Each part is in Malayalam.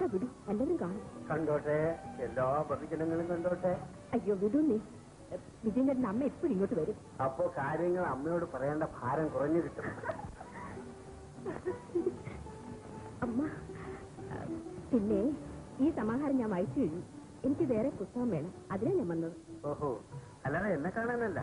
വിടൂ എല്ലാവരും കാണും കണ്ടോട്ടെ എല്ലാ ബഹുജനങ്ങളും കണ്ടോട്ടെ അയ്യോ വിടൂ നീ വിജയന്റെ അമ്മ എപ്പോഴും ഇങ്ങോട്ട് വരും അപ്പോ കാര്യങ്ങൾ അമ്മയോട് പറയേണ്ട ഭാരം കുറഞ്ഞു കിട്ടും അമ്മ പിന്നെ ഈ സമാഹാരം ഞാൻ വായിച്ചു കഴിഞ്ഞു എനിക്ക് വേറെ പുസ്തകം വേണം അതിനാ ഞാൻ വന്നത് ഓഹോ അല്ലാതെ എന്നെ കാണാനല്ല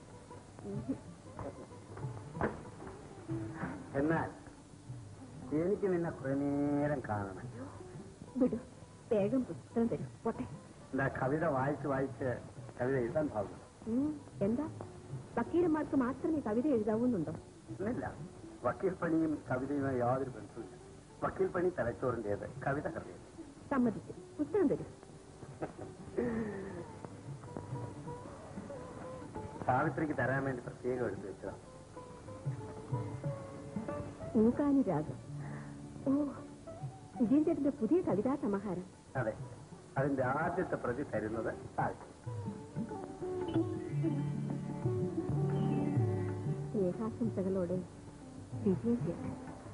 എന്നാൽ എനിക്ക് നിന്നെ കുറെ നേരം കാണണം വിടൂ വേഗം പുസ്തകം തരും പോട്ടെ എന്താ കവിത വായിച്ച് വായിച്ച് കവിത എഴുതാൻ ഭാവം ഉം, എന്താ വക്കീലന്മാർക്ക് മാത്രമേ കവിത എഴുതാവുന്നുണ്ടോ ഇല്ല വക്കീൽ പണിയും കവിതയുമായി യാതൊരു ബന്ധവുമില്ല വക്കീൽ പണി തലച്ചോറിന്റേത് കവിത കവിത സമ്മതിച്ചു പുസ്തകം തരും സാവിത്രിക്ക് തരാൻ വേണ്ടി പ്രത്യേകം എടുത്തു വെച്ചതാണ് ഊക്കാനുരാഗം ഓ വിജയൻ ചേട്ടന്റെ പുതിയ കവിതാ സമാഹാരം അതെ അതിന്റെ ആദ്യത്തെ പ്രതി തരുന്നത് സാവിത്രി സ്നേഹാശംസകളോടെ വിജയൻ ചേട്ടൻ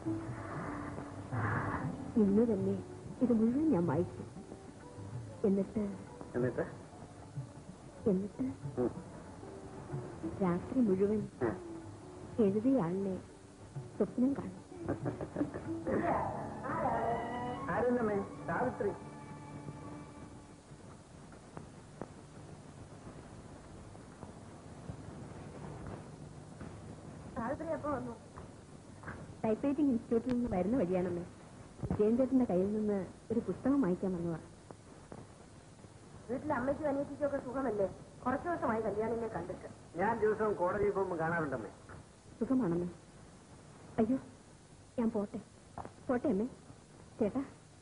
ഇന്ന് തന്നെ ഇത് മുഴുവൻ ഞാൻ വായിച്ചു എന്നിട്ട് എന്നിട്ട് എന്നിട്ട് ഉം. രാത്രി മുഴുവൻ ഉം. എഴുതിയ ആളിനെ സ്വപ്നം കാണും ആരെന്നമ്മേ സാവിത്രി ടൈപ്പ് റൈറ്റിംഗ് ഇൻസ്റ്റിറ്റ്യൂട്ടിൽ നിന്ന് വരുന്ന വഴിയാണെന്ന് വിജയൻ ചേട്ടന്റെ കയ്യിൽ നിന്ന് ഒരു പുസ്തകം വായിക്കാൻ വന്നതാ വീട്ടിലെ അമ്മയ്ക്കും അനിയത്തിക്കും ഒക്കെ സുഖമല്ലേ കുറച്ചു ദിവസമായി കല്യാണിനെ കണ്ടിട്ട് ഞാൻ ദിവസവും കോടതിയിൽ പോകുമ്പോൾ കാണാറുണ്ടമ്മേ സുഖമാണെന്ന് അയ്യോ ഞാൻ പോട്ടെ പോട്ടെ അമ്മേ ചേട്ടാ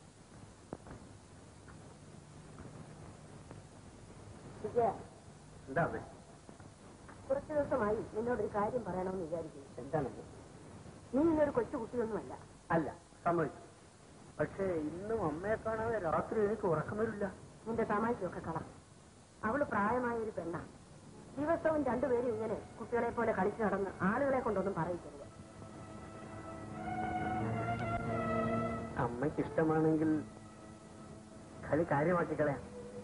വിജയ എന്താ അമ്മേ കുറച്ചു ദിവസമായി നിന്നോടൊരു കാര്യം പറയണമെന്ന് വിചാരിക്കുന്നു എന്താണമ്മേ നീ ഇന്നൊരു കൊച്ചു കുട്ടിയൊന്നുമല്ല അല്ല സമ്മതിച്ചു പക്ഷേ ഇന്നും അമ്മയെ കാണാതെ രാത്രി എനിക്ക് ഉറക്കം വരില്ല നിന്റെ തമാശയൊക്കെ കള അവള് പ്രായമായ ഒരു പെണ്ണ ദിവസവും രണ്ടുപേരും ഇങ്ങനെ കുട്ടികളെ പോലെ കളിച്ചു നടന്ന് ആളുകളെ കൊണ്ടൊന്നും പറയിക്കരുത് അമ്മയ്ക്ക് ഇഷ്ടമാണെങ്കിൽ കളി കാര്യമാക്കി കളയാം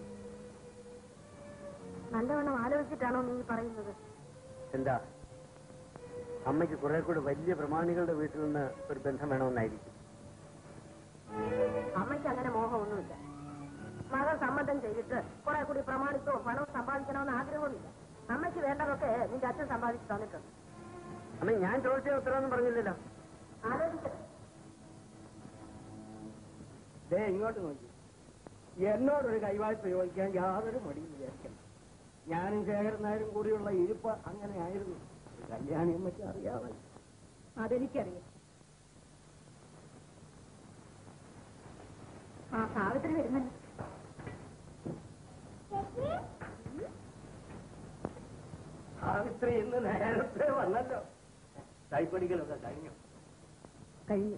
നല്ലവണ്ണം ആലോചിച്ചിട്ടാണോ നീ ഈ പറയുന്നത് എന്താ അമ്മയ്ക്ക് കുറെ കൂടി വലിയ പ്രമാണികളുടെ വീട്ടിൽ നിന്ന് ഒരു ബന്ധം വേണമെന്നായിരിക്കും അമ്മയ്ക്ക് അങ്ങനെ മോഹമൊന്നുമില്ല മകൾ സമ്മതം ചെയ്തിട്ട് കുറെ കൂടി പ്രമാണിത്വവും പണവും സമ്പാദിക്കണമെന്ന് ആഗ്രഹമൊന്നുമില്ല അമ്മയ്ക്ക് വേണ്ടതൊക്കെ നിന്റെ അച്ഛൻ സമ്പാദിച്ചു തന്നിട്ടുണ്ട് അമ്മ ഞാൻ ചോദിച്ച ഉത്തരവൊന്നും പറഞ്ഞില്ലല്ലോ ആലോചിക്കട്ടെ ദേ ഇങ്ങോട്ട് നോക്കി എന്നോടൊരു കൈവായ്പ ചോദിക്കാൻ യാതൊരു മടിയും വിചാരിക്കണം ഞാനും ശേഖരൻ നായരും കൂടിയുള്ള ഇരിപ്പ് അങ്ങനെ ആയിരുന്നു കല്യാണി അമ്മയ്ക്ക് അറിയാമല്ലോ അതെനിക്കറിയാം ആ സാവിത്രി വരുന്നല്ലോ സാവിത്രി ഇന്ന് നേരത്തെ വന്നല്ലോ കൈപ്പടിക്കലൊക്കെ കഴിഞ്ഞു കഴിഞ്ഞു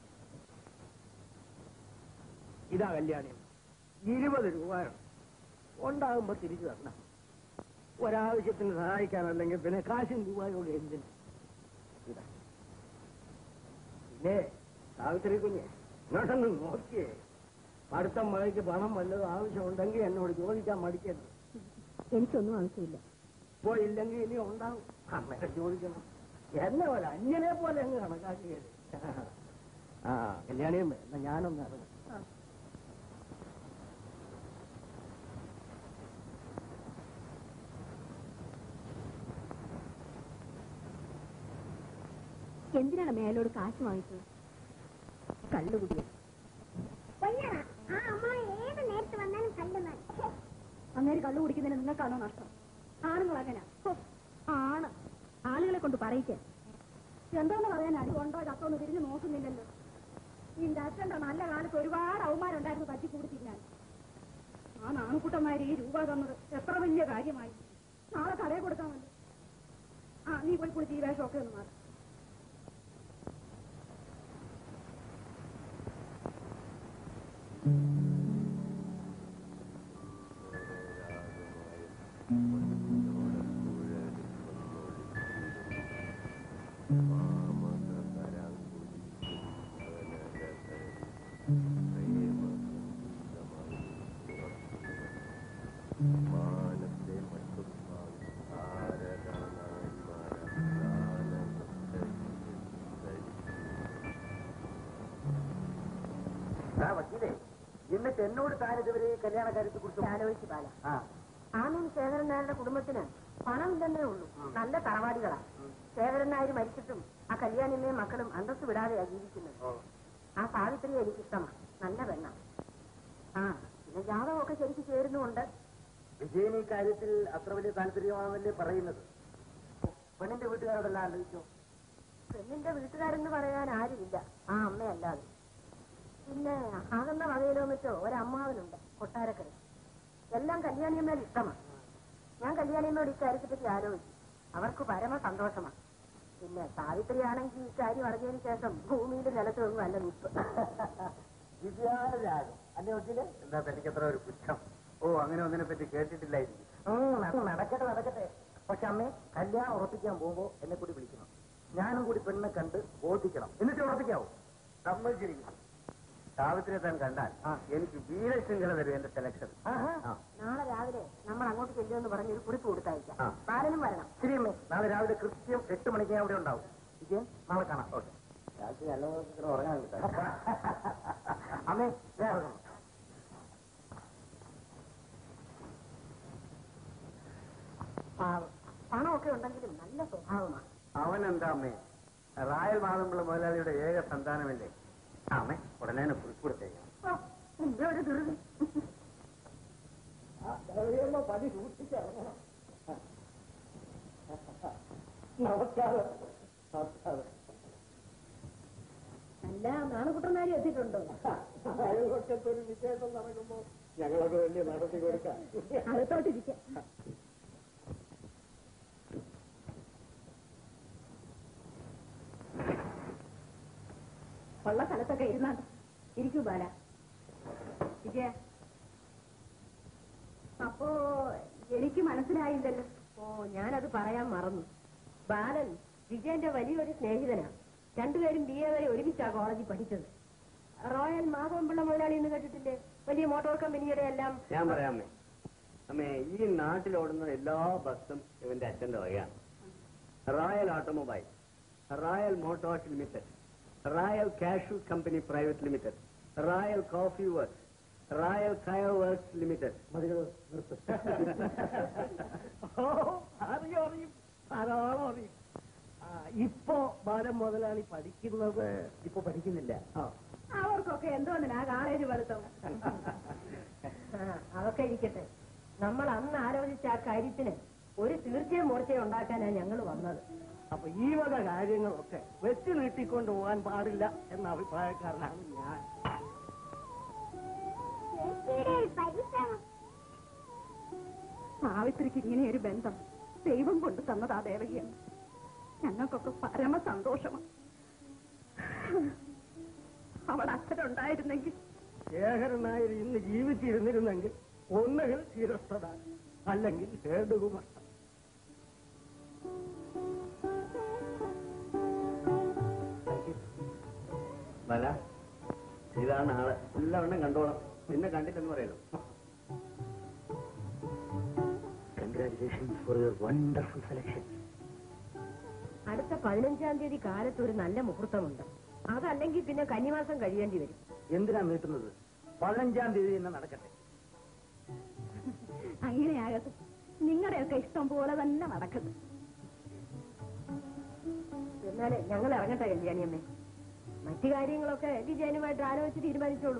ഇതാ കല്യാണി ഇരുപത് രൂപയാണ് ഉണ്ടാകുമ്പോ തിരിച്ചു തരണം ഒരാവശ്യത്തിന് സഹായിക്കാനല്ലെങ്കിൽ പിന്നെ കാശും രൂപയോട് എന്തിന് ഇതാ പിന്നെ സാവിത്രി കുഞ്ഞെ ഇങ്ങോട്ടൊന്ന് നോക്കിയേ അടുത്ത മഴയ്ക്ക് പണം വല്ലതും ആവശ്യമുണ്ടെങ്കിൽ എന്നോട് ചോദിക്കാൻ മടിക്കരുത് എനിക്കൊന്നും ആവശ്യമില്ല ഇപ്പോ ഇല്ലെങ്കിൽ ഇനി ഉണ്ടാവും അമ്മയെ ചോദിക്കണം എന്നെ പോലെ അന്യനെ പോലെ അങ്ങ് കണക്കാക്കിയത് ആ കല്യാണിയും എന്നാ ഞാനൊന്ന് ഇറങ്ങും എന്തിനാണ് മേലോട് കാശ് വാങ്ങിച്ചത് കള്ളുകുടിയൻ ആ അമ്മ ഏത് നേരത്ത് വന്നാലും കല്ലുന്നാൽ അങ്ങേര് കള്ളു കുടിക്കുന്നതിന് നിങ്ങൾക്കാണോ നഷ്ടം ആണുങ്ങൾ അങ്ങനെ ആണ് ആളുകളെ കൊണ്ട് പറയിക്കാൻ എന്തോന്ന് പറയാൻ അടി കൊണ്ടോ ചത്തോന്ന് തിരിഞ്ഞു നോക്കുന്നില്ലല്ലോ നിന്റെ അച്ഛന്റെ നല്ല കാലത്ത് ഒരുപാട് അവമാനം ഉണ്ടായിരുന്നു പറ്റി കൂടിത്തിരിഞ്ഞാൽ ആ നാണുക്കുട്ടന്മാര് ഈ രൂപ തന്നത് എത്ര വലിയ കാര്യമായി നാളെ കടയിൽ കൊടുക്കാമല്ലോ ആ നീ പോയി കുളിച്ച് ഈ വേഷമൊക്കെ ഒന്ന് മാറി ആ എന്നിട്ട് എന്നോട് താൻ ഇതുവരെ ഈ കല്യാണ കാര്യത്തെ കുറിച്ച് ആലോചിച്ച് ബാല ആ ആമീൻ ശേഖരൻ നായരുടെ കുടുംബത്തിന് പണമില്ലെന്നേ ഉള്ളൂ നല്ല തറവാടികളാ ശേഖരൻ നായർ മരിച്ചിട്ടും ആ കല്യാണിന്റെയും മക്കളും അന്തസ് വിടാതെയാ ജീവിക്കുന്നത് ഓ. ആ സാവിത്രിയെ എനിക്കിഷ്ടമാ നല്ല പെണ്ണ ആ പിന്നെ ജാതകമൊക്കെ ശരിക്ക് ചേരുന്നുമുണ്ട് വിജയന് ഈ കാര്യത്തിൽ അത്ര വലിയ താല്പര്യമാണെന്നല്ലേ പറയുന്നത് പെണ്ണിന്റെ വീട്ടുകാരോടെല്ലാം ആലോചിച്ചോ പെണ്ണിന്റെ വീട്ടുകാരെന്ന് പറയാൻ ആരുമില്ല ആ അമ്മയല്ലാതെ പിന്നെ ആകുന്ന വകയിലോ മറ്റോ ഒരമ്മാവനുണ്ട് കൊട്ടാരക്കര എല്ലാം കല്യാണിയമ്മേൽ ഇഷ്ടമാണ് ഞാൻ കല്യാണിയമ്മയോട് ഇക്കാര്യത്തെ പറ്റി ആലോചിച്ചു അവർക്ക് പരമ സന്തോഷമാണ് പിന്നെ സാവിത്രി ആണെങ്കിൽ ഇക്കാര്യം അറിഞ്ഞതിന് ശേഷം ഭൂമിയിൽ നിലത്തൊന്നും അല്ല നിൽപ്പ് വിദ്യാരാജം അല്ലേ ഒറ്റില് എന്താ തനിക്ക് അത്ര ഒരു പുച്ഛം ഓ അങ്ങനെ ഒന്നിനെ പറ്റി കേട്ടിട്ടില്ലായിരിക്കും നടക്കട്ടെ നടക്കട്ടെ പക്ഷെ അമ്മേ കല്യാണം ഉറപ്പിക്കാൻ പോകുമ്പോ എന്നെ കൂടി വിളിക്കണം ഞാനും കൂടി പെണ്ണിനെ കണ്ട് ബോധിക്കണം എന്നിട്ട് ഉറപ്പിക്കാവോ സമ്മതിച്ചിരിക്കുന്നു സാവിത്രിയെ താൻ കണ്ടാൽ എനിക്ക് വീരശൃംഖല തരും എന്റെ സെലക്ഷൻ നാളെ രാവിലെ നമ്മൾ അങ്ങോട്ട് ചെല്ലുമെന്ന് പറഞ്ഞ് ഒരു കുറിപ്പ് കൊടുത്തയക്കാം ആ. ബാലനും വരണം ശരി അമ്മേ നാളെ രാവിലെ കൃത്യം എട്ട് മണിക്ക് ഞാൻ അവിടെ ഉണ്ടാവും വിജയൻ നാളെ കാണാം ഓക്കെ രാത്രി നല്ല ഉറങ്ങാൻ അമ്മേ ഞാൻ ഇറങ്ങണം. പാവം. പണമൊക്കെ ഉണ്ടെങ്കിലും നല്ല സ്വഭാവമാണ് അവൻ എന്താ അമ്മേ റായൽ മാതമ്പിള്ള മുതലാളിയുടെ ഏക സന്താനമല്ലേ ആ, അമ്മേ ഉടനെ തന്നെ കുറിപ്പെടുത്തേക്കാം ഒരു ധൃതി പതി സൂക്ഷിച്ചിറങ്ങണം നമസ്കാരം നമസ്കാരം അല്ല നാണുകുട്ടനാരി എത്തിയിട്ടുണ്ടോ അയൽപക്കത്ത് ഒരു വിശേഷം നടക്കുമ്പോ ഞങ്ങളൊക്കെ വലിയ നടത്തി കൊടുക്കാം അകത്തോട്ടിരിക്കാം ഉള്ള സ്ഥലത്തൊക്കെ ഇരുന്നാ ഇരിക്കൂ ബാല വിജയ അപ്പോ എനിക്ക് മനസ്സിലായില്ലല്ലോ ഓ ഞാനത് പറയാൻ മറന്നു ബാലൻ വിജയന്റെ വലിയൊരു സ്നേഹിതനാ രണ്ടുപേരും ബി എ വരെ ഒരുമിച്ചാ കോളേജിൽ പഠിച്ചത് റോയൽ മാധവൻപിള്ള മുതലാളി എന്ന് കേട്ടിട്ടില്ലേ വലിയ മോട്ടോർ കമ്പനിയുടെ എല്ലാം ഞാൻ പറയാം അമ്മേ അമ്മേ ഈ നാട്ടിലോടുന്ന എല്ലാ ബസ്സും ഇവന്റെ അച്ഛന്റെ വകയാണ് royal automobile royal motors limited royal cashew company private limited royal coffee works royal കയർ വർക്ക്സ് ലിമിറ്റഡ് ഓ, അറിയും അറിയും ധാരാളം അറിയും ആ, ഇപ്പോ ബാലം മുതലാളി പഠിക്കുന്നത് ഇപ്പൊ പഠിക്കുന്നില്ല ആ. അവർക്കൊക്കെ എന്തോന്നിനാ കോളേജ് പഠിത്തം ആ, അതൊക്കെ ഇരിക്കട്ടെ നമ്മൾ അന്ന് ആലോചിച്ച ആ കാര്യത്തിന് ഒരു തീർച്ചയും മൂർച്ചയും ഉണ്ടാക്കാനാണ് ഞങ്ങൾ വന്നത് അപ്പൊ ഈ വക കാര്യങ്ങളൊക്കെ വെച്ച് നീട്ടിക്കൊണ്ട് പോകാൻ പാടില്ല എന്ന അഭിപ്രായക്കാരനാണ് ഞാൻ സാവിത്രിക്ക് ഇങ്ങനെ ഒരു ബന്ധം ദൈവം കൊണ്ട് തന്നതാ ദേവകിയാണ് ഞങ്ങൾക്കൊക്കെ പരമ സന്തോഷമാണ് അവൾ അച്ഛനുണ്ടായിരുന്നെങ്കിൽ ശേഖരൻ നായർ ഇന്ന് ജീവിച്ചിരുന്നിരുന്നെങ്കിൽ ഒന്നുകിൽ ശിരസ്ഥത അല്ലെങ്കിൽ ഹേതുകുമാർ വല ഇതാണ് ആള് എല്ലാവണ്ണം കണ്ടോളാം പിന്നെ കണ്ടില്ലെന്ന് പറയല്ലോ congratulations for your wonderful selection അടുത്ത പതിനഞ്ചാം തീയതി കാലത്ത് ഒരു നല്ല മുഹൂർത്തമുണ്ട് അതല്ലെങ്കിൽ പിന്നെ കന്നിമാസം കഴിയേണ്ടി വരും എന്തിനാ നീട്ടുന്നത് പതിനഞ്ചാം തീയതി തന്നെ നടക്കട്ടെ അങ്ങനെയാകട്ടെ നിങ്ങളുടെയൊക്കെ ഇഷ്ടം പോലെ തന്നെ നടക്കുന്നു എന്നാലേ ഞങ്ങൾ ഇറങ്ങട്ടെ കല്യാണിയമ്മേ മറ്റു കാര്യങ്ങളൊക്കെ വിജയനുമായിട്ട് ആലോചിച്ച് തീരുമാനിച്ചോളൂ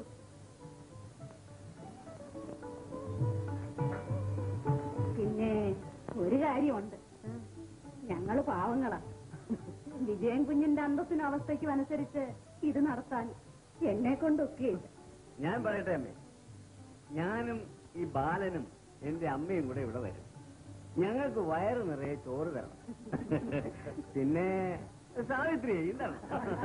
പിന്നെ ഒരു കാര്യമുണ്ട് ഞങ്ങള് പാവങ്ങളാ വിജയൻ കുഞ്ഞിന്റെ അന്തസ്സിനും അവസ്ഥയ്ക്കും അനുസരിച്ച് ഇത് നടത്താൻ എന്നെ കൊണ്ടൊക്കെയില്ല ഞാൻ പറയട്ടെ അമ്മേ ഞാനും ഈ ബാലനും എന്റെ അമ്മയും കൂടെ ഇവിടെ വരും ഞങ്ങൾക്ക് വയറ് നിറയെ ചോറ് തരണം പിന്നെ സാവിത്രി എന്താണ്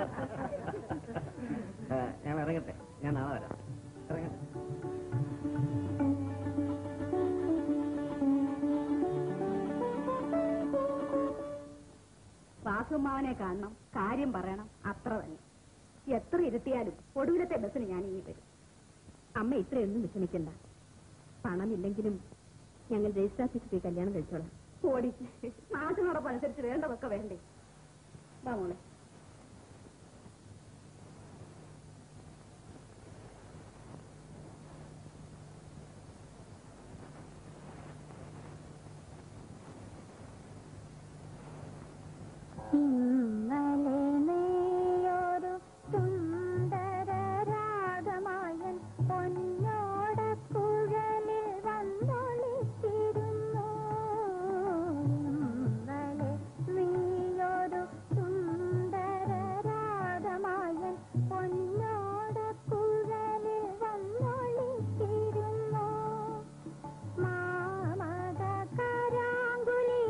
ആ, ഞാൻ ഇറങ്ങട്ടെ ഞാൻ നാളെ വരാം ഇറങ്ങട്ടെ വാസുമാവനെ കാണണം കാര്യം പറയണം അത്ര തന്നെ എത്ര ഇരുത്തിയാലും ഒടുവിലത്തെ ബസ്സിന് ഞാൻ ഇനി വരും അമ്മ ഇത്രയൊന്നും വിഷമിക്കണ്ട പണമില്ലെങ്കിലും ഞങ്ങൾ രജിസ്റ്റർ ഓഫീസിൽ പോയി കല്യാണം കഴിച്ചോളാം ഓടി നാട്ടു നടപ്പനുസരിച്ച് വേണ്ടതൊക്കെ വേണ്ടേ വാ മോളെ ഇന്നലെ നീയൊരു സുന്ദര രാഗമായൻ പൊന്നോടക്കുഴലിൽ വന്നൊളിച്ചിരുന്നു ഇന്നലെ നീയൊരു സുന്ദര രാഗമായൻ പൊന്നോടക്കുഴലിൽ വന്നൊളിച്ചിരുന്നു മാമക കരാങ്കുലി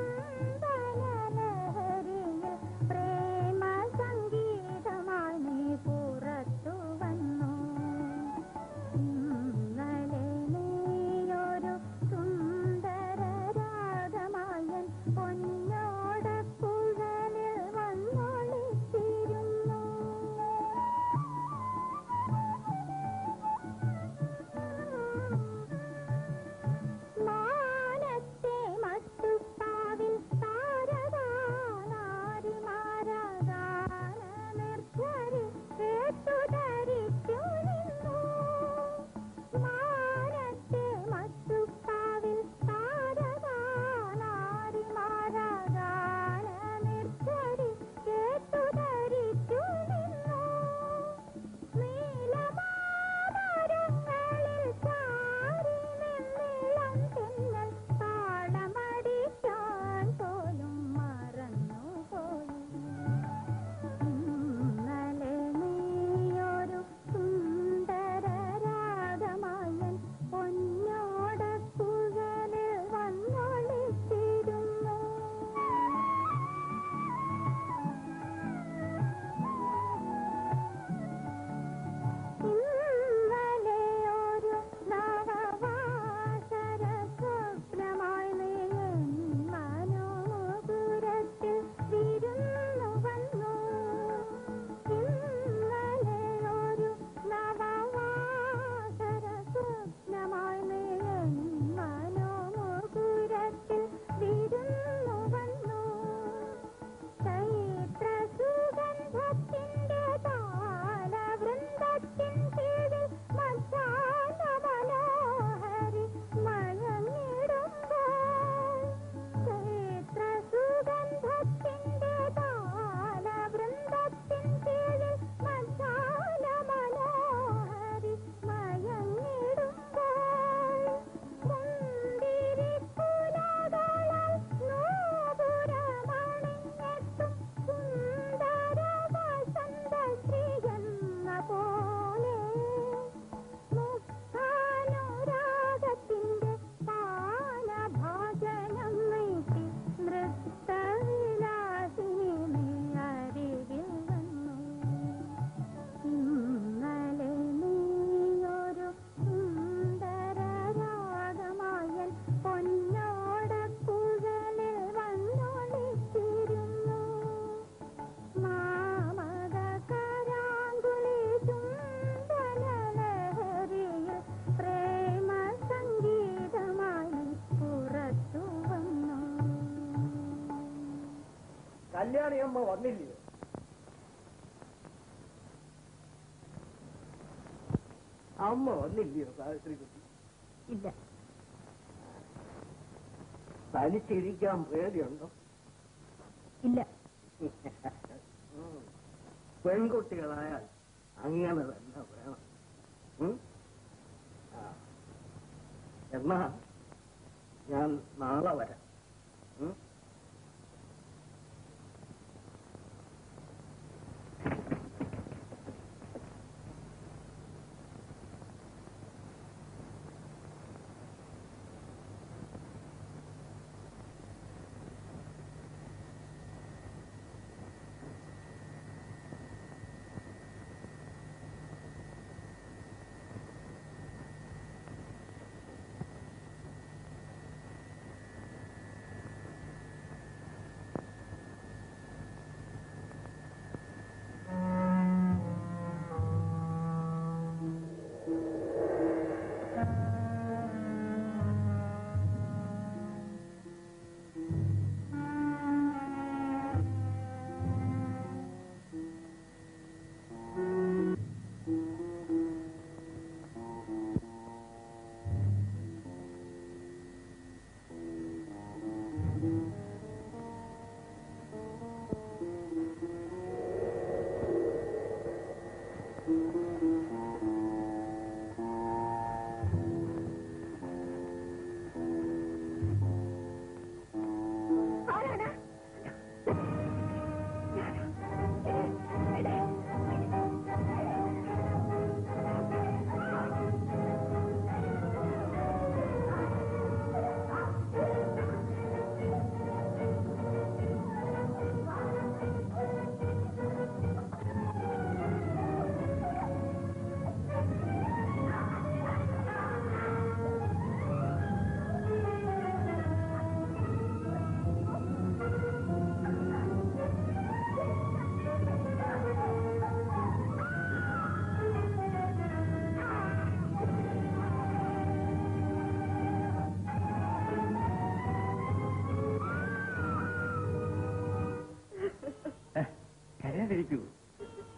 ചുംബനലഹരിയിൽ പ്രേമ സംഗീതമായി നീ പുറത്തു വന്നു ഇന്നലെ നീയൊരു സുന്ദര രാഗമായൻ പൊന്നോടക്കുഴലിൽ വന്നൊളിച്ചിരുന്നു മാനത്തെ മട്ടുപ്പാവിൽ താരകാനാരിമാരാകാനനിർദ്ധരി കേട്ടുധരിച്ചു നിന്നു മാനത്തെ മട്ടുപ്പാവിൽ താരകാനാരിമാരാകാനനിർദ്ധരി കേട്ടുധരിച്ചു നിന്നു നീലമാമരങ്ങളിൽ ചാരി നിന്നിളം തെന്നൽ താളമടിക്കാൻ പോലും മറന്നുപോയി ഇന്നലെ നീയൊരു സുന്ദര രാഗമായൻ പൊന്നോടക്കുഴലിൽ വന്നൊളിച്ചിരുന്നു ഇന്നലെ ഒരു നവവാസര സ്വപ്നമായി നീ എൻ മനോപുരത്തിൽ വിരുന്നു വന്നു ഇന്നലെ ഒരു നവവാസര സ്വപ്നമായി നീ എൻ മനോപുരത്തിൽ വിരുന്നു വന്നു ചൈത്ര സുഗന്ധത്തിന്റെ താലവൃന്ദത്തിൻ കീഴിൽ മധ്യാഹ്ന മനോഹരി മയങ്ങിടുമ്പോൾ ചൈത്ര സുഗന്ധത്തിന്റെ താലവൃന്ദത്തിൻ കീഴിൽ മധ്യാഹ്ന മനോഹരി മയങ്ങിടുമ്പോൾ മുന്തിരിക്കുലകളാൽ നോപുരമണിഞ്ഞെത്തും സുന്ദര വസന്തശ്രീ എന്ന പോലെ മുക്താനുരാഗത്തിന്റെ പാനഭാജനം നീട്ടി നൃത്തവിലാസിനി നീ അരികിൽ വന്നു ഇന്നലെ നീയൊരു സുന്ദര രാഗമായൻ പൊന്നോടക്കുഴലിൽ വന്നൊളിച്ചിരുന്നു മാമക കരാങ്കുലി ചുംബനലഹരിയിൽ പ്രേമ സംഗീതമായി പുറത്തു വന്നു കല്യാണിയമ്മ വന്നില്ലയോ അമ്മ വന്നില്ലയോ സാവിത്രി കുട്ടി ഇല്ല തനിച്ചിരിക്കാൻ പേടിയുണ്ടോ ഇല്ല ഉം. പെൺകുട്ടികളായാൽ അങ്ങനെ തന്നെ വേണം ഉം? ആ. എന്നാ ഞാൻ നാളെ വരാം ഉം?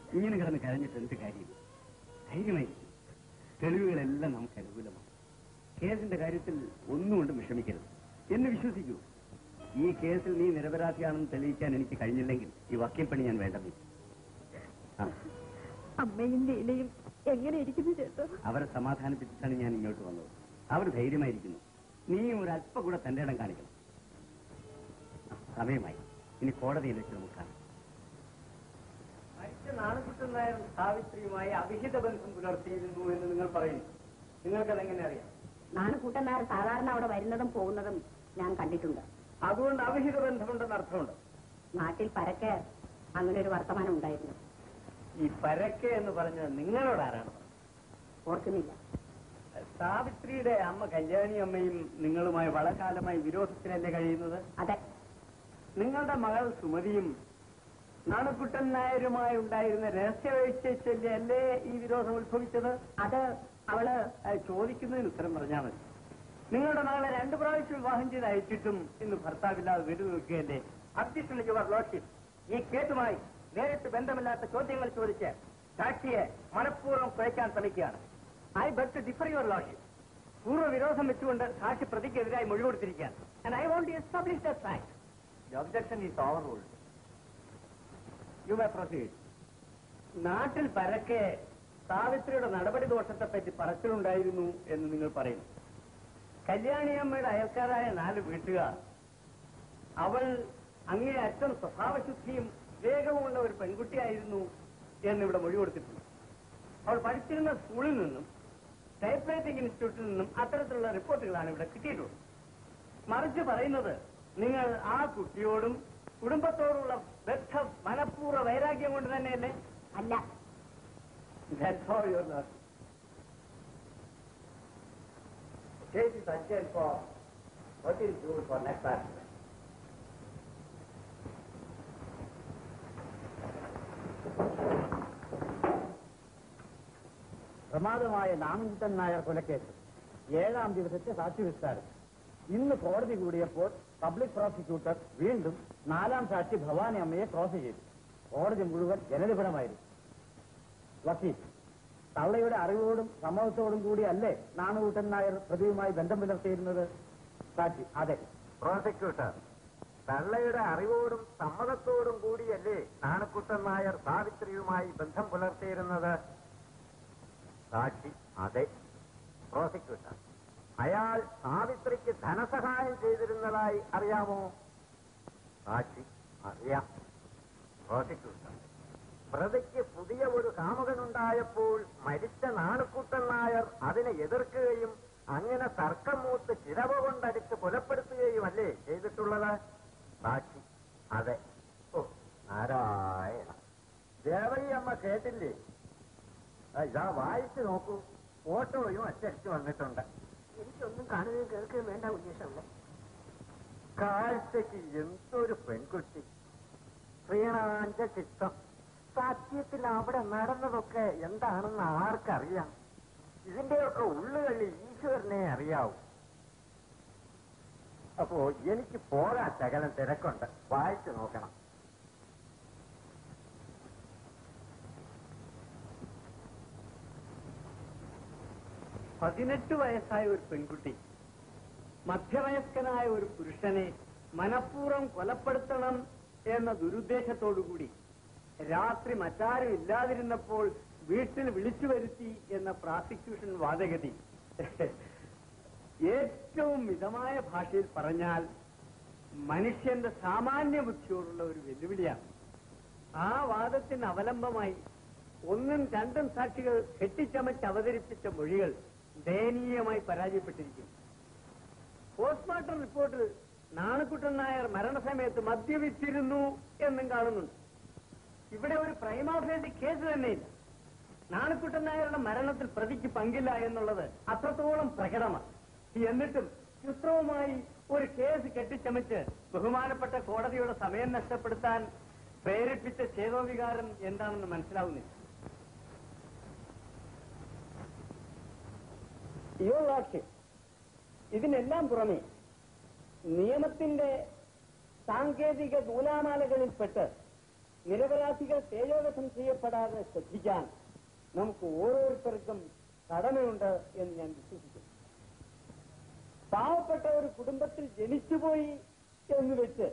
ഇങ്ങനെ കിടന്ന് കരഞ്ഞിട്ട് എന്ത് കാര്യം ധൈര്യമായിരിക്കും തെളിവുകളെല്ലാം നമുക്ക് അനുകൂലമാണ് കേസിന്റെ കാര്യത്തിൽ ഒന്നുകൊണ്ടും വിഷമിക്കരുത് എന്നെ വിശ്വസിക്കൂ ഈ കേസിൽ നീ നിരപരാധിയാണെന്ന് തെളിയിക്കാൻ എനിക്ക് കഴിഞ്ഞില്ലെങ്കിൽ ഈ വക്കീൽ പണി ഞാൻ വേണ്ടെന്ന് വെച്ചു. ആ അമ്മയും ലീലയും എങ്ങനെ ഇരിക്കുന്നു ചേട്ടോ അവരെ സമാധാനിപ്പിച്ചിട്ടാണ് ഞാൻ ഇങ്ങോട്ട് വന്നത് അവർ ധൈര്യമായിരിക്കുന്നു നീ ഒരു അല്പം കൂടെ തന്റെ ഇടം കാണിക്കണം ആ, സമയമായി ഇനി കോടതിയിൽ വെച്ച് നമുക്ക് കാണാം മരിച്ച നാണക്കുട്ടൻ നായർ സാവിത്രിയുമായി അവിഹിത ബന്ധം പുലർത്തിയിരുന്നു എന്ന് നിങ്ങൾ പറയുന്നു നിങ്ങൾക്കതെങ്ങനെ അറിയാം നാണുകൂട്ടന്മാർ സാധാരണ അവിടെ വരുന്നതും പോകുന്നതും ഞാൻ കണ്ടിട്ടുണ്ട് അതുകൊണ്ട് അവിഹിത ബന്ധമുണ്ടെന്ന് അർത്ഥമുണ്ട് നാട്ടിൽ പരക്കെ അങ്ങനെ ഒരു വർത്തമാനം ഉണ്ടായിരുന്നു ഈ പരക്കെ എന്ന് പറഞ്ഞത് നിങ്ങളോടാരാണ് ഓർക്കുന്നില്ല സാവിത്രിയുടെ അമ്മ കല്യാണി അമ്മയും നിങ്ങളുമായി വളകാലമായി വിരോധത്തിനല്ലേ കഴിയുന്നത് അതെ നിങ്ങളുടെ മകൾ സുമതിയും നാണക്കുട്ടൻ നായരുമായി ഉണ്ടായിരുന്ന രഹസ്യവീഴ്ചയല്ലേ അല്ലേ ഈ വിരോധം ഉത്ഭവിച്ചത് അത് അവള് അത് ചോദിക്കുന്നതിന് ഉത്തരം പറഞ്ഞാൽ മതി നിങ്ങളുടെ മകളെ രണ്ടു പ്രാവശ്യം വിവാഹം ചെയ്ത് അയച്ചിട്ടും ഇന്ന് ഭർത്താവില്ലാതെ വീട് നിൽക്കുകയല്ലേ അബ്ജക്ഷൻ യുവർ ലോഡ്ഷിപ്പ് ഈ കേസുമായി നേരിട്ട് ബന്ധമില്ലാത്ത ചോദ്യങ്ങൾ ചോദിച്ച് സാക്ഷിയെ മനഃപൂർവ്വം കുഴയ്ക്കാൻ ശ്രമിക്കുകയാണ് I beg to differ your lordship പൂർവ്വ വിരോധം വെച്ചുകൊണ്ട് സാക്ഷി പ്രതിക്കെതിരായി മൊഴി കൊടുത്തിരിക്കുകയാണ് and I want establish the fact the objection is overruled you may proceed നാട്ടിൽ പരക്കെ സാവിത്രിയുടെ നടപടി ദോഷത്തെപ്പറ്റി പറച്ചിലുണ്ടായിരുന്നു എന്ന് നിങ്ങൾ പറയുന്നു കല്യാണിയമ്മയുടെ അയൽക്കാരായ നാല് വീട്ടുകാർ അവൾ അങ്ങേയറ്റം സ്വഭാവശുദ്ധിയും വിവേകവുമുള്ള ഒരു പെൺകുട്ടിയായിരുന്നു എന്നിവിടെ മൊഴി കൊടുത്തിട്ടുണ്ട് അവൾ പഠിച്ചിരുന്ന സ്കൂളിൽ നിന്നും ടൈപ്പ് റൈറ്റിംഗ് ഇൻസ്റ്റിറ്റ്യൂട്ടിൽ നിന്നും അത്തരത്തിലുള്ള റിപ്പോർട്ടുകളാണ് ഇവിടെ കിട്ടിയിട്ടുള്ളത് മറിച്ച് പറയുന്നത് നിങ്ങൾ ആ കുട്ടിയോടും കുടുംബത്തോടുള്ള ബദ്ധ മനഃപൂർവ്വ വൈരാഗ്യം കൊണ്ട് തന്നെയല്ലേ അല്ല That's all you're not. Case is adjourned for what is due for next argument. പ്രമാദമായ നാമൻകുട്ടൻ Nair കൊലക്കേസ് ഏഴാം ദിവസത്തെ സാക്ഷി വിസ്താരം ഇന്ന് കോടതി കൂടിയപ്പോൾ പബ്ലിക് പ്രോസിക്യൂട്ടർ വീണ്ടും നാലാം സാക്ഷി ഭവാനി അമ്മയെ ക്രോസ് ചെയ്തു കോടതി മുഴുവൻ ജനലിപുരമായിരുന്നു വക്കീൽ തവളയുടെ അറിവോടും സമ്മതത്തോടും കൂടിയല്ലേ നാണുകൂട്ടൻ നായർ പ്രതിയുമായി ബന്ധം പുലർത്തിയിരുന്നത് സാക്ഷി അതെ പ്രോസിക്യൂട്ടർ തള്ളയുടെ അറിവോടും സമ്മതത്തോടും കൂടിയല്ലേ നാണക്കുട്ടൻ നായർ സാവിത്രിയുമായി ബന്ധം പുലർത്തിയിരുന്നത് സാക്ഷി അതെ പ്രോസിക്യൂട്ടർ അയാൾ സാവിത്രിക്ക് ധനസഹായം ചെയ്തിരുന്നതായി അറിയാമോ സാക്ഷി അറിയാം പ്രോസിക്യൂട്ടർ പ്രതിക്ക് പുതിയ ഒരു കാമുകനുണ്ടായപ്പോൾ മരിച്ച നാണുക്കുട്ടൻ നായർ അതിനെ എതിർക്കുകയും അങ്ങനെ തർക്കം മൂത്ത് ചിരവ കൊണ്ടടിച്ച് കൊലപ്പെടുത്തുകയുമല്ലേ ചെയ്തിട്ടുള്ളത് സാക്ഷി അതെ ഓ നാരായണ ദേവകി അമ്മ കേട്ടില്ലേ ആ, ഇതാ വായിച്ചു നോക്കൂ ഫോട്ടോയും അച്ചടിച്ചു വന്നിട്ടുണ്ട് എനിക്കൊന്നും കാണുകയും കേൾക്കുകയും വേണ്ട ഉദ്ദേശമുള്ളൂ കാഴ്ചക്ക് എന്തൊരു പെൺകുട്ടി ശ്രീണാഞ്ച ചിത്തം സത്യത്തിൽ അവിടെ നടന്നതൊക്കെ എന്താണെന്ന് ആർക്കറിയാം ഇതിന്റെയൊക്കെ ഉള്ളുകളി ഈശ്വരനെ അറിയാവൂ അപ്പോ എനിക്ക് പോകാൻ ശകലം തിരക്കുണ്ട് വായിച്ചു നോക്കണം പതിനെട്ട് വയസ്സായ ഒരു പെൺകുട്ടി മധ്യവയസ്കനായ ഒരു പുരുഷനെ മനഃപൂർവ്വം കൊലപ്പെടുത്തണം എന്ന ദുരുദ്ദേശത്തോടുകൂടി രാത്രി മറ്റാരും ഇല്ലാതിരുന്നപ്പോൾ വീട്ടിൽ വിളിച്ചു വരുത്തി എന്ന പ്രോസിക്യൂഷൻ വാദഗതി ഏറ്റവും മിതമായ ഭാഷയിൽ പറഞ്ഞാൽ മനുഷ്യന്റെ സാമാന്യ ബുദ്ധിയോടുള്ള ഒരു വെല്ലുവിളിയാണ് ആ വാദത്തിന് അവലംബമായി ഒന്നും രണ്ടും സാക്ഷികൾ കെട്ടിച്ചമച്ച് അവതരിപ്പിച്ച മൊഴികൾ ദയനീയമായി പരാജയപ്പെട്ടിരിക്കുന്നു പോസ്റ്റ്മോർട്ടം റിപ്പോർട്ടിൽ നാണക്കുട്ടൻ നായർ മരണസമയത്ത് മദ്യപിച്ചിരുന്നു എന്നും കാണുന്നുണ്ട് ഇവിടെ ഒരു പ്രൈമാഫേസി കേസ് തന്നെയില്ല നാണക്കുട്ടൻ നായരുടെ മരണത്തിൽ പ്രതിക്ക് പങ്കില്ല എന്നുള്ളത് അത്രത്തോളം പ്രകടമാണ് എന്നിട്ടും ചിത്രവുമായി ഒരു കേസ് കെട്ടിച്ചമച്ച് ബഹുമാനപ്പെട്ട കോടതിയുടെ സമയം നഷ്ടപ്പെടുത്താൻ പ്രേരിപ്പിച്ച ചേതോവികാരം എന്താണെന്ന് മനസ്സിലാവുന്നില്ല യുവർ ലോഡ്ഷിപ്പ് ഇതിനെല്ലാം പുറമെ നിയമത്തിന്റെ സാങ്കേതിക നൂലാമാലകളിൽപ്പെട്ട് നിരപരാധികൾ തേജോവധം ചെയ്യപ്പെടാതെ ശ്രദ്ധിക്കാൻ നമുക്ക് ഓരോരുത്തർക്കും കടമയുണ്ട് എന്ന് ഞാൻ വിശ്വസിക്കുന്നു പാവപ്പെട്ട ഒരു കുടുംബത്തിൽ ജനിച്ചുപോയി എന്ന് വെച്ച്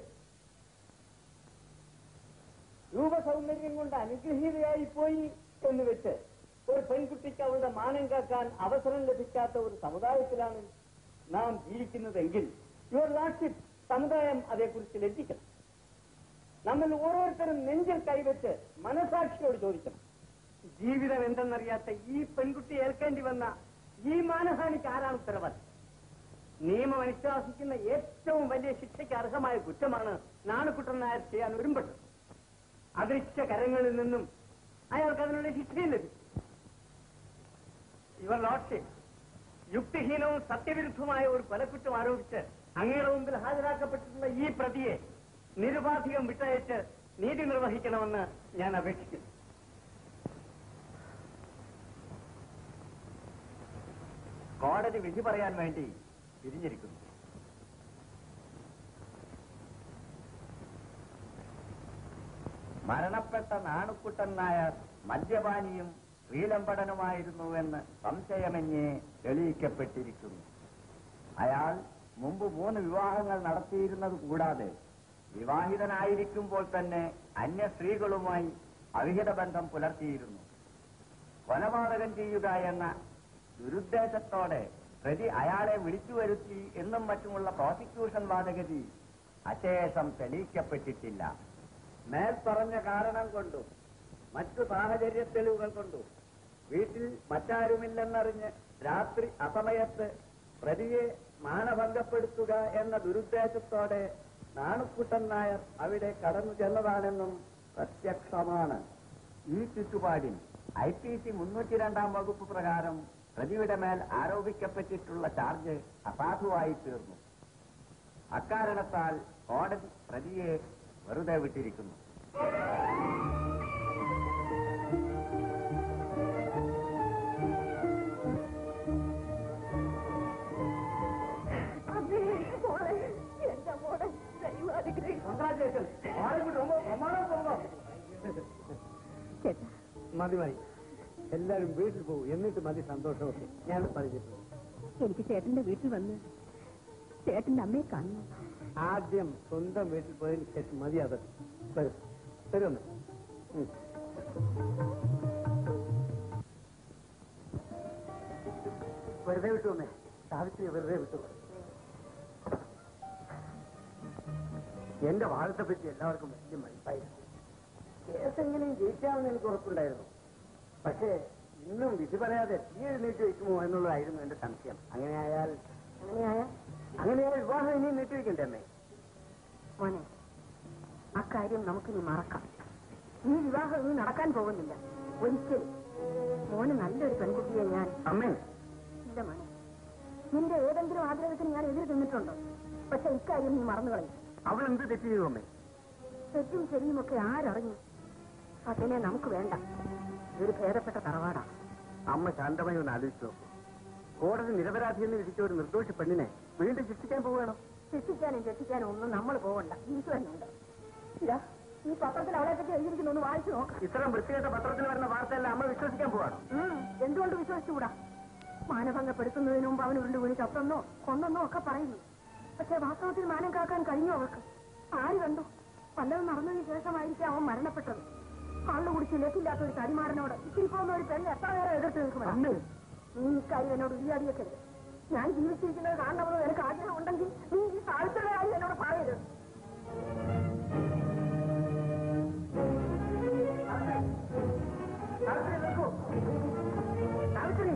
രൂപസൗന്ദര്യം കൊണ്ട് അനുഗ്രഹീതയായി പോയി എന്ന് വെച്ച് ഒരു പെൺകുട്ടിക്ക് അവളുടെ മാനം കാക്കാൻ അവസരം ലഭിക്കാത്ത ഒരു സമുദായത്തിലാണ് നാം ജീവിക്കുന്നതെങ്കിൽ യുവർ ലാർഡ്ഷിപ്പ് സമുദായം അതേക്കുറിച്ച് ലജ്ജിക്കണം നമ്മൾ ഓരോരുത്തരും നെഞ്ചിൽ കൈവച്ച് മനസാക്ഷിയോട് ചോദിക്കണം ജീവിതം എന്തെന്നറിയാത്ത ഈ പെൺകുട്ടി ഏൽക്കേണ്ടി വന്ന ഈ മാനഹാനിക്ക് ആരാണ് ഉത്തരവാദി നിയമം അനുശാസിക്കുന്ന ഏറ്റവും വലിയ ശിക്ഷയ്ക്ക് അർഹമായ കുറ്റമാണ് നാണുക്കുട്ടൻ നായർ ചെയ്യാൻ ഒരുമ്പെട്ടത് അദൃശ്യ കരങ്ങളിൽ നിന്നും അയാൾക്ക് അതിനുള്ള ശിക്ഷയും ലഭിച്ചു ഇവർ ലോഡ്ഷിപ്പ് യുക്തിഹീനവും സത്യവിരുദ്ധമായ ഒരു കൊലക്കുറ്റം ആരോപിച്ച് അങ്ങയുടെ മുമ്പിൽ ഹാജരാക്കപ്പെട്ടിട്ടുള്ള ഈ പ്രതിയെ നിരുപാധികം വിട്ടയച്ച് നീതി നിർവഹിക്കണമെന്ന് ഞാൻ അപേക്ഷിക്കുന്നു കോടതി വിധി പറയാൻ വേണ്ടി പിരിഞ്ഞിരിക്കുന്നു മരണപ്പെട്ട നാണുക്കുട്ടൻ നായർ മദ്യപാനിയും ശ്രീലമ്പടനുമായിരുന്നുവെന്ന് സംശയമെന്നേ തെളിയിക്കപ്പെട്ടിരിക്കുന്നു അയാൾ മുമ്പ് മൂന്ന് വിവാഹങ്ങൾ നടത്തിയിരുന്നത് കൂടാതെ വിവാഹിതനായിരിക്കുമ്പോൾ തന്നെ അന്യ സ്ത്രീകളുമായി അവിഹിത ബന്ധം പുലർത്തിയിരുന്നു കൊലപാതകം ചെയ്യുക എന്ന ദുരുദ്ദേശത്തോടെ പ്രതി അയാളെ വിളിച്ചു വരുത്തി എന്നും മറ്റുമുള്ള പ്രോസിക്യൂഷൻ വാദഗതി അശേഷം തെളിയിക്കപ്പെട്ടിട്ടില്ല മേൽപ്പറഞ്ഞ കാരണം കൊണ്ടും മറ്റു സാഹചര്യ തെളിവുകൾ കൊണ്ടും വീട്ടിൽ മറ്റാരുമില്ലെന്നറിഞ്ഞ് രാത്രി അസമയത്ത് പ്രതിയെ മാനഭംഗപ്പെടുത്തുക എന്ന ദുരുദ്ദേശത്തോടെ നാണുക്കുട്ടൻ നായർ അവിടെ കടന്നു ചെന്നതാണെന്നും പ്രത്യക്ഷമാണ് ഈ ചുറ്റുപാടിൽ ഐ പി സി മുന്നൂറ്റി രണ്ടാം വകുപ്പ് പ്രകാരം പ്രതിയുടെ മേൽ ആരോപിക്കപ്പെട്ടിട്ടുള്ള ചാർജ് അസാധുവായി തീർന്നു അക്കാരണത്താൽ കോടതി പ്രതിയെ വെറുതെ വിട്ടിരിക്കുന്നു ചേട്ടാ മതി മതി എല്ലാരും വീട്ടിൽ പോകും എന്നിട്ട് മതി സന്തോഷമൊക്കെ ഞാൻ പറഞ്ഞിട്ടുണ്ട് എനിക്ക് ചേട്ടന്റെ വീട്ടിൽ വന്ന് ചേട്ടന്റെ അമ്മയെ കാണണം ആദ്യം സ്വന്തം വീട്ടിൽ പോയതിന് ശേഷം മതി അത് വരും വരുമെന്ന് വെറുതെ വിട്ടു വന്നേ സാവിത്രി വെറുതെ വിട്ടു എന്റെ വാദത്തെ പറ്റി എല്ലാവർക്കും വലിയ മതിപ്പായിരുന്നു കേസ് എങ്ങനെയും ജയിക്കാമെന്ന് എനിക്ക് ഉറപ്പുണ്ടായിരുന്നു പക്ഷേ ഇന്നും വിധി പറയാതെ തീ എഴുന്നേറ്റ് വയ്ക്കുമോ എന്നുള്ളതായിരുന്നു എന്റെ സംശയം അങ്ങനെയായാൽ അങ്ങനെയായ അങ്ങനെയായാൽ വിവാഹം ഇനിയും നീട്ടിവെക്കണ്ടേ അമ്മേ മോനെ അക്കാര്യം നമുക്കിനി മറക്കാം ഈ വിവാഹം ഇനി നടക്കാൻ പോകുന്നില്ല ഒരിക്കലും മോന് നല്ലൊരു പെൺകുട്ടിയെ ഞാൻ അമ്മേ ഇല്ല മോനെ നിന്റെ ഏതെങ്കിലും ആഗ്രഹത്തിന് ഞാൻ എതിര് നിന്നിട്ടുണ്ടോ പക്ഷെ ഇക്കാര്യം നീ മറന്നു കളയും അവൾ എന്ത് തെറ്റ് ചെയ്തു അമ്മേ തെറ്റും ശരിയുമൊക്കെ ആരറിഞ്ഞു അതിനെ നമുക്ക് വേണ്ട ഇതൊരു ഭേദപ്പെട്ട തറവാടാ അമ്മ ശാന്തമായി ഒന്ന് ആലോചിച്ചു നോക്കൂ കോടതി നിരപരാധി എന്ന് വിധിച്ച ഒരു നിർദോഷ പെണ്ണിനെ വീണ്ടും ശിക്ഷിക്കാൻ പോവുകയാണോ ശിക്ഷിക്കാനും രക്ഷിക്കാനും ഒന്നും നമ്മൾ പോകണ്ട ഈശ്വരനുണ്ട് ഇതാ ഈ പത്രത്തിൽ അവളെ പറ്റി എഴുതിയിരിക്കുന്ന ഒന്ന് വായിച്ചു നോക്ക് ഇത്തരം വൃത്തികെട്ട പത്രത്തിൽ വരുന്ന വാർത്തയെല്ലാം അമ്മ വിശ്വസിക്കാൻ പോവാണോ ഉം, എന്തുകൊണ്ട് വിശ്വസിച്ചുകൂടാ മാനഭംഗപ്പെടുത്തുന്നതിന് മുമ്പ് അവൻ ഉരുണ്ട് വീണ് ചത്തെന്നോ കൊന്നെന്നോ ഒക്കെ പറയുന്നു പക്ഷെ വാസ്തവത്തിൽ മാനം കാക്കാൻ കഴിഞ്ഞു അവർക്ക് ആര് കണ്ടു വല്ലതും നടന്നതിന് ശേഷമായിരിക്കും അവൻ മരണപ്പെട്ടത് കള്ളു കുടിച്ച് ലക്കില്ലാത്ത ഒരു തടിമാരനോട് ഇത്തിരി പോകുന്ന ഒരു പെണ്ണ് എത്ര നേരം എതിർത്ത് നിൽക്കും നീ ഇക്കാര്യം എന്നോട് ഉരിയാടിയേക്കരുത് ഞാൻ ജീവിച്ചിരിക്കുന്നത് കാണണമെന്ന് നിനക്ക് ആഗ്രഹം ഉണ്ടെങ്കിൽ നീ ഈ സാവിത്രിയുടെ കാര്യം എന്നോട് പറയരുത് സാവിത്രി നിൽക്കൂ സാവിത്രി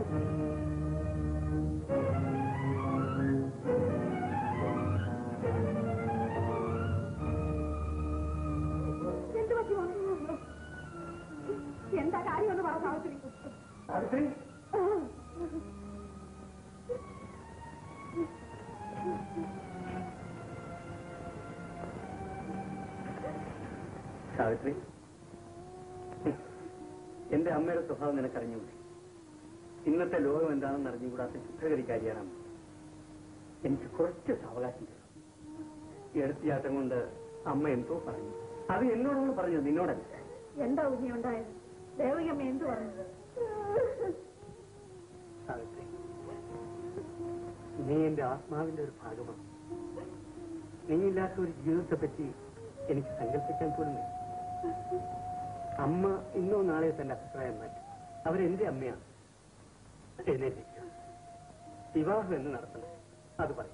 എന്ത് പറ്റി വന്നു? എന്താ കാര്യം ഒന്ന് പറ സാവിത്രി സാവിത്രി സാവിത്രി എന്റെ അമ്മയുടെ സ്വഭാവം നിനക്കറിഞ്ഞൂടെ ഇന്നത്തെ ലോകം എന്താണെന്ന് അറിഞ്ഞുകൂടാത്ത ശുദ്ധകരിക്കാരിയാണ് അമ്മ എനിക്ക് കുറച്ച് സാവകാശം തരും ഈ എടുത്തിയാട്ടം കൊണ്ട് അമ്മ എന്തോ പറഞ്ഞു അത് എന്നോടൊന്ന് പറഞ്ഞു നിന്നോടല്ല എന്താ കുഞ്ഞി ഉണ്ടായത് ദേവകിയമ്മ എന്ത് പറഞ്ഞു സാവിത്രി നീ എന്റെ ആത്മാവിന്റെ ഒരു ഭാഗമാണ് നീ ഇല്ലാത്ത ഒരു ജീവിതത്തെ പറ്റി എനിക്ക് സങ്കല്പിക്കാൻ പോലും വയ്യ. അമ്മ ഇന്നോ നാളെയോ തന്റെ അഭിപ്രായം മാറ്റി അവരെന്റെ അമ്മയാണ് എഴുന്നേറ്റിരിക്കുക വിവാഹം എന്ന് നടത്തണം അത് പറയും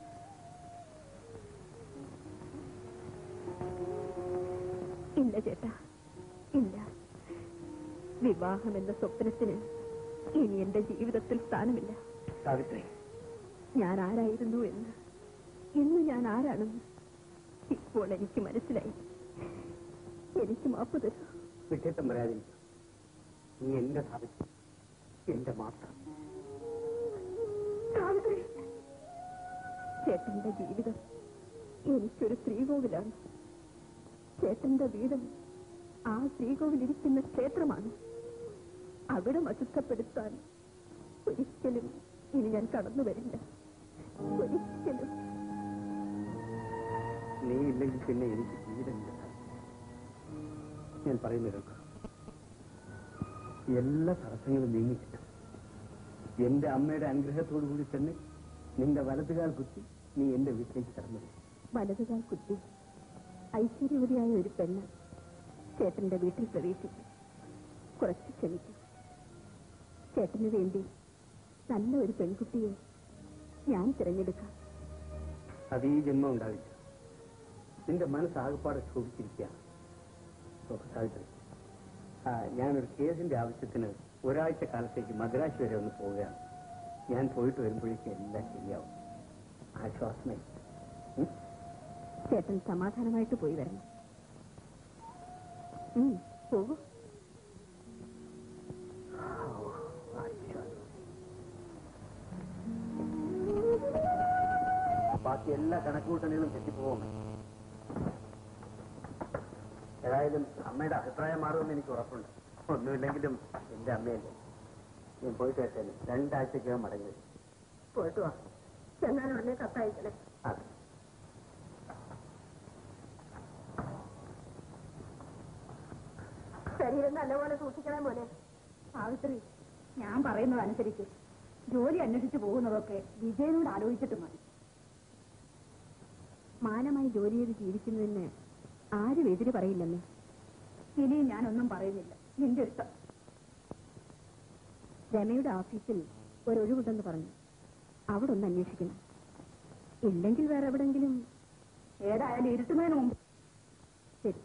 ഇല്ല ചേട്ടാ ഇല്ല വിവാഹം എന്ന സ്വപ്നത്തിന് ഇനി എന്റെ ജീവിതത്തിൽ സ്ഥാനമില്ല സാവിത്രി ഞാൻ ആരായിരുന്നു എന്ന് ഇന്ന് ഞാൻ ആരാണെന്ന് ഇപ്പോൾ എനിക്ക് മനസ്സിലായി എനിക്ക് മാപ്പ് തരൂ വിഷയത്തം വരാതിരിക്കും നീ എന്റെ സാവിത്രി എന്റെ മാത്രം സാവിത്രി ചേട്ടന്റെ ജീവിതം എനിക്കൊരു ശ്രീകോവിലാണ് ചേട്ടന്റെ വീട് ആ ശ്രീകോവിലിരിക്കുന്ന ക്ഷേത്രമാണ് അവിടെ അശുദ്ധപ്പെടുത്താൻ ഒരിക്കലും ഇനി ഞാൻ കടന്നു വരില്ല ഒരിക്കലും നീ ഇല്ലെങ്കിൽ പിന്നെ എനിക്ക് ജീവിതമില്ല ഞാൻ പറയുന്നത് കേൾക്കാം എല്ലാ തടസ്സങ്ങളും നീങ്ങിക്കിട്ടും എന്റെ അമ്മയുടെ അനുഗ്രഹത്തോടു കൂടി തന്നെ നിന്റെ വലതുകാൽ കുത്തി നീ എന്റെ വീട്ടിലേക്ക് കടന്നു വരും. വലതുകാൽ കുത്തി ഐശ്വര്യവതിയായ ഒരു പെണ്ണ് ചേട്ടന്റെ വീട്ടിൽ പ്രവേശിച്ചു കുറച്ച് ക്ഷമിക്കും ചേട്ടന് വേണ്ടി നല്ല ഒരു പെൺകുട്ടിയെ ഞാൻ തിരഞ്ഞെടുക്കാം അത് ഈ ജന്മം ഉണ്ടാവില്ല നിന്റെ മനസ്സാകപ്പാടെ ക്ഷോഭിച്ചിരിക്കുകയാണ് ഓ, സാവിത്രി ആ, ഞാനൊരു കേസിന്റെ ആവശ്യത്തിന് ഒരാഴ്ച കാലത്തേക്ക് മദ്രാശി വരെ ഒന്ന് പോവുകയാണ് ഞാൻ പോയിട്ട് വരുമ്പോഴേക്കും എല്ലാം ശരിയാവും ആശ്വാസമായി ഉം? ചേട്ടൻ സമാധാനമായിട്ട് പോയി വരണം ഉം, പോകൂ ബാക്കി എല്ലാ കണക്കുകൂട്ടലുകളും തെറ്റിപ്പോകും ഏതായാലും അമ്മയുടെ അഭിപ്രായം മാറുമെന്ന് എനിക്ക് ഉറപ്പുണ്ട് ഒന്നുമില്ലെങ്കിലും എന്റെ അമ്മയല്ലേ ഞാൻ പോയിട്ട് വരട്ടെ രണ്ടാഴ്ചക്കകം മടങ്ങി വരും പോയിട്ട് വാ ചെന്നാൽ ഉടനെ കത്തയക്കണേ അതെ ശരീരം നല്ലപോലെ സൂക്ഷിക്കണേ മോനെ സാവിത്രി ഞാൻ പറയുന്നത് അനുസരിച്ച് ജോലി അന്വേഷിച്ചു പോകുന്നതൊക്കെ വിജയനോട് ആലോചിച്ചിട്ട് മതി മാനമായി ജോലി ചെയ്ത് ജീവിക്കുന്നതിന് ആരും എതിര് പറയില്ലല്ലോ ഇനിയും ഞാനൊന്നും പറയുന്നില്ല നിന്റെ ഇഷ്ടം രമയുടെ ഓഫീസിൽ ഒരൊഴിവുണ്ടെന്ന് പറഞ്ഞു അവിടെ ഒന്ന് അന്വേഷിക്കണം ഇല്ലെങ്കിൽ വേറെ എവിടെങ്കിലും ഏതായാലും ഇരുട്ടുന്നതിന് മുമ്പ് ശരി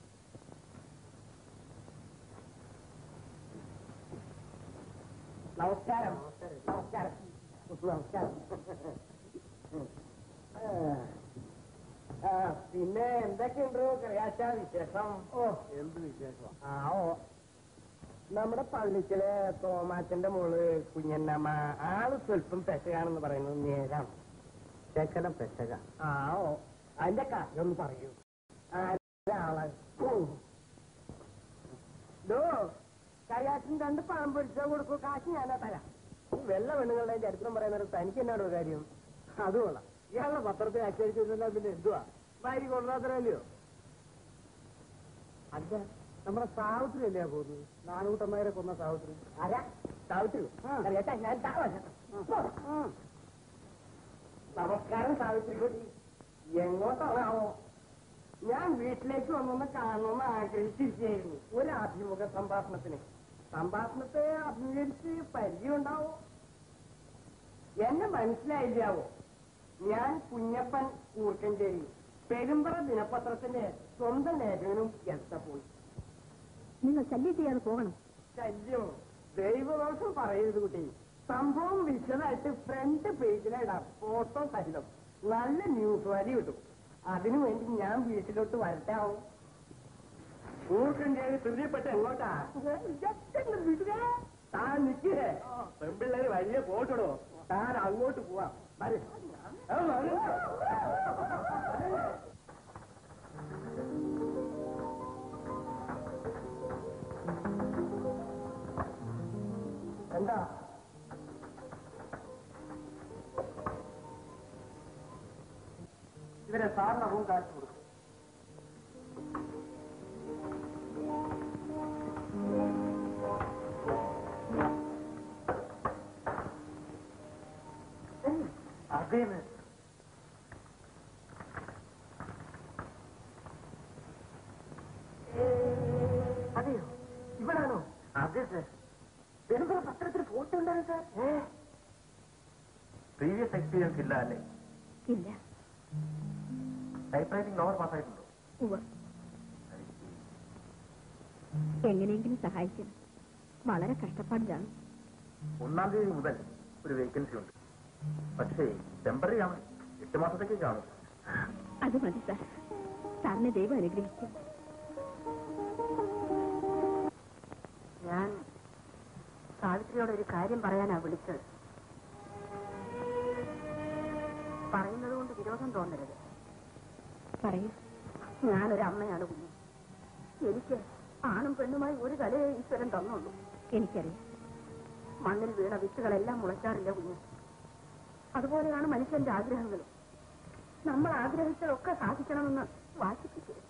നമസ്കാരം നമസ്കാരം നമസ്കാരം ആ, പിന്നെ എന്തൊക്കെയുണ്ട് കറിയാച്ച വിശേഷം ഓ എന്ത് വിശേഷം ആ ഓ നമ്മുടെ പള്ളിക്കലെ തോമാച്ചന്റെ മോള് കുഞ്ഞന്നമ്മ ആള് സ്വല്പം പെശകാണെന്ന് പറയുന്നത് നേരാണ് ശേഖരം പെശക ആ ഓ അതിന്റെ കാര്യം ഒന്ന് പറയൂ ആളെ ഡോ കയ്യാറ്റിന് രണ്ട് പഴം പൊരിച്ചാൽ കൊടുക്കൂ കാശ് ഞാനാ തരാം ഈ വെള്ള പെണ്ണുങ്ങളുടെ ചരിത്രം പറയുന്നത് തനിക്ക് എന്നാടോ കാര്യം അത് കൊള്ളാം ഇയാളുടെ പത്രത്തിൽ അച്ചടിച്ചിരുന്നില്ല പിന്നെ എന്തുവാ ഭാര്യ കൊള്ളാത്തരല്ലയോ അല്ല നമ്മുടെ സാവിത്രി അല്ലേ പോകുന്നത് നാനൂട്ടന്മാരെ കൊന്ന സാവിത്രി ആരാ സാവിത്രി അറിയട്ടെ ഞാൻ നമസ്കാരം സാവിത്രി കുട്ടി എങ്ങോട്ടാണാവോ ഞാൻ വീട്ടിലേക്ക് വന്നൊന്ന് കാണണമെന്ന് ആഗ്രഹിച്ചിരിക്കുകയായിരുന്നു ഒരു അഭിമുഖ സംഭാഷണത്തിന് സംഭാഷണത്തെ അഭിമുഖീകരിച്ച് പരിചയമുണ്ടാവോ എന്നെ മനസ്സിലായില്ലാവോ ഞാൻ കുഞ്ഞപ്പൻ കൂർക്കഞ്ചേരി പെരുമ്പറ ദിനപത്രത്തിന്റെ സ്വന്തം ലേഖകനും എത്തപ്പോയി നിങ്ങൾ ശല്യം ചെയ്യാതെ പോകണം ശല്യം ദൈവദോഷം പറയരുത് കുട്ടി സംഭവം വിശദമായിട്ട് ഫ്രണ്ട് പേജിലിടാം ഫോട്ടോ സഹിതം നല്ല ന്യൂസ് വരി കിട്ടും അതിനു വേണ്ടി ഞാൻ വീട്ടിലോട്ട് വരട്ടാവും ഊർക്കഞ്ചേരി തുല്യപ്പെട്ട എങ്ങോട്ടാ താൻ നിൽക്കേ പെൺപിള്ളേര് വലിയ പോട്ടിടോ താൻ അങ്ങോട്ട് പോവാം വരൂ. ആ, വരൂ. എന്താ ഇവരെ സാറിന് റൂം കാശ് കൊടുക്കും അതേന്ന് അതെയോ ഇവിടാണോ അതെ സർ വരുമ്പോ പത്രത്തിൽ ഫോട്ടോ ഉണ്ടാകും സാർ പ്രീവിയസ് എക്സ്പീരിയൻസ് ഇല്ല അല്ലേ ഇല്ല ടൈപ്പ് റൈറ്റിംഗ് നോവൽ പാസ്സായിട്ടുണ്ടോ ഉവ്വ് എങ്ങനെയെങ്കിലും സഹായിക്കണം വളരെ കഷ്ടപ്പാടിലാണ് ഒന്നാം തീയതി മുതൽ ഒരു വേക്കൻസി ഉണ്ട് പക്ഷേ ടെമ്പററി ആണ് എട്ട് മാസത്തേക്ക് കാണും അത് മതി സാർ സാറിനെ ദൈവം അനുഗ്രഹിക്കും ഞാൻ സാവിത്രിയോട് ഒരു കാര്യം പറയാനാ വിളിച്ചത് പറയുന്നത് കൊണ്ട് വിരോധം തോന്നരുത് പറയൂ ഞാനൊരു അമ്മയാണ് കുഞ്ഞു എനിക്ക് ആണും പെണ്ണുമായി ഒരു കലയെ ഈശ്വരൻ തന്നുള്ളൂ എനിക്കറിയാം മണ്ണിൽ വീണ വിത്തുകളെല്ലാം മുളയ്ക്കാറില്ല കുഞ്ഞു അതുപോലെയാണ് മനുഷ്യന്റെ ആഗ്രഹങ്ങളും നമ്മൾ ആഗ്രഹിച്ചതൊക്കെ സാധിക്കണമെന്ന് വാശിപ്പിക്കരുത്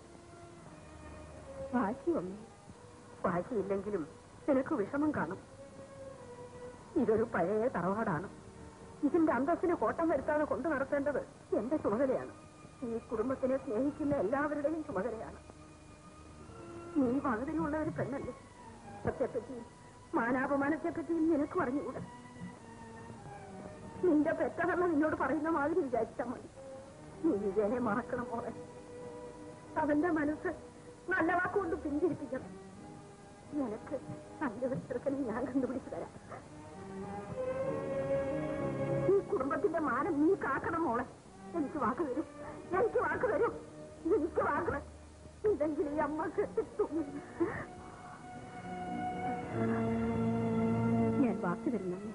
വാശി അമ്മേ വാശിയില്ലെങ്കിലും നിനക്ക് വിഷമം കാണും ഇതൊരു പഴയ തറവാടാണ് ഇതിന്റെ അന്തസ്സിന് കോട്ടം വരുത്താതെ കൊണ്ടു നടത്തേണ്ടത് എന്റെ ചുമതലയാണ് ഈ കുടുംബത്തിനെ സ്നേഹിക്കുന്ന എല്ലാവരുടെയും ചുമതലയാണ് നീ വകതിരിയുള്ള ഒരു പെണ്ണല്ലേ സത്യത്തെപ്പറ്റിയും മാനാപമാനത്തെപ്പറ്റിയും നിനക്ക് പറഞ്ഞുകൂടെ നിന്റെ പെറ്റതള്ള നിന്നോട് പറയുന്ന മാതിരി വിചാരിച്ചാൽ മതി നീ വിജയനെ മറക്കണം മോളെ അവന്റെ മനസ്സ് നല്ല വാക്കുകൊണ്ട് പിന്തിരിപ്പിക്കണം നിനക്ക് നല്ലൊരു ചെറുക്കനെ ഞാൻ കണ്ടുപിടിച്ചു തരാം ഈ കുടുംബത്തിന്റെ മാനം നീ കാക്കണം മോളെ എനിക്ക് വാക്ക് തരും എനിക്ക് വാക്ക് തരും എനിക്ക് വാക്ക് തരും. ഇല്ലെങ്കിൽ ഈ അമ്മ കെട്ടിത്തും ഞാൻ വാക്ക് തരുന്നു അമ്മേ.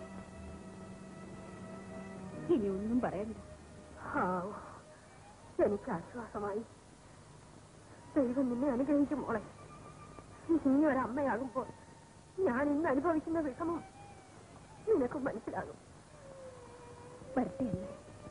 ഇനി ഒന്നും പറയണ്ട ഹാവ്. എനിക്ക് ആശ്വാസമായി ദൈവം നിന്നെ അനുഗ്രഹിക്കും മോളെ നീ ഒരമ്മയാകുമ്പോൾ ഞാൻ ഇന്ന് അനുഭവിക്കുന്ന വിഷമം നിനക്കും മനസ്സിലാകും വരട്ടെ അമ്മേ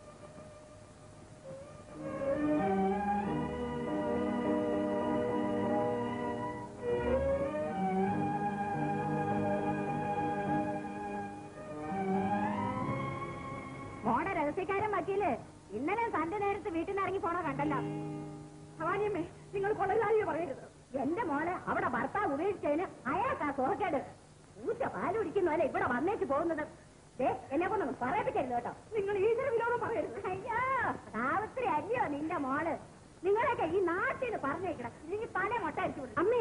മോടെ രഹസ്യക്കാരൻ വക്കീല് ഇന്നലെ തന്റെ നേരത്ത് വീട്ടിൽ നിന്ന് ഇറങ്ങി പോണ കണ്ടല്ലോ ഭവാനിയമ്മേ നിങ്ങൾ കൊള്ളലാളിയെ പറയരുത് എന്റെ മോളെ അവിടെ ഭർത്താവ് ഉപേക്ഷിച്ചതിന് അയാൾക്കാ സുഖക്കേട് ഊറ്റ പാല് കുടിക്കുന്നതല്ലേ ഇവിടെ വന്നേച്ച് പോകുന്നത് ദേ, എന്നെ കൊണ്ടൊന്നും പറയിപ്പിക്കരുത് കേട്ടോ നിങ്ങൾ ഈശ്വര വിരോധം പറയരുത് അയ്യോ സാവിത്രി അല്ലയോ നിന്റെ മോള് നിങ്ങളൊക്കെ ഈ നാട്ടിൽ നിന്ന് പറഞ്ഞേക്കണം ഇതിന് പല മുട്ട അടിച്ചു വിടും അമ്മേ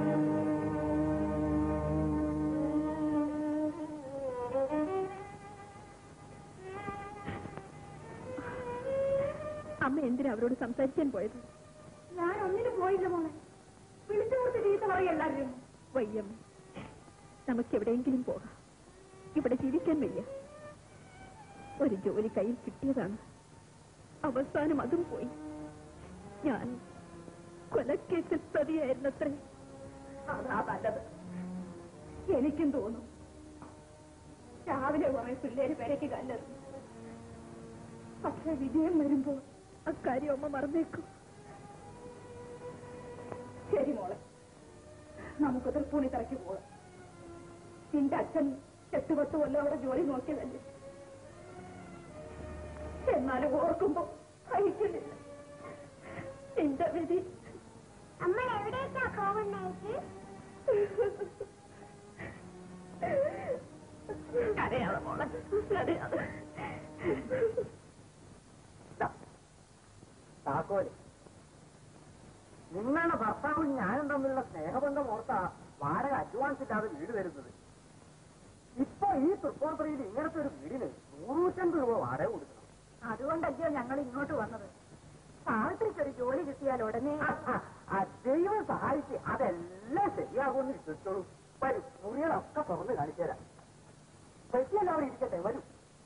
അമ്മ എന്തിനാ അവരോട് സംസാരിക്കാൻ പോയത് ഞാൻ ഒന്നിനും പോയില്ല മോളെ വിളിച്ചു കൊടുത്ത് ചീത്ത പറയല്ലായിരുന്നു വയ്യം നമുക്ക് എവിടെയെങ്കിലും പോകാം ഇവിടെ ജീവിക്കാൻ വയ്യ ഒരു ജോലി കയ്യിൽ കിട്ടിയതാണ് അവസാനം അതും പോയി ഞാൻ കൊലക്കേസിൽ പ്രതിയായിരുന്നത്രേ അതാ നല്ലത് എനിക്കും തോന്നും രാവിലെ കുറെ പിള്ളേര് പെരയ്ക്ക് കല്ലെറിഞ്ഞു പക്ഷെ വിജയം വരുമ്പോ അക്കാര്യം അമ്മ മറന്നേക്കും ശരി മോളെ നമുക്ക് തൃപ്പൂണി തറയ്ക്ക് പോകാം നിന്റെ അച്ഛൻ എട്ട് പത്ത് കൊല്ലം അവിടെ ജോലി നോക്കിയതല്ലേ എന്നാലും ഓർക്കുമ്പോ സഹിക്കുന്നില്ല നിന്റെ വിധി അമ്മ എവിടേക്കാ പോകുന്നേക്ക് കരയാതെ മോളെ കരയാതെ താക്കോല് നിങ്ങളുടെ ഭർത്താവും ഞാനും തമ്മിലുള്ള സ്നേഹബന്ധം ഓർത്താ വാടക അഡ്വാൻസ് ഇല്ലാതെ വീട് വരുന്നത് ഇപ്പൊ ഈ തൃപ്പൂണിത്തുറയിൽ ഇങ്ങനത്തെ ഒരു വീടിന് നൂറ്റമ്പത് രൂപ വാടക കൊടുക്കണം അതുകൊണ്ടല്ലയോ ഞങ്ങൾ ഇങ്ങോട്ട് വന്നത് സാവിത്രിക്ക് ഒരു ജോലി കിട്ടിയാൽ ഉടനെ ആ, ആ, ആ ദൈവം സഹായിച്ച് അതെല്ലാം ശരിയാകുമെന്ന് വിശ്വസിച്ചോളൂ വരും മുറികളൊക്കെ തുറന്ന് കാണിച്ചു തരാം പെട്ടിയെല്ലാം അവിടെ ഇരിക്കട്ടെ വരൂ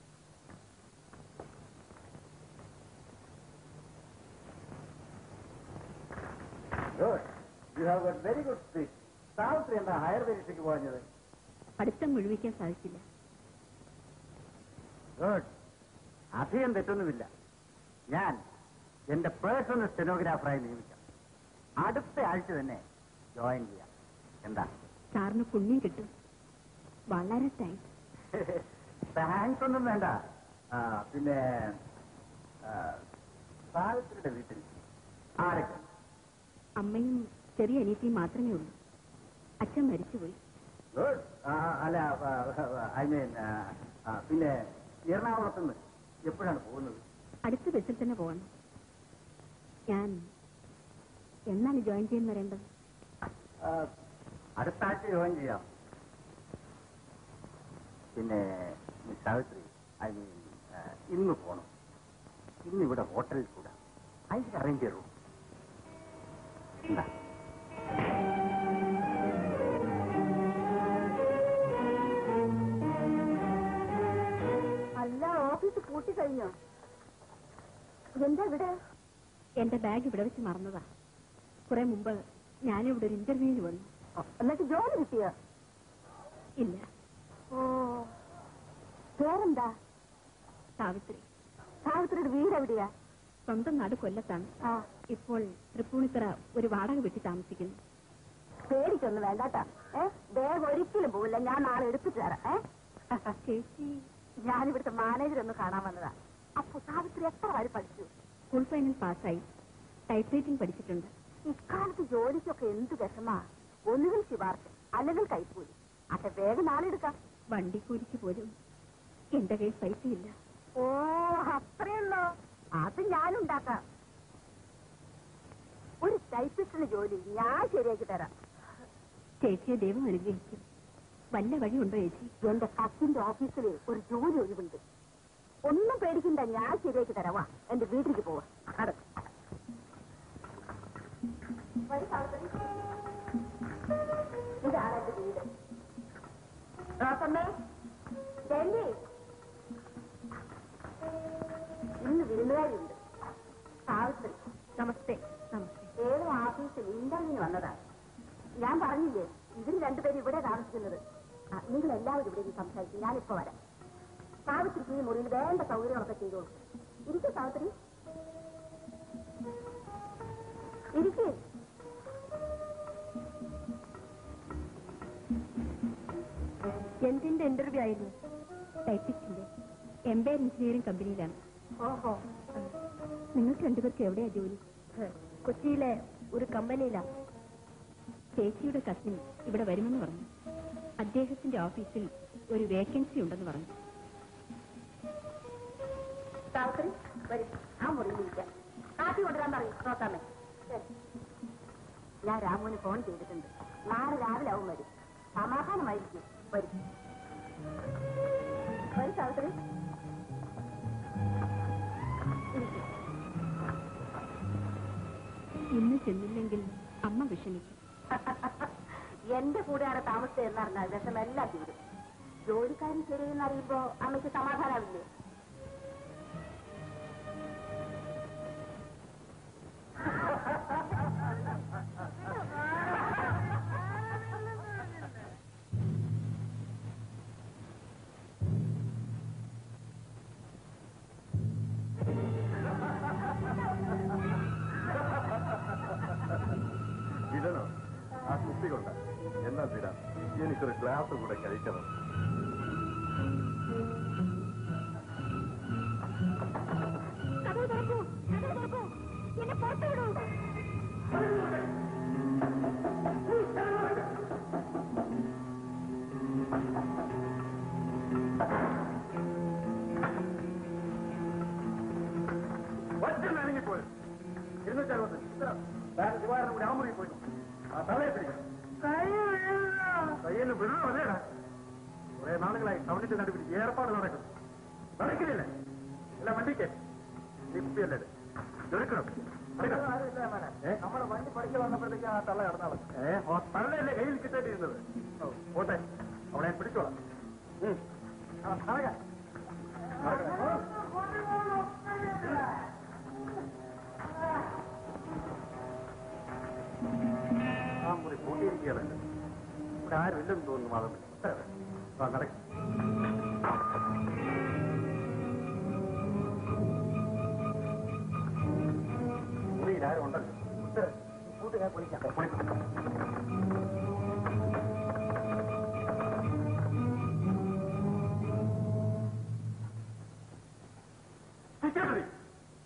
good you have got very good speech Savitri എന്താ ഹയർ പരീക്ഷയ്ക്ക് പോയത് പഠിത്തം മുഴുവിക്കാൻ സാധിച്ചില്ല ഗുഡ് അധികം തെറ്റൊന്നുമില്ല ഞാൻ എന്റെ പേഴ്സണൽ സ്റ്റെനോഗ്രാഫറായി നിയമിക്കാം അടുത്ത ആഴ്ച തന്നെ ജോയിൻ ചെയ്യാം എന്താ സാറിന് പുണ്യം കിട്ടും വളരെ താങ്ക്സ് താങ്ക്സ് ഒന്നും വേണ്ട ആ, പിന്നെ സാവിത്രിയുടെ വീട്ടിൽ ആരൊക്കെ അമ്മയും ചെറിയ അനിയത്തിയും മാത്രമേ ഉള്ളൂ അച്ഛൻ മരിച്ചുപോയി ഗുഡ് അല്ല ഐ മീൻ പിന്നെ എറണാകുളത്ത് നിന്ന് എപ്പോഴാണ് പോകുന്നത് അടുത്ത ബസ്സിൽ തന്നെ പോകണം ഞാൻ എന്നാണ് ജോയിൻ ചെയ്യാൻ വരേണ്ടത് ആ, അടുത്ത ആഴ്ച ജോയിൻ ചെയ്യാം പിന്നെ മിസ് സാവിത്രി ഐ മീൻ ഇന്ന് പോണം ഇന്ന് ഇവിടെ ഹോട്ടലിൽ കൂടാ അതിന് അറേഞ്ച് ചെയ്തു എന്താ അല്ല ഓഫീസ് പൂട്ടിക്കഴിഞ്ഞോ എന്താ ഇവിടെ എന്റെ ബാഗ് ഇവിടെ വെച്ച് മറന്നതാ കുറെ മുമ്പ് ഞാനിവിടെ ഒരു ഇന്റർവ്യൂവിന് വന്നു എന്നിട്ട് ജോലി കിട്ടിയോ ഇല്ല ഓ പേരെന്താ സാവിത്രി സാവിത്രിയുടെ വീട് എവിടെയാ സ്വന്തം നാട് കൊല്ലത്താണ് ആ ഇപ്പോൾ തൃപ്പൂണിത്തറ ഒരു വാടക വീട്ടിൽ താമസിക്കുന്നു പേടിക്കൊന്നും വേണ്ടാട്ടാ ഏ വേഗം ഒരിക്കലും പോവില്ല ഞാൻ നാളെ എടുത്തിട്ട് തരാം ഏ ചേച്ചി ഞാനിവിടുത്തെ മാനേജർ ഒന്ന് കാണാൻ വന്നതാ അപ്പൊ സാവിത്രി എത്ര വരെ പഠിച്ചു ഫുൾ ഫൈനൽ പാസ്സായി ടൈപ്പ് റൈറ്റിംഗ് പഠിച്ചിട്ടുണ്ട് ഇക്കാലത്ത് ജോലിക്കൊക്കെ എന്ത് വിഷമാ ഒന്നുകിൽ ശുപാർശ അല്ലെങ്കിൽ കൈക്കൂലി അതെ വേഗം നാളെ എടുക്കാം വണ്ടിക്കൂലിക്ക് പോലും എന്റെ കയ്യിൽ പൈസയില്ല ഓ അത്രയുള്ളോ അത് ഞാനുണ്ടാക്കാം ഒരു ടൈപ്പിസ്റ്റിന് ജോലി ഞാൻ ശരിയാക്കി തരാം ചേച്ചിയെ ദൈവം അനുഗ്രഹിക്കും വല്ല വഴിയുണ്ടോ ചേച്ചി എന്റെ കസിന്റെ ഓഫീസിൽ ഒരു ജോലി ഒഴിവുണ്ട് ഒന്നും പേടിക്കണ്ട ഞാൻ ശരിയാക്കി തരാം വാ എന്റെ വീട്ടിലേക്ക് പോവാ നട ഇതാണ് എന്റെ വീട് റോസമ്മേ ഡൽഹി ഇന്ന് വിരുന്നുകാരുണ്ട് സാവിത്രി നമസ്തേ നമസ്തേ ഏതോ ഓഫീസിൽ ഇന്റർവ്യൂവിന് വന്നതാ ഞാൻ പറഞ്ഞില്ലേ ഇവര് രണ്ടുപേരും ഇവിടെ താമസിക്കുന്നത് ആ, നിങ്ങൾ എല്ലാവരും ഇവിടെ ഇരുന്ന് സംസാരിക്കും ഞാനിപ്പോ വരാം സാവിത്രിക്ക് ഈ മുറിയിൽ വേണ്ട സൗകര്യങ്ങളൊക്കെ ചെയ്തോളൂ ഇരിക്കൂ സാവിത്രി ഇരിക്കേ എന്തിന്റെ ഇന്റർവ്യൂ ആയിരുന്നു ടൈപ്പിസ്റ്റിന്റെ എംപയർ എഞ്ചിനീയറിംഗ് കമ്പനിയിലാണ് ഓഹോ നിങ്ങൾക്ക് രണ്ടുപേർക്ക് എവിടെയാ ജോലി കൊച്ചിയിലെ ഒരു കമ്പനിയിലാ ചേച്ചിയുടെ കസിൻ ഇവിടെ വരുമെന്ന് പറഞ്ഞു അദ്ദേഹത്തിന്റെ ഓഫീസിൽ ഒരു വേക്കൻസി ഉണ്ടെന്ന് പറഞ്ഞു സാവിത്രി വരും ആ മുറിയിൽ ഇരിക്കാം കാപ്പി കൊണ്ടുവരാൻ പറയും നോക്കാമേ ഞാൻ രാമുവിന് ഫോൺ ചെയ്തിട്ടുണ്ട് നാളെ രാവിലെ ആവും വരും സമാധാനമായിരിക്കും വരും വരും സാവിത്രി ഇരിക്ക്. ഇന്ന് ചെന്നില്ലെങ്കിൽ അമ്മ വിഷമിക്കും എന്റെ കൂടെയാണ് താമസം എന്നറിഞ്ഞാൽ വിഷമെല്ലാം തീരും ജോലിക്കാരൻ ശരിയെന്ന് അറിയുമ്പോ അമ്മയ്ക്ക് സമാധാനാവില്ലേ വിടണോ ആ കുപ്പി കൊണ്ട എന്നാൽ വിടാം എനിക്കൊരു ഗ്ലാസ് കൂടെ കഴിക്കണം ഒറ്റ വേണമെങ്കിൽ പോയി ഇരുന്നൂറ്റി അറുപത്തഞ്ച് ശിവാരണം കൂടി ആ മുറി പോയി ആ തലയെ പിടിക്കണം കയ്യിൽ വിടണോ അതേടാ കുറെ നാളുകളായി ടൗണിന്റെ നടുവിൽ ഏർപ്പാട് നടക്കുന്നു നടക്കുന്നില്ലേ അല്ല വണ്ടിക്ക് നീ കുപ്പിയല്ലേ ഇത്? എടുക്കണം നമ്മളെ വണ്ടി പഠിക്കാൻ വന്നപ്പോഴത്തേക്ക് ആ തള്ള നടന്നാളെ ഏ ഓ തള്ളയല്ലേ കയ്യിൽ കിട്ടേണ്ടിയിരുന്നത് ഓ, പോട്ടെ അവളെ പിടിച്ചോളാം ഉം. ആ, നടക്കാം. ആ മുറി പൂട്ടിയിരിക്കുകയല്ലേ ഇവിടെ ആരും ഇല്ലെന്ന് തോന്നുന്നു മാധവൻ ആ നടക്കും മുറിയിൽ ആരും ഉണ്ടല്ലോ ഉത്തരം. ഈ കൂട്ട് ഞാൻ പൊളിക്കാം സെക്യൂരിറ്റി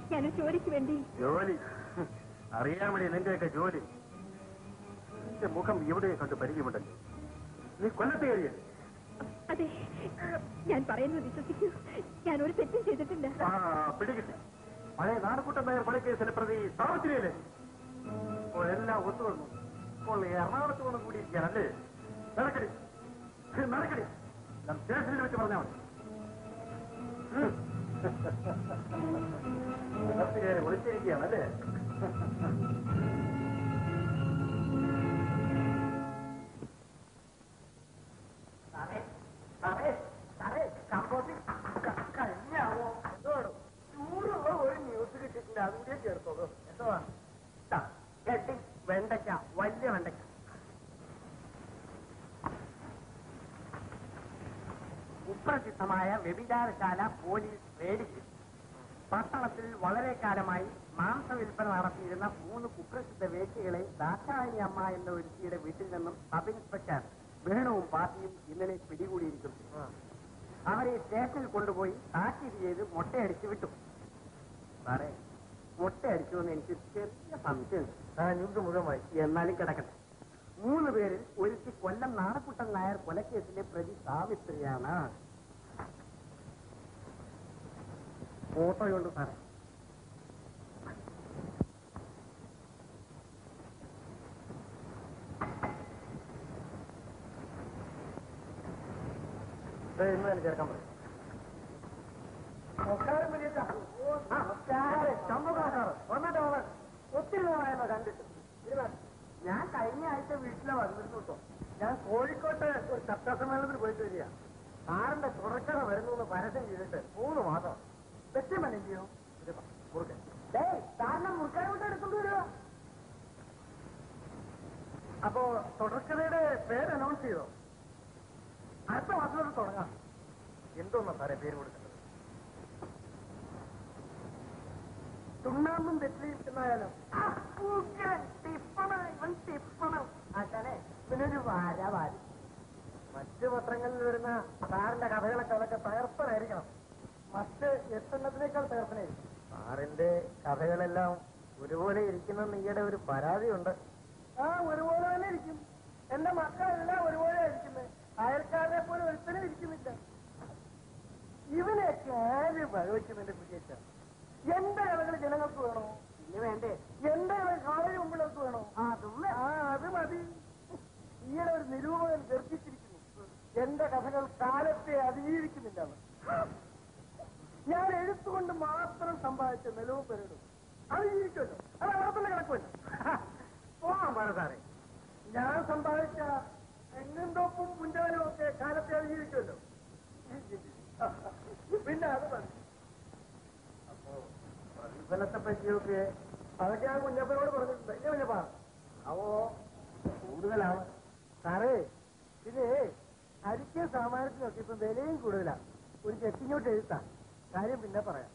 ഞാനൊരു ജോലിക്ക് വേണ്ടി ജോലി ഹും. അറിയാൻ വേണ്ടി നിന്റെയൊക്കെ ജോലി നിന്റെ മുഖം ഇവിടെ കണ്ട് പരിചയമുണ്ടല്ലോ നീ കൊല്ലത്ത് കയറിയല്ലേ അതെ ഞാൻ പറയുന്നത് വിശ്വസിക്കൂ ഞാൻ ഒരു തെറ്റും ചെയ്തിട്ടില്ല ആ പിടികിട്ടി പഴയ നാടക്കൂട്ടം നായർ കൊലക്കേസിലെ പ്രതി സാവിത്രിയല്ലേ ഇപ്പോൾ എല്ലാം ഒത്തുവന്നു ഇപ്പോൾ എറണാകുളത്ത് വന്ന് കൂടിയിരിക്കുകയാണല്ലേ നടക്കടി ഹ്, നടക്കടി ഞാൻ സ്റ്റേഷനിൽ വെച്ച് പറഞ്ഞാൽ മതി ഹ്. അകത്ത് കയറി ഒളിച്ചിരിക്കുകയാണല്ലേ സാറേ സാറേ സാറേ കമ്പോസിൽ കഴിഞ്ഞാവോ എന്തോടും ചൂടുള്ള ഒരു ന്യൂസ് കിട്ടിയിട്ടുണ്ട് അതുകൂടിയേ ചേർത്തോളൂ എന്തോ കെട്ടി വെണ്ടയ്ക്ക വലിയ വെണ്ടയ്ക്ക കുപ്രസിദ്ധമായ വ്യഭിചാരശാല പോലീസ് റെയ്ഡ് ചെയ്തു പട്ടണത്തിൽ വളരെ കാലമായി മാംസവിൽപ്പന നടത്തിയിരുന്ന മൂന്ന് കുപ്രസിദ്ധ വേശ്യകളെ ദാക്ഷായണി അമ്മ എന്ന ഒരുത്തിയുടെ വീട്ടിൽ നിന്നും സബ് ഇൻസ്പെക്ടർ വേണുവും പാർട്ടിയും ഇന്നലെ പിടികൂടിയിരിക്കുന്നു അവരെ സ്റ്റേഷനിൽ കൊണ്ടുപോയി താക്കീത് ചെയ്ത് മുട്ടയടിച്ച് വിട്ടു സാറേ മുട്ടയടിച്ചു എന്ന് എനിക്ക് ചെറിയ സംശയമുണ്ട് ആ ന്യൂസ് മുഴുവൻ എന്നാലും കിടക്കട്ടെ മൂന്ന് പേരിൽ ഒരുത്തി കൊല്ലം നാണക്കുട്ടൻ നായർ കൊലക്കേസിലെ പ്രതി സാവിത്രിയാണ് ഫോട്ടോയുണ്ട് സാറേ ഇന്ന് തന്നെ ചേർക്കാൻ പറയും നമസ്കാരം വലിയ വന്നിട്ട് വന്ന് ഒത്തിരി നാളായല്ലോ കണ്ടിട്ട് ഇരുന്നാ. ഞാൻ കഴിഞ്ഞ ആഴ്ച വീട്ടിലെ വന്നിരുന്നു കേട്ടോ ഞാൻ കോഴിക്കോട്ട് ഒരു ചർച്ചാ സമ്മേളനത്തിന് പോയിട്ട് വരിക സാറിന്റെ തുടർച്ചത വരുന്നു എന്ന് പരസ്യം ചെയ്തിട്ട് മൂന്ന് മാസം വ്യക്തമല്ല ചെയ്യോ മുറുക്കൻ സാറിനെ മുറുക്കാൻ വിട്ട് എടുക്കൊണ്ട് വരിക അപ്പോ തുടർക്കഥയുടെ പേര് അനൗൺസ് ചെയ്തോ അടുത്ത മാസം തൊട്ട് തുടങ്ങാം എന്തോന്നാ സാറേ പേര് കൊടുക്കുന്നത് ചുണ്ണാമ്പും വെറ്റിലയും എന്നായാലോ ആശാനെ ഇതിനൊരു വാര വാരി മറ്റ് പത്രങ്ങളിൽ വരുന്ന സാറിന്റെ കഥകളൊക്കെ അതൊക്കെ തകർപ്പനായിരിക്കണം മറ്റ് എട്ടെണ്ണത്തിനേക്കാൾ തകർപ്പനായിരിക്കും സാറിന്റെ കഥകളെല്ലാം ഒരുപോലെ ഇരിക്കുന്ന ഈയുടെ ഒരു പരാതിയുണ്ട് ആ ഒരുപോലെ തന്നെ ഇരിക്കും എന്റെ മക്കളെല്ലാം ഒരുപോലെ ഇരിക്കുന്നത് അയൽക്കാരനെ പോലെ ഒരുത്തനും ഇരിക്കുന്നില്ല ഇവനെയൊക്കെ ആര് വകവെക്കുന്നുണ്ട് കുട്ടിയച്ച എന്റെ കഥകൾ ജനങ്ങൾക്ക് വേണോ പിന്നെ വേണ്ടേ എന്റെ കഥ കോളേജ് മുമ്പിലേക്ക് വേണോ ആ അത് മതി ഈയിടെ ഒരു നിരൂപകൻ ഗർഭിച്ചിരിക്കുന്നു എന്റെ കഥകൾ കാലത്തെ അതിജീവിക്കുന്നില്ല ഞാൻ എഴുത്തുകൊണ്ട് മാത്രം സമ്പാദിച്ച നിലവും പെരടും അതിജീവിക്കുമല്ലോ അത് അവിടെ തന്നെ കിടക്കുമല്ലോ പോകാൻ പാട സാറേ ഞാൻ സമ്പാദിച്ച എങ്ങുംതോപ്പും മുൻകാലും ഒക്കെ കാലത്തെ അതിജീവിക്കുമല്ലോ പിന്നെ അത് മതി അപ്പോ പ്രതിഫലത്തെ പറ്റിയൊക്കെ അതൊക്കെ ഞാൻ കുഞ്ഞപ്പനോട് പറഞ്ഞിട്ടുണ്ട് ഇല്ല കുഞ്ഞപ്പ അവോ കൂടുതലാണ് സാറേ പിന്നെ അരിക്ക് സാമാനത്തിനൊക്കെ ഇപ്പം വിലയും കൂടുതലാണ് ഒരു ചെക്കിങ്ങോട്ട് എഴുത്താ കാര്യം പിന്നെ പറയാം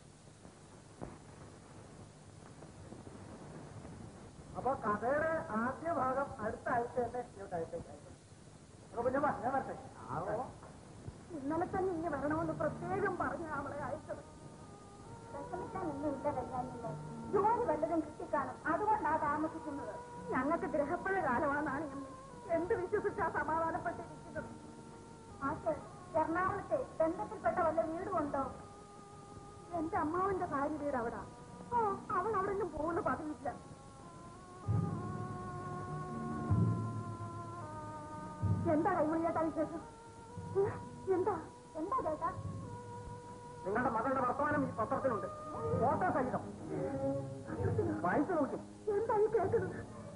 അപ്പൊ കഥയുടെ ആദ്യ ഭാഗം അടുത്ത ആഴ്ച തന്നെ ഇങ്ങോട്ട് അയച്ചേക്കാം അപ്പൊ പിന്നെ ഞാൻ വരട്ടെ ആവോ ഇന്നലെ തന്നെ ഇനി വരണമെന്ന് പ്രത്യേകം പറഞ്ഞ അവളെ അയച്ചത് വിഷമിക്കാനൊന്നും ഇല്ല കല്യാണില്ലേ ജോലി വല്ലതും കിട്ടിക്കാണും അതുകൊണ്ടാ താമസിക്കുന്നത് ഞങ്ങൾക്ക് ഗ്രഹപ്പഴ കാലമാണെന്നാണ് ഞാൻ എന്ത് വിശ്വസിച്ചാ സമാധാനപ്പെട്ടിരിക്കുന്നത് ആശ് എറണാകുളത്തെ ബന്ധത്തിൽപ്പെട്ട വല്ല വീടുമുണ്ടോ എന്റെ അമ്മാവന്റെ ഭാര്യ വീട് അവിടെ ഓ അവൾ അവിടെ നിന്നും പോകുന്ന പതിവില്ല എന്താ കൈമണിയേട്ടാ വിശേഷം ഉം, എന്താ എന്താ ചേട്ടാ നിങ്ങളുടെ മകളുടെ വർത്തമാനം ഈ പത്രത്തിലുണ്ട് ഫോട്ടോ സഹിതം വായിച്ചു നോക്കും എന്താ ഈ കേട്ടത്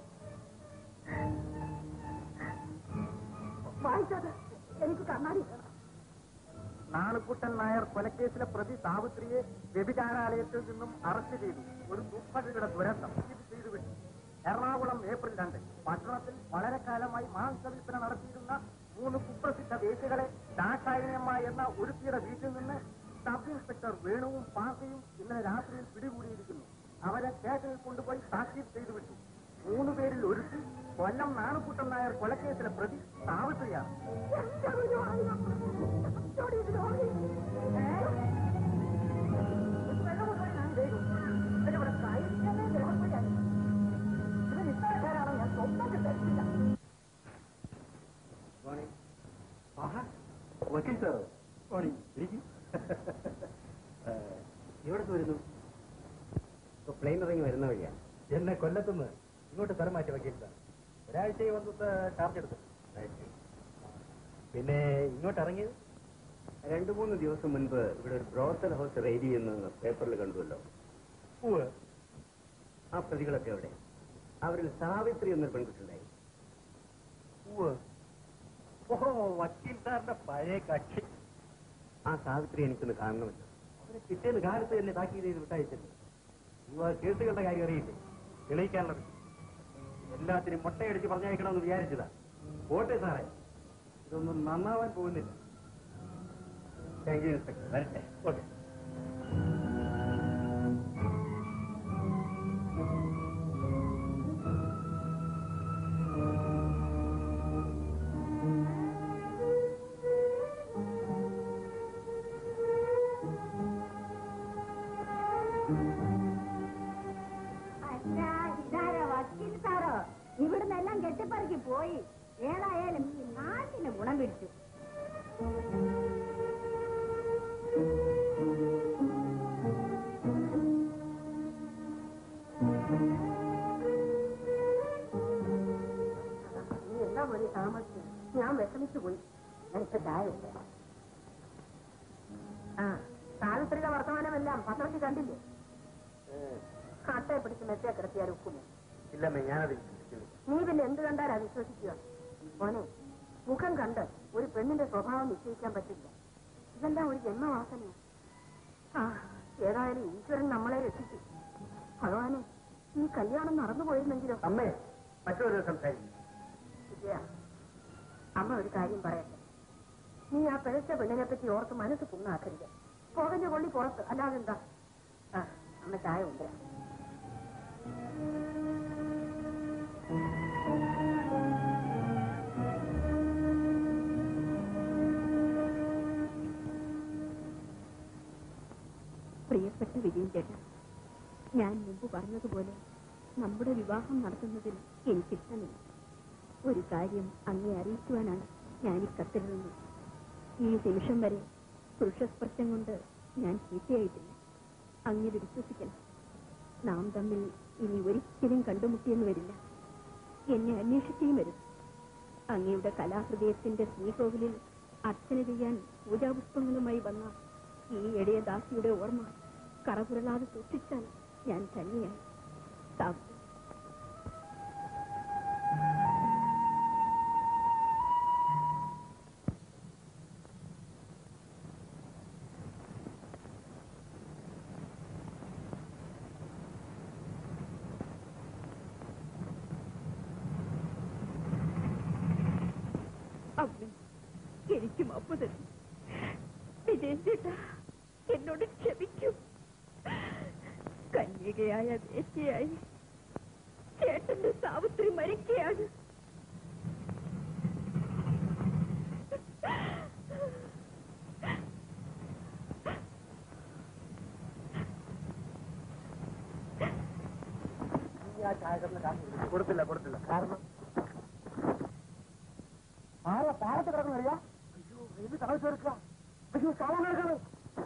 വായിച്ചത് എനിക്ക് കണ്ണാടി വേണം നാണുക്കുട്ടൻ നായർ കൊലക്കേസിലെ പ്രതി സാവിത്രിയെ വ്യഭിചാരാലയത്തിൽ നിന്നും അറസ്റ്റ് ചെയ്തു ഒരു ദുർഭടയുടെ ദുരന്തം ഇത് ചെയ്തു വിട്ടു എറണാകുളം ഏപ്രിൽ രണ്ട് പട്ടണത്തിൽ വളരെ കാലമായി മാംസവിൽപ്പന നടത്തിയിരുന്ന മൂന്ന് കുപ്രസിദ്ധ വേശികളെ ദാക്ഷായണിയമ്മ എന്ന ഒരുത്തിയുടെ വീട്ടിൽ നിന്ന് സബ് ഇൻസ്പെക്ടർ വേണുവും പാർട്ടിയും ഇന്നലെ രാത്രിയിൽ പിടികൂടിയിരിക്കുന്നു അവരെ സ്റ്റേഷനിൽ കൊണ്ടുപോയി താക്കീത് ചെയ്തു വിട്ടു മൂന്ന് പേരിൽ ഒരുത്തി കൊല്ലം നാണുക്കുട്ടൻ നായർ കൊലക്കേസിലെ പ്രതി സാവിത്രിയാണ് വക്കീൽ സാറോ മോർണിംഗ് ഇരിക്കും എവിടത്ത് വരുന്നു ഇപ്പൊ പ്ലെയിൻ ഇറങ്ങി വരുന്ന വഴിയാ എന്നെ കൊല്ലത്തുനിന്ന് ഇങ്ങോട്ട് സ്ഥലം മാറ്റി വക്കീൽ സാർ ഒരാഴ്ച വന്നിട്ട് ചാർജ് എടുത്തു പിന്നെ ഇങ്ങോട്ട് ഇറങ്ങിയത് രണ്ടു മൂന്ന് ദിവസം മുൻപ് ഇവിടെ ഒരു ബ്രോത്തൽ ഹൗസ് റെയ്ഡ് ചെയ്യുന്ന പേപ്പറിൽ കണ്ടുവല്ലോ പൂവ് ആ പ്രതികളൊക്കെ എവിടെ അവരിൽ സാവിത്രി എന്നൊരു പെൺകുട്ടിയുണ്ടായി പൂവ് ഓഹോ വക്കീൽ സാറിന്റെ പഴയ കക്ഷി ആ സാവിത്രി എനിക്കൊന്ന് കാണണമല്ലോ അവരെ പിറ്റേന്ന് കാലത്ത് തന്നെ താക്കീത് ചെയ്ത് വിട്ടയച്ചല്ലോ നിങ്ങൾ കേസുകളുടെ കാര്യം അറിയില്ലേ തെളിയിക്കാനുള്ളത് എല്ലാത്തിനും മുട്ടയടിച്ച് പറഞ്ഞയക്കണമെന്ന് വിചാരിച്ചതാ പോട്ടെ സാറേ ഇതൊന്നും നന്നാവാൻ പോകുന്നില്ല താങ്ക് യു ഇൻസ്പെക്ടർ വരട്ടെ ഓക്കെ അച്ഛാ ഇതാരാ വക്കീൽ സാറോ ഇവിടുന്നെല്ലാം കെട്ടിപ്പറക്കി പോയി ഏതായാലും ഈ നാട്ടിന് ഗുണം പിടിച്ചു നീ എന്താ മതി താമസിച്ചു ഞാൻ വിഷമിച്ചു പോയി ഞാനിപ്പോ ചായ ഉണ്ട് ആ സാവിത്രിയുടെ വർത്തമാനമെല്ലാം പത്രത്തിൽ കണ്ടില്ലേ അട്ടയെ പിടിച്ച് മെത്തേ കിടത്തിയാൽ ഉക്കുമോ ഇല്ലമ്മേ ഞാനത് വിശ്വസിക്കുന്നു നീ പിന്നെ എന്ത് കണ്ടാലാ വിശ്വസിക്കുക മോനെ മുഖം കണ്ട് ഒരു പെണ്ണിന്റെ സ്വഭാവം നിശ്ചയിക്കാൻ പറ്റില്ല ഇതെല്ലാം ഒരു ജന്മവാസനയാ ആ ഏതായാലും ഈശ്വരൻ നമ്മളെ രക്ഷിച്ചു ഭഗവാനെ ഈ കല്യാണം നടന്നു പോയിരുന്നെങ്കിലോ അമ്മേ മറ്റൊരു സംസാരിക്കും വിജയ അമ്മ ഒരു കാര്യം പറയട്ടെ നീ ആ പിഴച്ച പെണ്ണിനെ പറ്റി ഓർത്ത് മനസ്സ് പുണ്ണാക്കരുത് പുകഞ്ഞ കൊള്ളി പുറത്ത് അല്ലാതെ എന്താ ആ അമ്മ ചായ ഉണ്ട് പ്രിയപ്പെട്ട വിജയൻ ചേട്ടൻ ഞാൻ മുമ്പ് പറഞ്ഞതുപോലെ നമ്മുടെ വിവാഹം നടത്തുന്നതിൽ എനിക്കിഷ്ടമില്ല ഒരു കാര്യം അങ്ങേ അറിയിക്കുവാനാണ് ഞാൻ ഈ കത്തെഴുതുന്നത് ഈ നിമിഷം വരെ പുരുഷസ്പർശം കൊണ്ട് ഞാൻ ചീത്തയായിട്ടില്ല അങ്ങനെ വിശ്വസിക്കണം നാം തമ്മിൽ ഇനി ഒരിക്കലും കണ്ടുമുട്ടിയെന്ന് വരില്ല എന്നെ അന്വേഷിക്കുകയും വരും അങ്ങയുടെ കലാഹൃദയത്തിന്റെ ശ്രീകോവിലിൽ അർച്ചന ചെയ്യാൻ പൂജാപുഷ്പങ്ങളുമായി വന്ന ഈ എളിയ ദാസിയുടെ ഓർമ്മ കറപുരളാതെ സൂക്ഷിച്ചാൽ ഞാൻ തന്നെയായി സാവിത്രി അമ്മ എനിക്ക് മാപ്പ് തരും വിജയൻ ചേട്ടാ എന്നോട് ക്ഷമിക്കൂ കന്യകയായ വേശ്യയായി ചേട്ടന്റെ സാവിത്രി മരിക്കുകയാണ് കൊടുത്തില്ല കൊടുത്തില്ല കാരണം ആരാ പാലത്ത് കിടക്കുന്നറിയാ അയ്യോ ഇത് താഴ്ച എടുക്കുക അയ്യോ സാധനം കിടക്കാണ്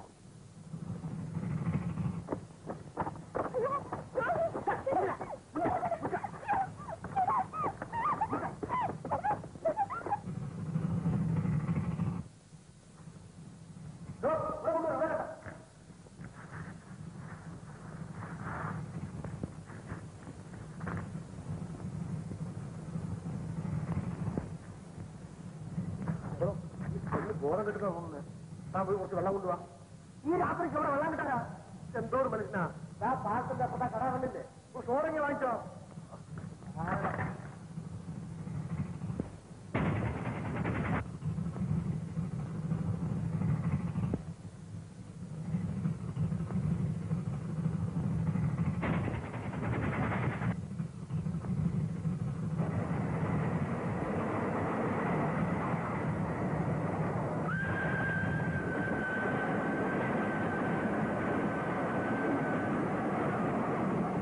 ബോധം കിട്ടുന്ന തോന്നുന്നത് താൻ പോയി കുറച്ച് വെള്ളം കൊണ്ടുവാ ഈ രാത്രിക്ക് അവിടെ വെള്ളം കിട്ടാനാ എന്തോട് മനുഷ്യനാ ആ പാലത്തിന്റെ അപ്പുറത്തെ കട കണ്ടില്ലേ സോറങ്ങി വാങ്ങിച്ചോ ആ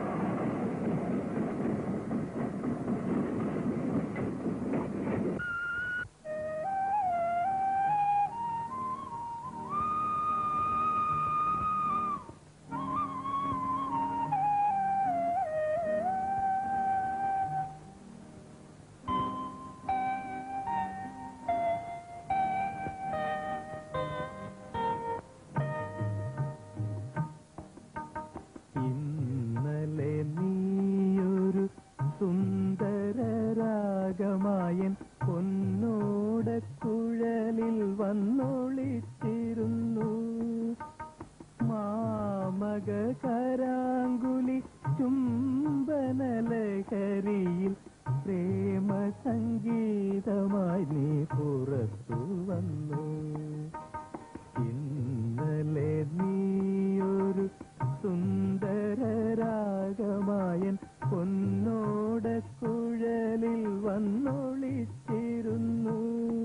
രാഗമായൻ പൊന്നോട കുഴലിൽ വന്നൊളിച്ചിരുന്നു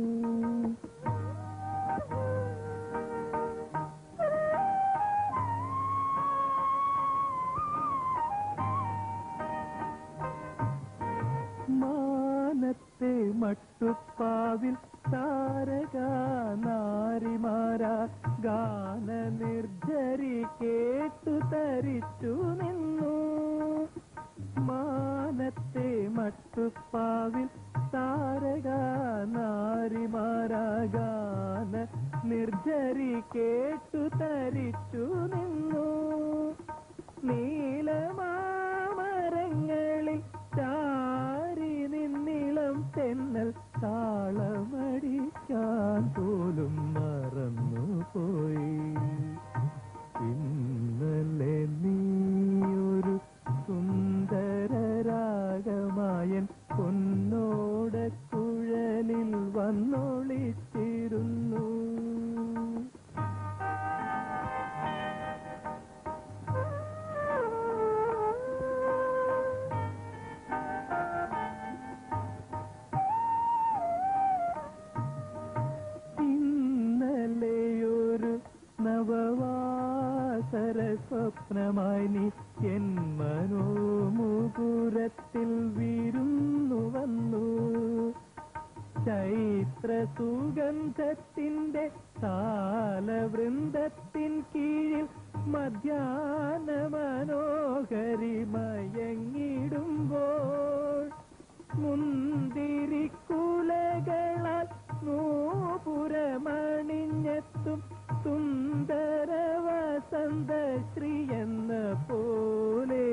മാനത്തെ മട്ടുപ്പാവിൽ താരക നാരിമാരാ ഗാന നിർജരി കേട്ടു തരിച്ചു നിന്നു മാനത്തെ മട്ടുപ്പാവിൽ താരക നാരിമാരാ ഗാന നിർജരി കേട്ടു തരിച്ചു നിന്നു നീലമാമരങ്ങളിൽ ചാരി നിന്നിളം തെന്നൽ താളമടിക്കാൻ പോലും മറന്നു പോയി ഇന്നലെ നീയൊരു സുന്ദരരാഗമായൻ പൊന്നോട കുഴലിൽ വന്നൊളിച്ചിരുന്നു ഇന്നലെയൊരു നവവാസര സ്വപ്നമായി നീ എൻ മനോമുകുരത്തിൽ വിരുന്നു വന്നു ചൈത്ര സുഗന്ധത്തിന്റെ താലവൃന്ദത്തിൻ കീഴിൽ മധ്യാന മനോഹരി മയങ്ങിടുമ്പോൾ മുന്തിരിക്കുലകളാൽ നൂപുരമണിഞ്ഞെത്തും സുന്ദര വസന്ത ശ്രീ എന്ന പോലെ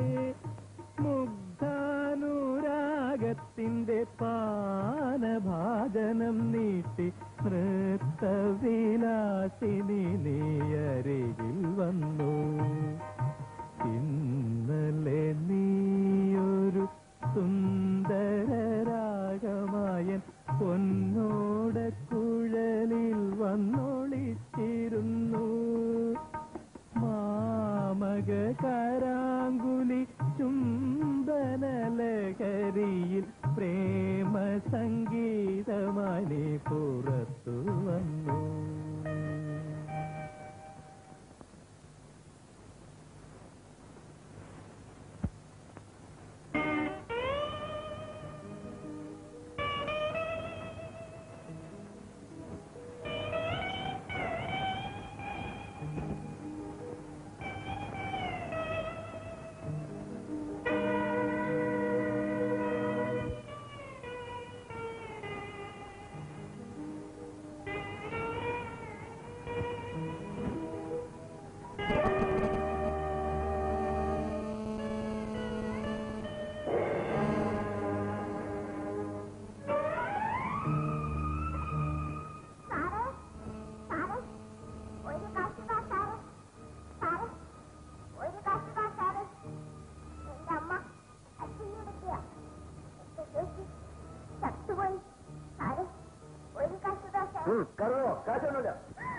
മുഗ്ധാനുരാഗത്തിന്റെ പാനഭാജനം നീട്ടി നൃത്തവിലാസിനി നീ അരികിൽ വന്നു ഇന്നലെ നീയൊരു സുന്ദരരാഗമായൻ പൊന്നോട കുഴലിൽ വന്നൊളിച്ചിരുന്നു മാമക കരാങ്കുലി ചുംബനലഹരിയിൽ പ്രേമ സംഗീതമായി നീ പുറത്തു വന്നു സാറേ സാറേ ഒരു കാശ് താ സാറേ സാറേ ഒരു കാശ് താ സാറേ എന്റെ അമ്മ അച്ഛനെടുക്കുക എന്റെ ചേച്ചി ചത്തുപോയി സാറേ ഒരു കാശ് താ സാറേ കറുവോ കാശൊന്നുമില്ല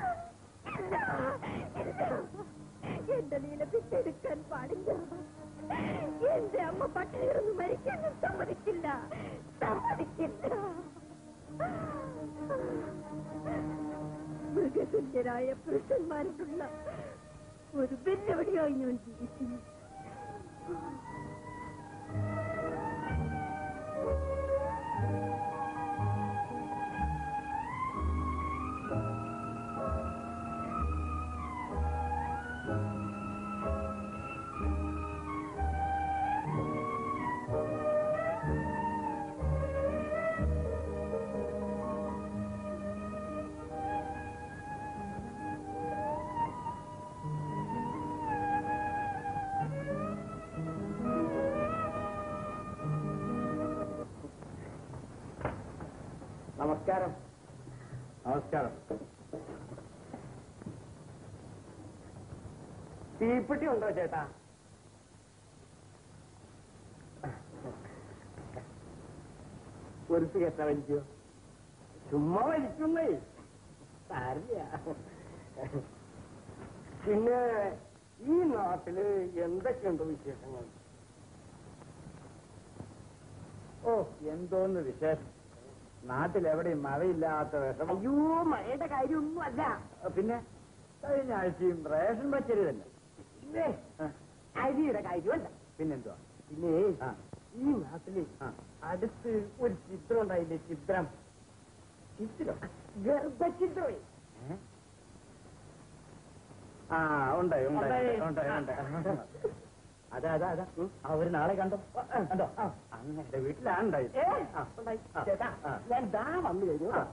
എന്റെ നീല പിറ്റെടുക്കാൻ പാടില്ല എന്റെ അമ്മ പട്ടിണിയൊന്നും മരിക്കാനും സമ്മതിക്കില്ല സമ്മതിക്കില്ല മൃഗതുല്യരായ പുരുഷന്മാരോടുള്ള ഒരു വെല്ലുവിളിയായി ഞാൻ ജീവിക്കുന്നു നമസ്കാരം നമസ്കാരം തീപ്പെട്ടി ഉണ്ടോ ചേട്ടാ ഒരു സിഗരറ്റ് വലിക്കോ ചുമ്മാ വലിക്കുന്നേ സാരില്ല പിന്നെ ഈ നാട്ടില് എന്തൊക്കെയുണ്ട് വിശേഷങ്ങൾ ഓ എന്തോന്ന് വിശേഷം നാട്ടിലെവിടെയും മഴയില്ലാത്ത വിഷമം അയ്യോ മഴയുടെ കാര്യമൊന്നും അല്ല പിന്നെ കഴിഞ്ഞ ആഴ്ചയും റേഷൻ പച്ചരി തന്നെ ഇല്ലേ അരിയുടെ കാര്യമല്ല പിന്നെന്തുവാ പിന്നെ ആ. ഈ നാട്ടില് ആ. അടുത്ത് ഒരു ചിത്രം ഉണ്ടായില്ലേ ചിത്രം ചിത്രം ഗർഭചിത്രമേ ഏ? ആ ഉണ്ടായി ഉണ്ടായി ഉണ്ടായി. ഉണ്ടായി ഉണ്ടായി അതാ അതാ അതാ അവര് നാളെ കണ്ടോ കണ്ടോ അങ്ങനെ വീട്ടിലാണ് ഉണ്ടായത് ഏ, ആ. ഉണ്ടായി. ആ. ചേട്ടാ ആ. ഞാൻ ദാ വന്നു കഴിഞ്ഞു ആ.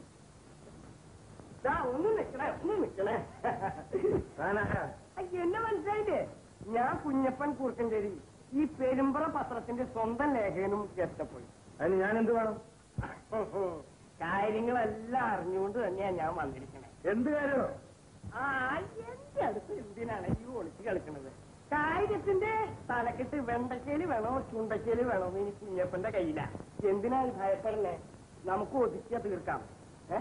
ദാ ഒന്ന് നിക്കണേ ഒന്ന് നിക്കണേ താനാരാ? അയ്യ, എന്നെ മനസ്സിലായില്ലേ ഞാൻ കുഞ്ഞപ്പൻ കൂർക്കഞ്ചേരി ഈ പെരുമ്പറ പത്രത്തിന്റെ സ്വന്തം ലേഖകനും കേട്ടപ്പോയി അതിന് ഞാൻ എന്ത് വേണം കാര്യങ്ങളെല്ലാം അറിഞ്ഞുകൊണ്ട് തന്നെയാ ഞാൻ വന്നിരിക്കണേ എന്ത് കാര്യമോ ആ എന്റെ അടുത്ത് എന്തിനാണ് ഈ ഒളിച്ച് കളിക്കണത് കാര്യത്തിന്റെ തലക്കെട്ട് വെണ്ടക്കേല് വേണോ ചുണ്ടക്കേല് വേണോ എന്ന് എനിക്ക് കുഞ്ഞപ്പന്റെ കയ്യില എന്തിനാ ഈ ഭയപ്പെടണേ നമുക്ക് ഒതുക്കിയ തീർക്കാം ഏ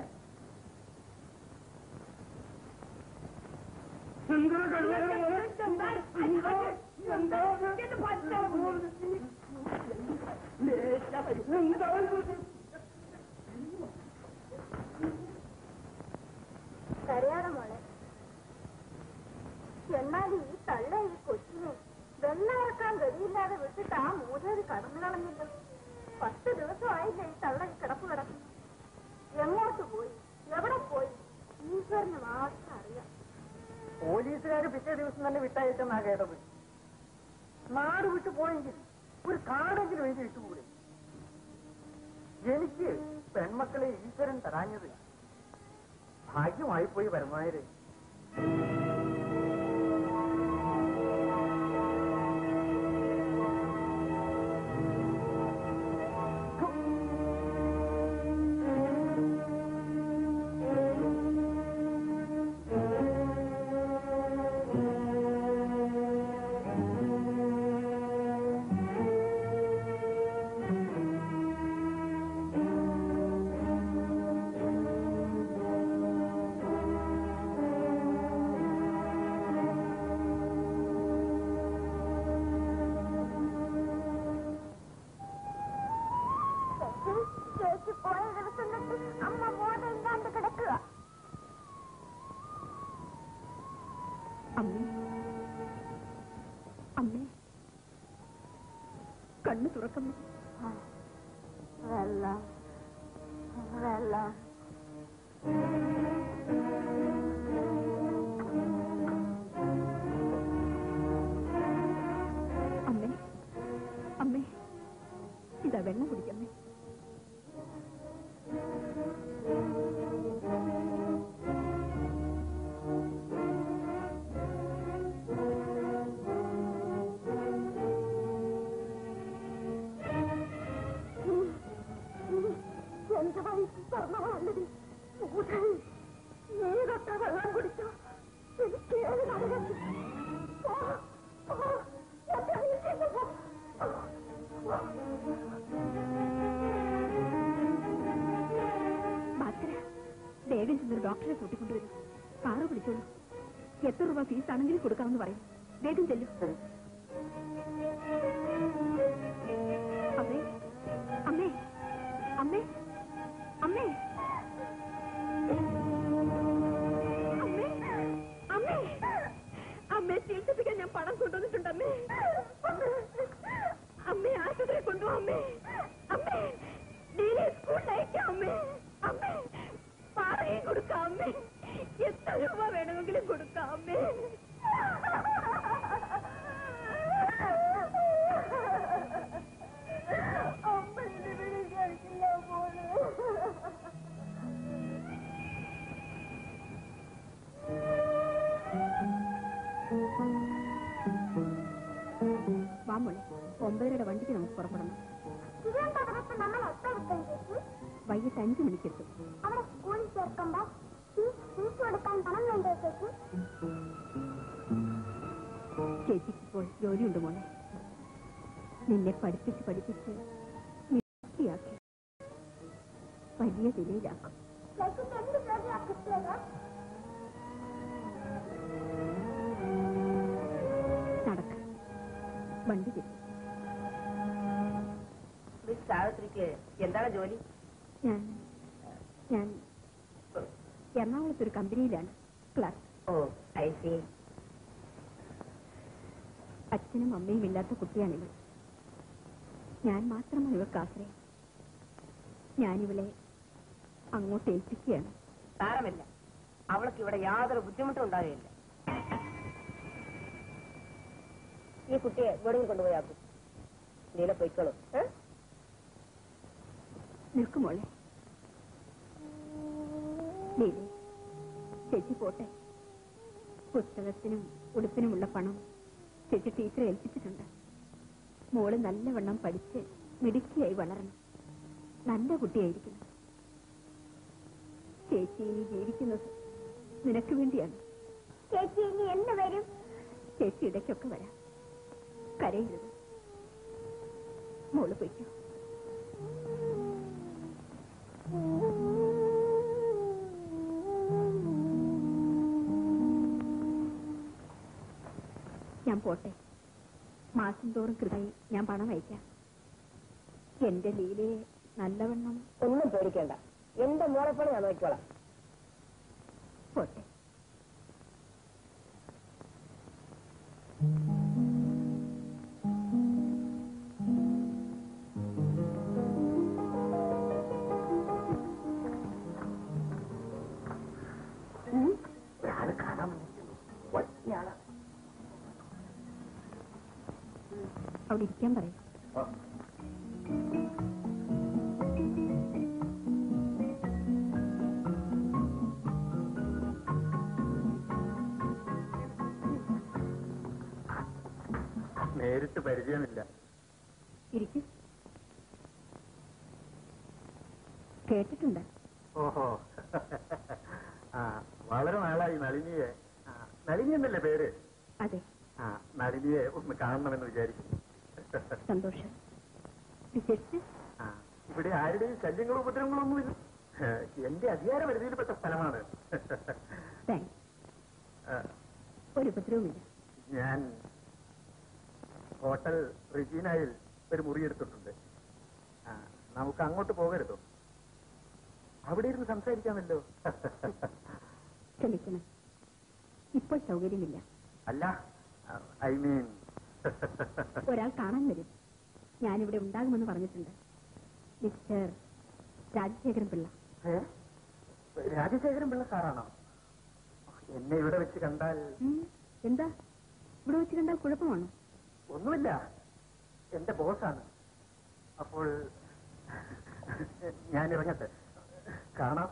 കരയാതെ മോളെ എന്നാൽ ഈ തള്ള ഈ കൊച്ചിനെ വെള്ളം ഇറക്കാൻ ഗതിയില്ലാതെ വിട്ടിട്ട് ആ മൂലര് കടന്നു കളഞ്ഞില്ല പത്ത് ദിവസമായില്ല ഈ തള്ള ഈ കിടപ്പ് കിടക്കുന്നു എങ്ങോട്ട് പോയി എവിടെ പോയി ഈശ്വരന് മാത്രം അറിയാം പോലീസുകാര് പിറ്റേ ദിവസം തന്നെ വിട്ടയച്ചെന്നാ കേട്ടത് നാട് വിട്ടു പോയെങ്കിൽ ഒരു കാടെങ്കിലും എഴുതി ഇട്ടുകൂടെ എനിക്ക് പെൺമക്കളെ ഈശ്വരൻ തരാഞ്ഞത് ഭാഗ്യമായി പോയി പരമായത് ചേച്ചി ചേച്ചി പോയ ദിവസം തൊട്ട് അമ്മ ബോധം ഇല്ലാണ്ട് കിടക്കുക അമ്മേ അമ്മേ കണ്ണു തുറക്കമ്മേ വെള്ളം വെള്ളം അമ്മേ അമ്മേ ഇതാ വെള്ളം കുടിക്കമ്മേ എന്റെ വയസ്സിൽ പറഞ്ഞതല്ലടി നീ തൊട്ട വെള്ളം കുടിച്ചോ എനിക്ക് ഏത് നടക്കത്തി പോ, പോ, എന്റെ വീട്ടിൽ പോ. ഭാസ്കര വേഗം ചെന്നൊരു ഡോക്ടറെ കൂട്ടിക്കൊണ്ടുവരും കാറ് പിടിച്ചോളൂ എത്ര രൂപ ഫീസ് ആണെങ്കിലും കൊടുക്കാമെന്ന് പറയും വേഗം ചെല്ലു അമ്മേ അമ്മേ അമ്മേ അമ്മേ അമ്മേ അമ്മേ അമ്മേ ചികിത്സിപ്പിക്കാൻ ഞാൻ പണം കൊണ്ടുവന്നിട്ടുണ്ട് അമ്മേ അമ്മേ ആശുപത്രി കൊണ്ടുപോ അമ്മേ അമ്മേ ഡീലെ സ്കൂളിൽ അയക്കാം അമ്മേ അമ്മേ പാറയും കൊടുക്കാം അമ്മേ എത്ര രൂപ വേണമെങ്കിലും കൊടുക്കാം അമ്മേ അമ്മ എന്നെ വിളിക്കാനില്ല മോളെ വാ മോളെ ഒമ്പതരയുടെ വണ്ടിക്ക് നമുക്ക് പുറപ്പെടണം തിരുവനന്തപുരത്ത് നമ്മൾ എപ്പോഴെത്തും ചേച്ചി വൈകിട്ട് അഞ്ചു മണിക്കെത്തും അവിടെ സ്കൂളിൽ ചേർക്കുമ്പോ ഫീസ് ഫീസ് കൊടുക്കാൻ പണം വേണ്ടേ ചേച്ചി ചേച്ചിക്ക് ഇപ്പോൾ ജോലിയുണ്ട് മോളെ നിന്നെ പഠിപ്പിച്ച് പഠിപ്പിച്ച് വൃത്തിയാക്കി വലിയ നിലയിലാക്കും ചേച്ചിക്ക് എന്ത് ജോലിയാ കിട്ടിയത് വണ്ടി കിട്ടി മിസ് സാവിത്രിക്ക് എന്താണ് ജോലി ഞാൻ ഞാൻ എറണാകുളത്ത് ഒരു കമ്പനിയിലാണ് ക്ലാസ് ഓ ഐ സി അച്ഛനും അമ്മയും ഇല്ലാത്ത കുട്ടിയാണിവൾ ഞാൻ മാത്രമാണ് ഇവർക്ക് ആശ്രയം ഞാനിവളെ അങ്ങോട്ട് ഏൽപ്പിക്കുകയാണ് സാരമില്ല അവൾക്ക് ഇവിടെ യാതൊരു ബുദ്ധിമുട്ടും ഉണ്ടാകുകയില്ല ഈ കുട്ടിയെ വെളിയിൽ കൊണ്ടുപോയാക്കും നീല പൊയ്ക്കോളൂ ഏ? നിൽക്കുമോളെ ലീലേ ചേച്ചി പോട്ടെ പുസ്തകത്തിനും ഉടുപ്പിനുമുള്ള പണം ചേച്ചി ടീച്ചറെ ഏൽപ്പിച്ചിട്ടുണ്ട് മോള് നല്ലവണ്ണം പഠിച്ച് മിടുക്കിയായി വളരണം നല്ല കുട്ടിയായിരിക്കണം ചേച്ചി ഇനി ജീവിക്കുന്നത് നിനക്ക് വേണ്ടിയാണ് ചേച്ചി ഇനി എന്ന് വരും ചേച്ചി ഇടയ്ക്കൊക്കെ വരാം കരയരുത് മോള് പൊയ്ക്കോ ഞാൻ പോട്ടെ മാസം തോറും കൃതായി ഞാൻ പണം അയക്കാം എന്റെ ലീലയെ നല്ലവണ്ണം ഒന്നും പേടിക്കേണ്ട എന്റെ മോളെപ്പോലെ ഞാൻ നോക്കിക്കോളാം പോട്ടെ ഒരാള് കാണാൻ വന്നിരിക്കുന്നു ഒറ്റയാളാ അവിടെ ഇരിക്കാൻ പറയും നേരിട്ട് പരിചയമില്ല ഇരിക്കും കേട്ടിട്ടുണ്ട് ഓഹോ ആ വളരെ നാളായി നളിനിയെ ആ, നളിനി എന്നല്ലേ പേര് അതെ ആ നളിനിയെ ഒന്ന് കാണണമെന്ന് വിചാരിക്കുന്നു സന്തോഷം വിശേഷിച്ച് ആ, ഇവിടെ ആരുടെയും ശല്യങ്ങളും ഉപദ്രവങ്ങളും ഒന്നുമില്ല ഏ, എന്റെ അധികാര പരിധിയിൽപ്പെട്ട സ്ഥലമാണ് താങ്ക്സ് ആ, ഒരു ഉപദ്രവമില്ല ഞാൻ ഹോട്ടൽ റിജീനായിൽ ഒരു മുറി എടുത്തിട്ടുണ്ട് ആ, നമുക്ക് അങ്ങോട്ട് പോകരുതോ അവിടെ ഇരുന്ന് സംസാരിക്കാമല്ലോ ക്ഷമിക്കണം ഇപ്പോൾ സൗകര്യമില്ല അല്ല ഐ മീൻ ഒരാൾ കാണാൻ വരും ഞാനിവിടെ ഉണ്ടാകുമെന്ന് പറഞ്ഞിട്ടുണ്ട് മിസ്റ്റർ രാജശേഖരൻ പിള്ള രാജശേഖരൻ പിള്ള സാറാണോ എന്നെ ഇവിടെ വെച്ച് കണ്ടാൽ ഉം, എന്താ ഇവിടെ വെച്ച് കണ്ടാൽ കുഴപ്പമാണോ ഒന്നുമില്ല എന്റെ ബോസാണ് അപ്പോൾ ഞാൻ ഇറങ്ങട്ടെ കാണാം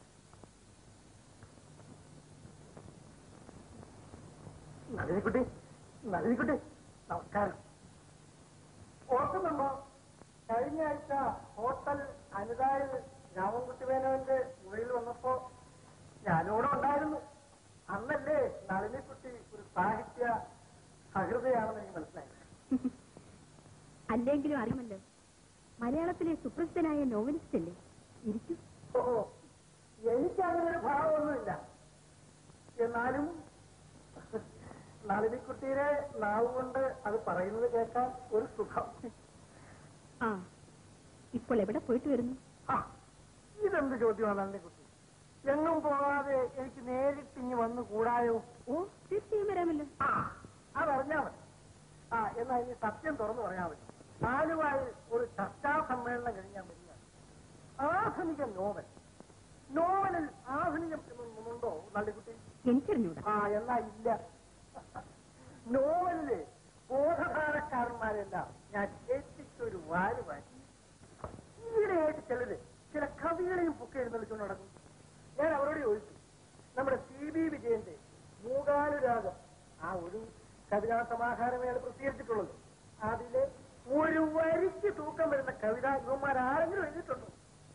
നളിനിക്കുട്ടി നളിനിക്കുട്ടി നമസ്കാരം ഓർക്കുന്നുണ്ടോ കഴിഞ്ഞ ആഴ്ച ഹോട്ടൽ അനിതായിൽ രാമൻകുട്ടി മേനോന്റെ മുറിയിൽ വന്നപ്പോ ഞാനിവിടെ ഉണ്ടായിരുന്നു അന്നല്ലേ നളിനിക്കുട്ടി ഒരു സാഹിത്യ സഹൃദയാണെന്ന് എനിക്ക് മനസ്സിലായി അല്ലെങ്കിലും അറിയുമല്ലോ മലയാളത്തിലെ സുപ്രസിദ്ധനായ നോവലിസ്റ്റ് അല്ലേ ഇരിക്കും ഓ എനിക്ക് അങ്ങനെ ഒരു ഭാവമൊന്നുമില്ല എന്നാലും നളിനിക്കുട്ടിയുടെ നാവ് കൊണ്ട് അത് പറയുന്നത് കേൾക്കാൻ ഒരു സുഖം ആ ഇപ്പോൾ എവിടെ പോയിട്ട് വരുന്നു ആ, ഇതെന്ത് ചോദ്യമാണ് നളിനിക്കുട്ടി എങ്ങും പോകാതെ എനിക്ക് നേരിട്ട് ഇനി വന്നു കൂടായോ ഓ തീർച്ചയായും വരാമല്ലോ ആ അതറിഞ്ഞാ മതി ആ എന്നാ ഇനി സത്യം തുറന്നു പറയാൻ മതി ആലുവായി ഒരു ചർച്ചാ സമ്മേളനം കഴിഞ്ഞാൽ വരികയാണ് ആധുനിക നോവൽ നോവലിൽ ആധുനികം എന്നൊന്നുണ്ടോ നള്ളിക്കുട്ടി എനിക്കറിഞ്ഞൂടാ ആ എന്നാ ഇല്ല നോവലില് ബോധധാരക്കാരന്മാരെല്ലാം ഞാൻ എത്തിച്ചൊരു വാര് വാരി ഈയിടെയായിട്ട് ചിലര് ചില കവികളെയും പൊക്കെ എഴുന്നള്ളിച്ചുകൊണ്ട് നടക്കും ഞാൻ അവരോട് ചോദിച്ചു നമ്മുടെ സി ബി വിജയന്റെ മൂകാനുരാഗം ആ ഒരു കവിതാ സമാഹാരമേള പ്രസിദ്ധീകരിച്ചിട്ടുള്ളത് അതിലെ ഒരു വരിക്ക് തൂക്കം വരുന്ന കവിത ഇവന്മാർ ആരെങ്കിലും എഴുതിയിട്ടുണ്ടോ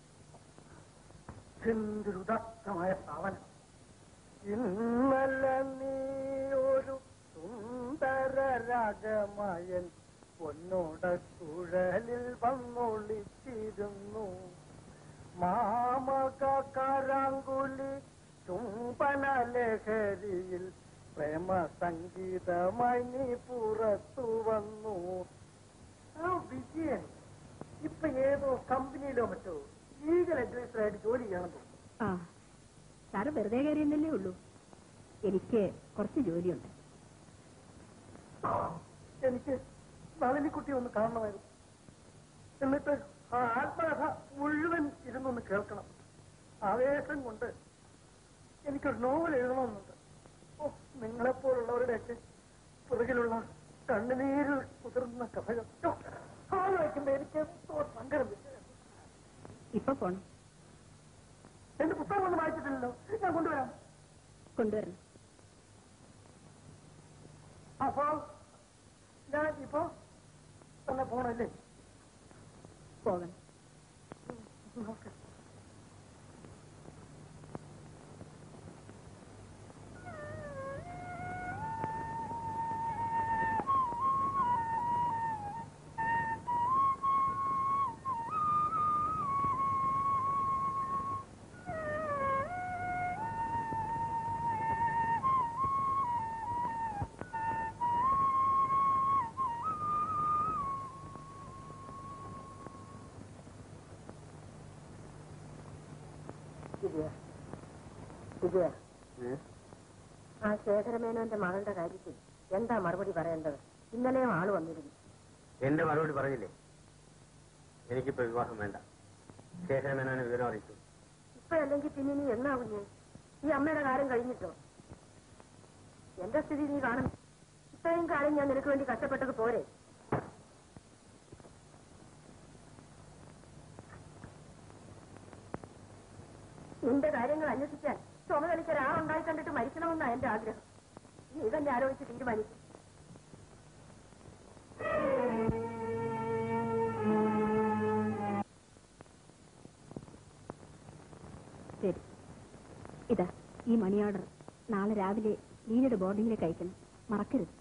എന്തൊരു ഉദാത്തമായ സ്ഥാപനം ഇന്നലെ നീ ഒരു സുന്ദര രാഗമായൻ പൊന്നോട കുഴലിൽ വന്നൊളിച്ചിരുന്നു മാമക കാരാങ്കുലി ചുംബന ലഹരിയിൽ പ്രേമ സംഗീതമായി നീ പുറത്തു വന്നു ആ വിജയൻ ഇപ്പൊ ഏതോ കമ്പനിയിലോ മറ്റോ ലീഗൽ അഡ്വൈസറായിട്ട് ജോലി ചെയ്യണം തോന്നുന്നു ആ സാറ് വെറുതെ കയറിയെന്നല്ലേ ഉള്ളൂ എനിക്ക് കുറച്ച് ജോലിയുണ്ട് എനിക്ക് നളിനിക്കുട്ടി ഒന്ന് കാണണമായിരുന്നു എന്നിട്ട് ആ ആത്മകഥ മുഴുവൻ ഇരുന്നൊന്ന് കേൾക്കണം ആവേശം കൊണ്ട് എനിക്കൊരു നോവൽ എഴുതണമെന്നുണ്ട് ഓ നിങ്ങളെപ്പോലുള്ളവരുടെയൊക്കെ പുറകിലുള്ള കണ്ണുനീരിൽ കുതിർന്ന കഥകൾ ഓ, അത് വായിക്കുമ്പോ എനിക്ക് എന്തോ സങ്കടം വരും. ഇപ്പൊ പോണം എന്റെ പുസ്തകം ഒന്നും വായിച്ചിട്ടില്ലല്ലോ ഞാൻ കൊണ്ടുവരാം കൊണ്ടുവരണം അപ്പോ ഞാൻ ഇപ്പോ തന്നെ പോണല്ലേ പോകണം നമസ്കാരം വിജയ വിജയ ആ ശേഖരമേനോന്റെ മകളുടെ കാര്യത്തിൽ എന്താ മറുപടി പറയേണ്ടത് ഇന്നലെയും ആള് വന്നിരുന്നു എന്റെ മറുപടി പറഞ്ഞില്ലേ എനിക്കിപ്പോ വിവാഹം വേണ്ട ശേഖരമേനോനെ വിവരം അറിയിച്ചു ഇപ്പോഴല്ലെങ്കിൽ പിന്നെ നീ എന്നാ കുഞ്ഞ് ഈ അമ്മയുടെ കാലം കഴിഞ്ഞിട്ടോ എന്റെ സ്ഥിതി നീ കാണും ഇത്രയും കാലം ഞാൻ നിനക്ക് വേണ്ടി കഷ്ടപ്പെട്ടത് പോരെ നിന്റെ കാര്യങ്ങൾ അന്വേഷിക്കാൻ ചുമതലയ്ക്ക് ഒരാളുണ്ടായി കണ്ടിട്ട് മരിക്കണമെന്നാ എന്റെ ആഗ്രഹം നീ തന്നെ ആലോചിച്ച് തീരുമാനിക്കും ശരി ഇതാ ഈ മണി ഓർഡർ നാളെ രാവിലെ ലീനയുടെ ബോർഡിങ്ങിലേക്ക് അയക്കണം മറക്കരുത്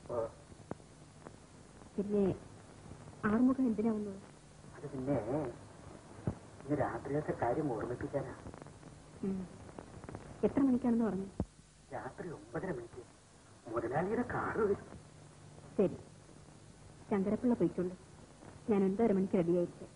പിന്നെ ആറുമുഖം എന്തിനാ വന്നത് അത് പിന്നെ ഇന്ന് രാത്രിയിലത്തെ കാര്യം ഓർമ്മിപ്പിക്കാനാ ഉം. എത്ര മണിക്കാണെന്ന് പറഞ്ഞു രാത്രി ഒമ്പതര മണിക്ക് മുതലാളിയുടെ കാറ് വരും ശരി ശങ്കരപ്പിള്ള പോയിക്കൊള്ളു ഞാൻ ഒൻപതര മണിക്ക് റെഡിയായിരിക്കാം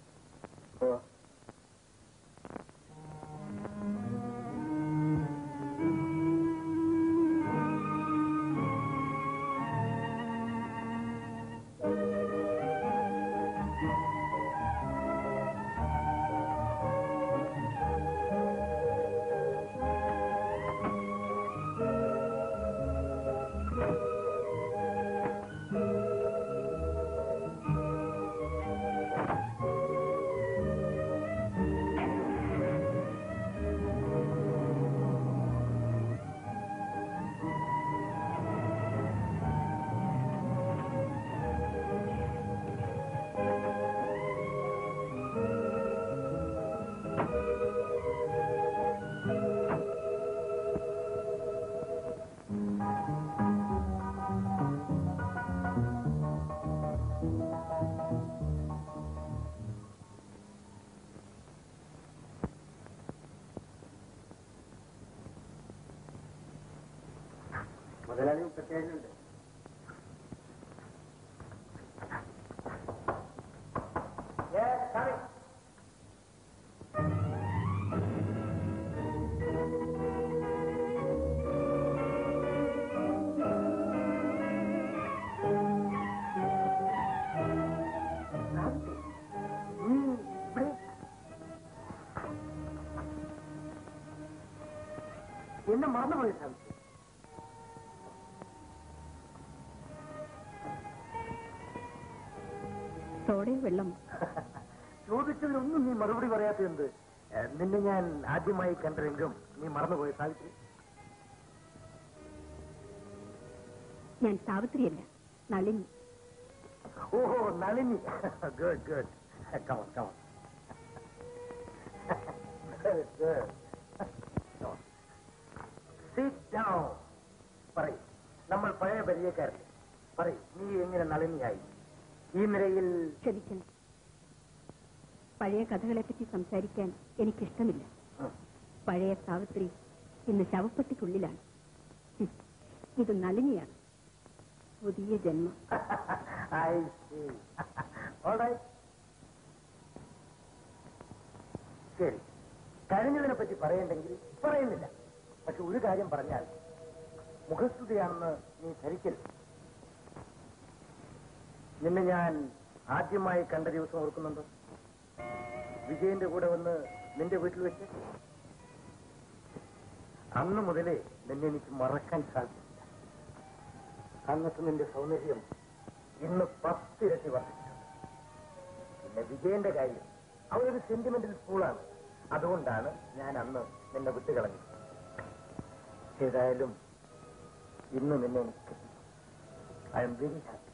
മുതലാളി പ്രത്യേകമുണ്ട് എന്നെ മറന്നുപോയി സാധിച്ചു സോഡയും വെള്ളം ചോദിച്ചതിനൊന്നും നീ മറുപടി പറയാത്തത് നിന്നെ ഞാൻ ആദ്യമായി കണ്ടെങ്കിലും നീ മറന്നുപോയി സാവിത്രി ഞാൻ സാവിത്രിയല്ല നളിനി ഓഹോ Nalini good good come on come on പറയ് നമ്മൾ പഴയ പരിചയക്കാരല്ലേ പറയ് നീ എങ്ങനെ നളിനിയായി ഈ നിലയിൽ ക്ഷമിക്കണം പഴയ കഥകളെപ്പറ്റി സംസാരിക്കാൻ എനിക്കിഷ്ടമില്ല ഉം, പഴയ സാവിത്രി ഇന്ന് ശവപ്പെട്ടിക്കുള്ളിലാണ് ഹും. ഇത് നളിനിയാണ് പുതിയ ജന്മം I see. All right. ശരി കഴിഞ്ഞതിനെ പറ്റി പറയണ്ടെങ്കിൽ പറയുന്നില്ല പക്ഷെ ഒരു കാര്യം പറഞ്ഞാൽ മുഖസ്തുതിയാണെന്ന് നീ ധരിക്കരുത് നിന്നെ ഞാൻ ആദ്യമായി കണ്ട ദിവസം ഓർക്കുന്നുണ്ടോ വിജയന്റെ കൂടെ വന്ന് നിന്റെ വീട്ടിൽ വെച്ച് അന്ന് മുതലേ നിന്നെ എനിക്ക് മറക്കാൻ സാധിച്ചില്ല അന്നത്തെ നിന്റെ സൗന്ദര്യം ഇന്ന് പത്തിരട്ടി വർദ്ധിച്ചിട്ടുണ്ട് പിന്നെ വിജയന്റെ കാര്യം അവരൊരു സെന്റിമെന്റൽ സ്കൂളാണ് അതുകൊണ്ടാണ് ഞാൻ അന്ന് നിന്നെ വിട്ടുകളഞ്ഞത് ഏതായാലും ഇന്ന് നിന്നെ എനിക്ക് ഐ എം വെരി ഹാപ്പി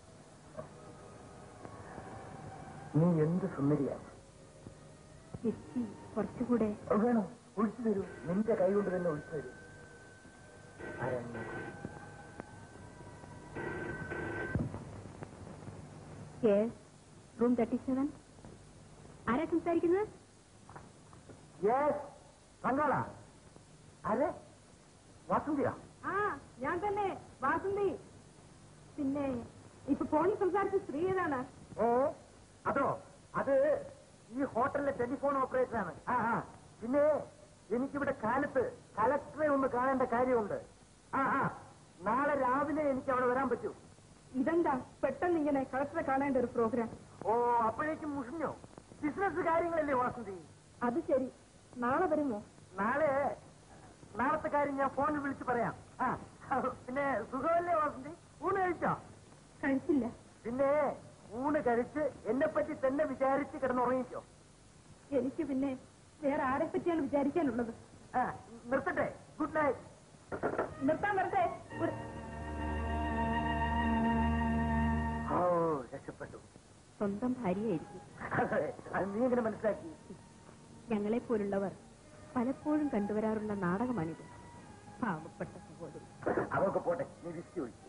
നീ എന്ത് സുന്ദരിയാണ് വിസ്കി കുറച്ചുകൂടെ അത് വേണം ഒഴിച്ചു തരൂ നിന്റെ കൈ കൊണ്ട് തന്നെ ഒഴിച്ചു തരൂ I am room thirty seven ആരാ സംസാരിക്കുന്നത് യെസ് പങ്കാള അരെ വാസന്തിയാ ആ ഞാൻ തന്നെ വാസന്തി പിന്നെ ഇപ്പൊ ഫോണിൽ സംസാരിച്ച സ്ത്രീ ഏതാണ് ഏ അതോ അത് ഈ ഹോട്ടലിലെ ടെലിഫോൺ ഓപ്പറേറ്റർ ആണ് ആ ആ പിന്നെ എനിക്കിവിടെ കാലത്ത് കലക്ടറെ ഒന്ന് കാണേണ്ട കാര്യമുണ്ട് ആ ആ നാളെ രാവിലെ എനിക്ക് അവിടെ വരാൻ പറ്റൂ ഇതെന്താ പെട്ടെന്ന് ഇങ്ങനെ കളക്ടറെ കാണേണ്ട ഒരു പ്രോഗ്രാം ഓ അപ്പോഴേക്കും മുഷിഞ്ഞോ ബിസിനസ് കാര്യങ്ങളല്ലേ വാസന്തി അത് ശരി നാളെ വരുമോ നാളെ നാളത്തെ കാര്യം ഞാൻ ഫോണിൽ വിളിച്ച് പറയാം ആ പിന്നെ സുഖമല്ലേ വാസന്തി ഊണ് കഴിച്ചോ കഴിച്ചില്ല പിന്നെ ഊണ് കഴിച്ച് എന്നെ പറ്റി തന്നെ വിചാരിച്ച് കിടന്നുറങ്ങിക്കോ എനിക്ക് പിന്നെ വേറെ ആരെ പറ്റിയാണ് വിചാരിക്കാനുള്ളത് ആ നിർത്തട്ടെ ഗുഡ് നൈറ്റ് നിർത്താൻ വരട്ടെ ഒരു ഓ രക്ഷപ്പെട്ടു സ്വന്തം ഭാര്യയായിരിക്കും അതെ, അത് നീ എങ്ങനെ മനസ്സിലാക്കി ഞങ്ങളെ പോലുള്ളവർ പലപ്പോഴും കണ്ടുവരാറുള്ള നാടകമാണിത് പാവപ്പെട്ട സഹോദരി അതൊക്കെ പോട്ടെ നീ വിസ്കി ഒഴിച്ചു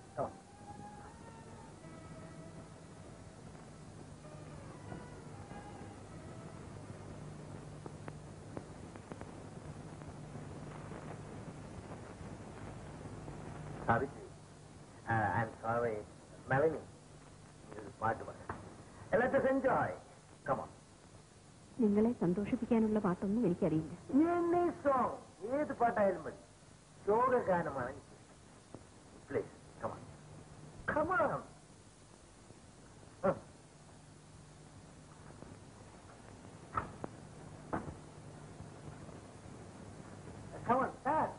Savitri I'm sorry Melanie ഒരു പാട്ട് പാടാം ലെറ്റ് us എൻജോയ് കമോൺ നിങ്ങളെ സന്തോഷിപ്പിക്കാനുള്ള പാട്ടൊന്നും എനിക്കറിയില്ല എന്നെ സോങ് ഏത് പാട്ടായാലും മതി ശോകഗാനമാണ് എനിക്ക് please come on come on come on start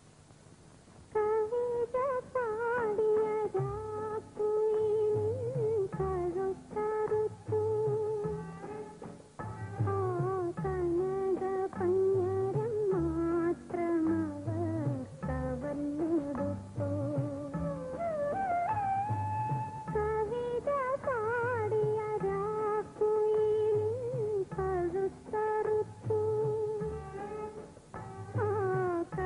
കവിത പാടിയ രാക്കുയിലിൻ കഴുത്തറുത്തു. ആ കനക പഞ്ഞരം മാത്രമവർ കവർന്നെടുത്തു. കവിത പാടിയ രാക്കുയിലിൻ കഴുത്തറുത്തു. ആ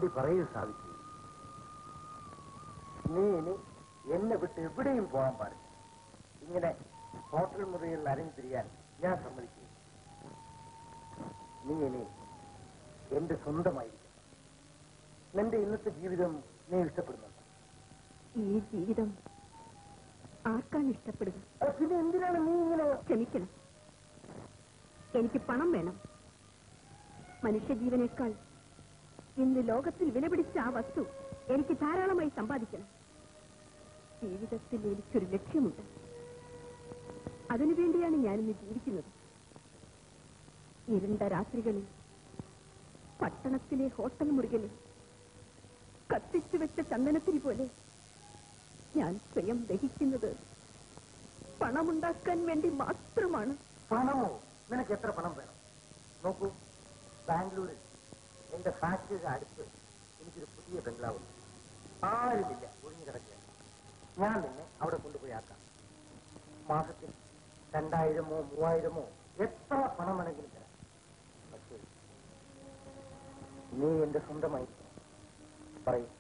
പറയൂ സാധിച്ചു നീ ഇനി എന്നെ വിട്ട് എവിടെയും പോകാൻ പാടില്ല ഇങ്ങനെ ഹോട്ടൽ മുറികളിൽ അരങ്ങി തിരിയാൻ ഞാൻ സമ്മതിക്കുന്നു നീ ഇനി എന്റെ സ്വന്തമായിരിക്കും നിന്റെ ഇന്നത്തെ ജീവിതം നീ ഇഷ്ടപ്പെടുന്നുണ്ട് ഈ ജീവിതം ആർക്കാണ് ഇഷ്ടപ്പെടുക അത് പിന്നെ എന്തിനാണ് നീ ഇങ്ങനെ ക്ഷമിക്കണം എനിക്ക് പണം വേണം മനുഷ്യജീവനേക്കാൾ ഇന്ന് ലോകത്തിൽ വിലപിടിച്ച ആ വസ്തു എനിക്ക് ധാരാളമായി സമ്പാദിക്കണം ജീവിതത്തിൽ എനിക്കൊരു ലക്ഷ്യമുണ്ട് അതിനുവേണ്ടിയാണ് ഞാനിന്ന് ജീവിക്കുന്നത് ഇരുണ്ട രാത്രികളിൽ പട്ടണത്തിലെ ഹോട്ടൽ മുറികളിൽ കത്തിച്ചു വെച്ച ചന്ദനത്തിരി പോലെ ഞാൻ സ്വയം ദഹിക്കുന്നത് പണമുണ്ടാക്കാൻ വേണ്ടി മാത്രമാണ് പണമോ നിനക്ക് എത്ര പണം വേണം നോക്കൂ ബാംഗ്ലൂരിൽ എന്റെ ഫാക്ടറിയുടെ അടുത്ത് എനിക്കൊരു പുതിയ ബംഗ്ലാവുണ്ട് ആരുമില്ല ഒഴിഞ്ഞു കിടക്കുക ഞാൻ നിന്നെ അവിടെ കൊണ്ടുപോയി ആക്കാം മാസത്തിൽ രണ്ടായിരമോ മൂവായിരമോ എത്ര പണം വേണമെങ്കിലും തരാം പക്ഷേ നീ എന്റെ സ്വന്തമായിരിക്കണം പറയൂ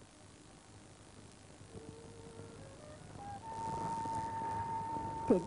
ശരി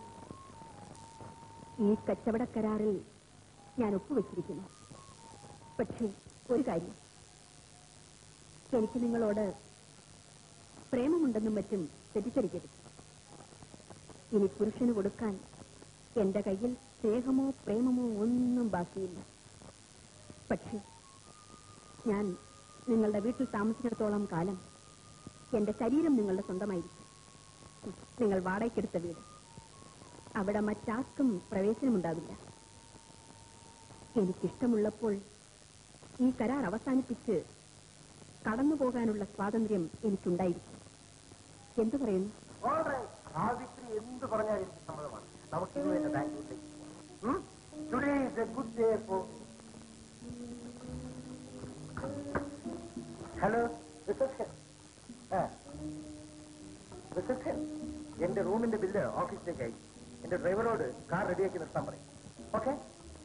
ഈ കച്ചവട കരാറിൽ ഞാൻ ഒപ്പുവെച്ചിരിക്കുന്നു പക്ഷേ ഒരു കാര്യം എനിക്ക് നിങ്ങളോട് പ്രേമമുണ്ടെന്നും മറ്റും തെറ്റിദ്ധരിക്കരുത് ഇനി പുരുഷന് കൊടുക്കാൻ എന്റെ കയ്യിൽ സ്നേഹമോ പ്രേമമോ ഒന്നും ബാക്കിയില്ല പക്ഷേ ഞാൻ നിങ്ങളുടെ വീട്ടിൽ താമസിച്ചിടത്തോളം കാലം എന്റെ ശരീരം നിങ്ങളുടെ സ്വന്തമായിരിക്കും നിങ്ങൾ വാടകയ്ക്കെടുത്ത വീട് അവിടെ മറ്റാർക്കും പ്രവേശനമുണ്ടാവില്ല എനിക്കിഷ്ടമുള്ളപ്പോൾ ഈ കരാർ അവസാനിപ്പിച്ച് കടന്നു പോകാനുള്ള സ്വാതന്ത്ര്യം എനിക്കുണ്ടായിരിക്കും എന്തു പറയുന്നു സാവിത്രി എന്ത് പറഞ്ഞാലും എനിക്ക് സമ്മതമാണ് നമുക്ക് ഇന്ന് തന്നെ ബാംഗ്ലൂരിലേക്ക് പോകാം today is a good day for hello reception reception എന്റെ റൂമിന്റെ ബില്ല് ഓഫീസിലേക്ക് അയച്ചു എന്റെ ഡ്രൈവറോട് കാർ റെഡിയാക്കി നിർത്താൻ പറയും ഓക്കെ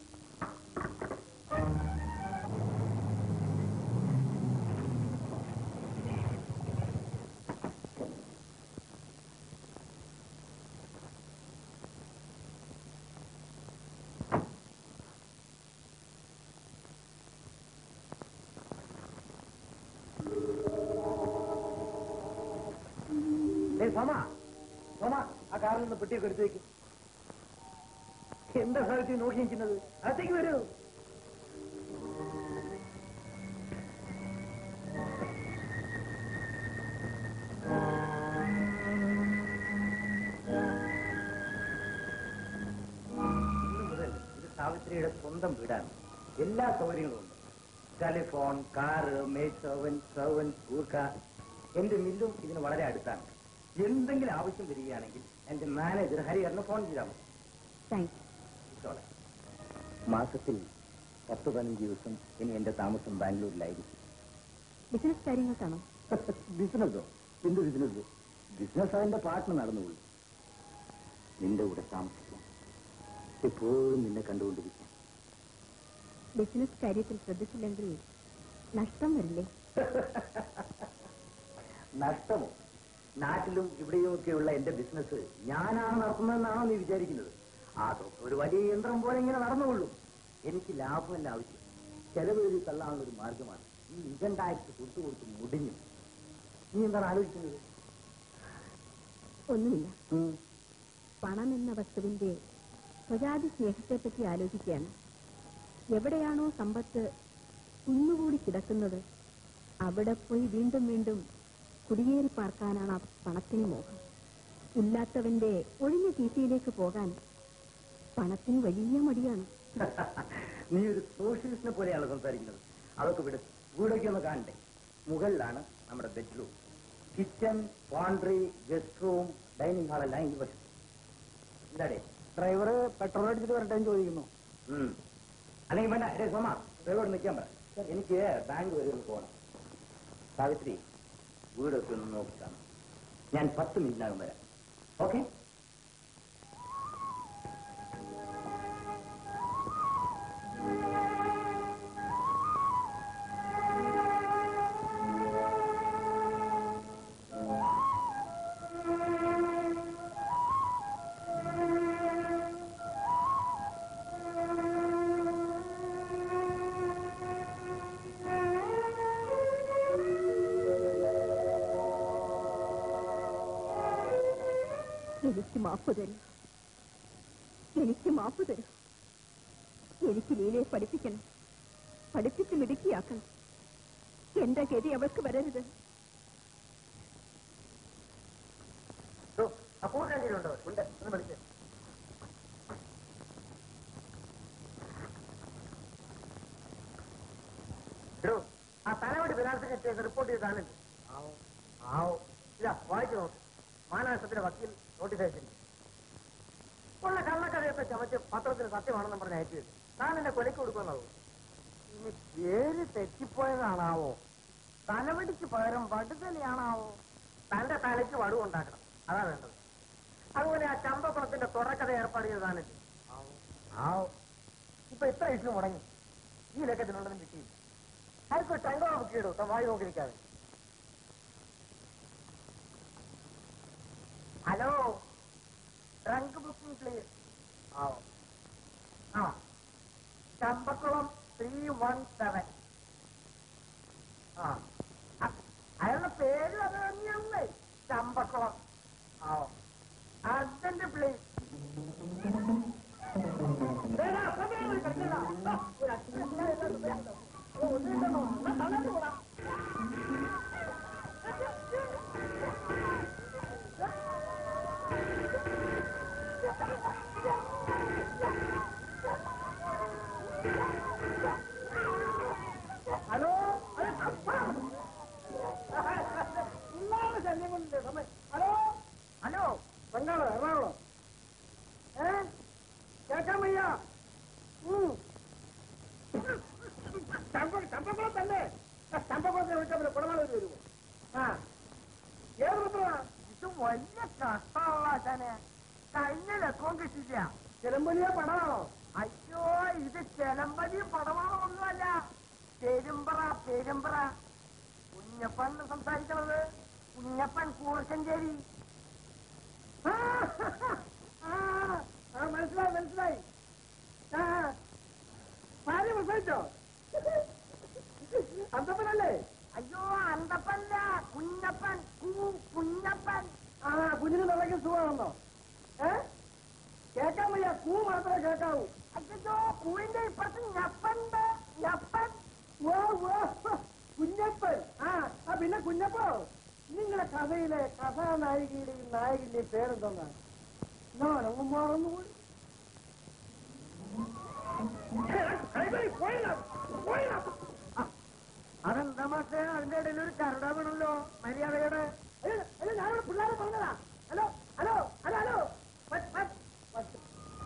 സോമ സോമ ആ കാറിൽ നിന്ന് പെട്ടിയൊക്കെ എടുത്തേക്ക് എന്താ സാഹിത്യം നോക്കി നിൽക്കുന്നത് അകത്തേക്ക് വരൂ ഇന്ന് മുതൽ ഇത് സാവിത്രിയുടെ സ്വന്തം വീടാണ് എല്ലാ സൗകര്യങ്ങളും ഉണ്ട് telephone car maid servant servant കൂർക്ക എന്റെ മില്ലും ഇതിന് വളരെ അടുത്താണ് എന്തെങ്കിലും ആവശ്യം വരികയാണെങ്കിൽ എന്റെ മാനേജർ ഹരിഹറിന് ഫോൺ ചെയ്താൽ മതി താങ്ക്സ് ഇതോടെ. മാസത്തിൽ പത്ത് പതിനഞ്ച് ദിവസം ഇനി എന്റെ താമസം ബാംഗ്ലൂരിലായിരിക്കും ബിസിനസ് കാര്യങ്ങൾക്കാണോ ബിസിനസ്സോ എന്ത് ബിസിനസ് ബിസിനസ് അതിന്റെ പാട്ടിന് നടന്നുകൊള്ളു നിന്റെ കൂടെ താമസിക്കാം എപ്പോഴും നിന്നെ കണ്ടുകൊണ്ടിരിക്കാം ബിസിനസ് കാര്യത്തിൽ ശ്രദ്ധിച്ചില്ലെങ്കിൽ നഷ്ടം വരില്ലേ നഷ്ടമോ നാട്ടിലും ഇവിടെയും ഒക്കെയുള്ള എന്റെ ബിസിനസ് ഞാനാണ് നടത്തുന്നതെന്നാണോ നീ വിചാരിക്കുന്നത് അതൊക്കെ ഒരു വലിയ യന്ത്രം പോലെ ഇങ്ങനെ നടന്നുകൊള്ളും എനിക്ക് ലാഭമല്ല ആവശ്യം ചെലവ് എഴുതി തള്ളാനുള്ള ഒരു മാർഗമാണ് ഈ ഇജണ്ടായിട്ട് കൊടുത്തു കൊടുത്ത് മുടിഞ്ഞു നീ എന്താണ് ആലോചിക്കുന്നത് ഒന്നുമില്ല പണം എന്ന വസ്തുവിന്റെ സ്വജാതി സ്നേഹത്തെപ്പറ്റി ആലോചിക്കുകയാണ് എവിടെയാണോ സമ്പത്ത് കുന്നുകൂടി കിടക്കുന്നത് അവിടെ പോയി വീണ്ടും വീണ്ടും കുടിയേറി പാർക്കാനാണ് ആ പണത്തിന് മോഹം ഇല്ലാത്തവന്റെ ഒഴിഞ്ഞ കീശയിലേക്ക് പോകാൻ പണത്തിന് വലിയ മടിയാണ് നീ ഒരു സോഷ്യലിസ്റ്റിനെ പോലെയാണ് സംസാരിക്കുന്നത് അതൊക്കെ വിട് വീടൊക്കെ ഒന്ന് കാണണ്ടേ മുകളിലാണ് നമ്മുടെ bedroom kitchen pantry guest room dining ഹാളെല്ലാം ഈ വശം എന്താടേ ഡ്രൈവർ പെട്രോൾ അടിച്ചിട്ട് വരട്ടെ ചോദിക്കുന്നു ഉം. അല്ലെങ്കിൽ വേണ്ട ഏ സോമ ഡ്രൈവർ നിൽക്കാൻ പറ എനിക്ക് ബാങ്ക് വരെ ഒന്ന് പോകണം സാവിത്രി വീടൊക്കെ ഒന്ന് നോക്കിക്കാണ് ഞാൻ പത്ത് മിനിറ്റിനകം വരാം ഓക്കെ എനിക്ക് മാപ്പ് തരൂ എനിക്ക് മാപ്പ് തരൂ എനിക്ക് ലീലയെ പഠിപ്പിക്കണം പഠിപ്പിച്ച് മിടുക്കിയാക്കണം എന്റെ ഗതി അവൾക്ക് വരരുത് അപ്പൂർണ്ണുണ്ടോ ഉണ്ട് ഒന്ന് വിളിച്ചേ എടോ, ആ തലവടി ബലാത്സംഗം കേസ് റിപ്പോർട്ട് ചെയ്താണില്ല ആവോ ആവോ ഇല്ല വായിച്ചു നോക്ക് മാനനഷ്ടത്തിന്റെ വക്കീൽ നോട്ടീസ് അയച്ചിരിക്കും ഉള്ള കള്ളക്കഥയൊക്കെ ചമച്ച് പത്രത്തിൽ സത്യമാണെന്ന് പറഞ്ഞ് അയച്ചു തരും താൻ എന്നെ കൊലയ്ക്ക് കൊടുക്കുമെന്നാവോ ഇനി പേര് തെറ്റിപ്പോയതാണാവോ തലവടിക്ക് പകരം വടുതലയാണാവോ തന്റെ തലയ്ക്ക് വടു ഉണ്ടാക്കണം അതാ വേണ്ടത് അതുപോലെ ആ ചമ്പക്കുളത്തിന്റെ തുറക്കഥ ഏർപ്പാട് ചെയ്തതാണില്ല ആവോ ഇപ്പൊ ഇത്ര ഇഷ്യൂ മുടങ്ങി ഈ ലക്കത്തിനുള്ളതും കിട്ടിയില്ല ആർക്കും ടൈമോ ബുക്കിയിടൂ വായി നോക്കി നിൽക്കാതെ ഹലോ ട്രങ്ക് ബുക്കിംഗ് പ്ലീസ് ആ ആ ചമ്പക്കുളം ത്രീ വൺ സെവൻ ആ അ- അയാളുടെ പേര് അത് തന്നെയാണല്ലേ ചമ്പക്കുളം ആ അർജന്റ് പ്ലീസ് ഹലോ ഇന്നാണ് ശല്യം കൊണ്ടില്ലേ സമയം ഹലോ ഹലോ ബംഗാള് എറണാകുളം ഏ കേൾക്കാൻ വയ്യ ഉം. ചമ്പ ചമ്പക്കുളം തന്നെ ചമ്പക്കുളത്തെ വിളിച്ചപ്പോൾ കുടമാളൂർ വരുമോ ആ ഏത് പത്രമാ ഇത് വലിയ കഷ്ടമുള്ള അച്ഛനെ കഴിഞ്ഞ ലക്കവും കിട്ടില്ല ചെലമ്പലിയ പടമാണോ അയ്യോ ഇത് ചെലമ്പലി പടമാണോ ഒന്നുമല്ല പെരുമ്പറ പെരുമ്പറ കുഞ്ഞപ്പൻ സംസാരിക്കണത് കുഞ്ഞപ്പൻ കൂർക്കഞ്ചേരി ആ, ആ, ആ, മനസ്സിലായി മനസ്സിലായി ആ, ഭാര്യ പ്രസവിച്ചോ അന്തപ്പനല്ലേ അയ്യോ അന്തപ്പല്ല കുഞ്ഞപ്പൻ കു- കുഞ്ഞപ്പൻ ആ കുഞ്ഞിന് നിറയ്ക്ക് സുഖമാണെന്നോ ഏ കേക്കാൻ വയ്യ കൂ മാത്രമേ കേൾക്കാവൂ അയ്യോ കൂവിന്റെ ഇപ്പുറത്ത് ഞപ്പണ്ട് ഞപ്പൻ ഓ ഓ കുഞ്ഞപ്പൻ ആ ആ പിന്നെ കുഞ്ഞപ്പോ നിങ്ങളുടെ കഥയിലെ കഥാനായികയുടെയും നായകന്റെയും പേരെന്തെന്നാണ് ഞാനങ്ങ് മറന്നുപോയി അതെന്താ മാഷേ അതിന്റെ ഇടയിൽ ഒരു കരട വീണല്ലോ മര്യാദയുടെ ഞാനോട് പിള്ളേരെ പറഞ്ഞതാ ഹലോ ഹലോ ഹലോ ഹലോ പറ്റ്, പറ്റ്, പറ്റ്.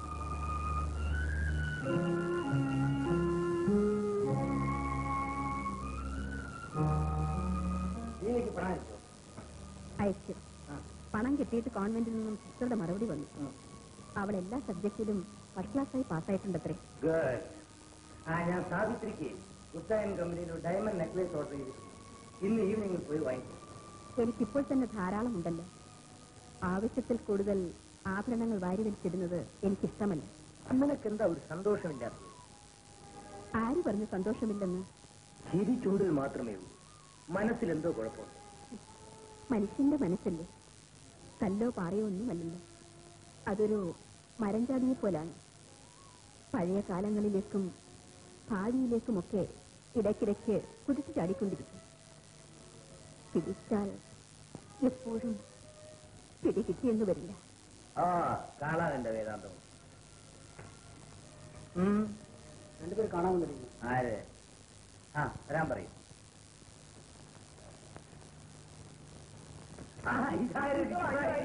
നീക്ക് പണായിരിക്കോ അയച്ചു പണം കിട്ടിയിട്ട് കോൺവെന്റിൽ നിന്നും സിസ്റ്ററുടെ മറുപടി വന്നു അവൾ എല്ലാ സബ്ജക്റ്റിലും ഫസ്റ്റ് ക്ലാസ്സായി പാസ്സായിട്ടുണ്ടത്രേ ഗുഡ് ആ ഞാൻ സാവിത്രിക്ക് ഉത്തായൻ കമ്പനിയിൽ ഒരു ഡയമണ്ട് നെക്ലേസ് ഓർഡർ ചെയ്തിട്ടുണ്ട് ഇന്ന് ഈവനിങ്ങിൽ പോയി വാങ്ങിക്കും എനിക്കിപ്പോൾ തന്നെ ധാരാളം ഉണ്ടല്ലോ ആവശ്യത്തിൽ കൂടുതൽ ആഭരണങ്ങൾ വാരി വലിച്ചിടുന്നത് എനിക്കിഷ്ടമല്ല അമ്മനക്ക് എന്താ ഒരു സന്തോഷമില്ലാത്തത് ആര് പറഞ്ഞു സന്തോഷമില്ലെന്ന് ചിരി ചുണ്ടിൽ മാത്രമേ ഉള്ളൂ മനസ്സിൽ എന്തോ കുഴപ്പമുണ്ട് മനുഷ്യന്റെ മനസ്സല്ലേ കല്ലോ പാറയോ ഒന്നുമല്ലല്ലോ അതൊരു മരഞ്ചാടിയെ പോലാണ് പഴയ കാലങ്ങളിലേക്കും ഭാവിയിലേക്കുമൊക്കെ ഇടയ്ക്കിടയ്ക്ക് കുതിച്ചു ചാടിക്കൊണ്ടിരിക്കും പിടിച്ചാൽ എപ്പോഴും പിടികിട്ടിയെന്ന് വരില്ല ആ കാണാൻ എന്റെ വേദാന്തം രണ്ടുപേർ കാണാമെന്നിരിക്കുന്നു ആര് ആ വരാൻ പറയും ആ, ഇതാരും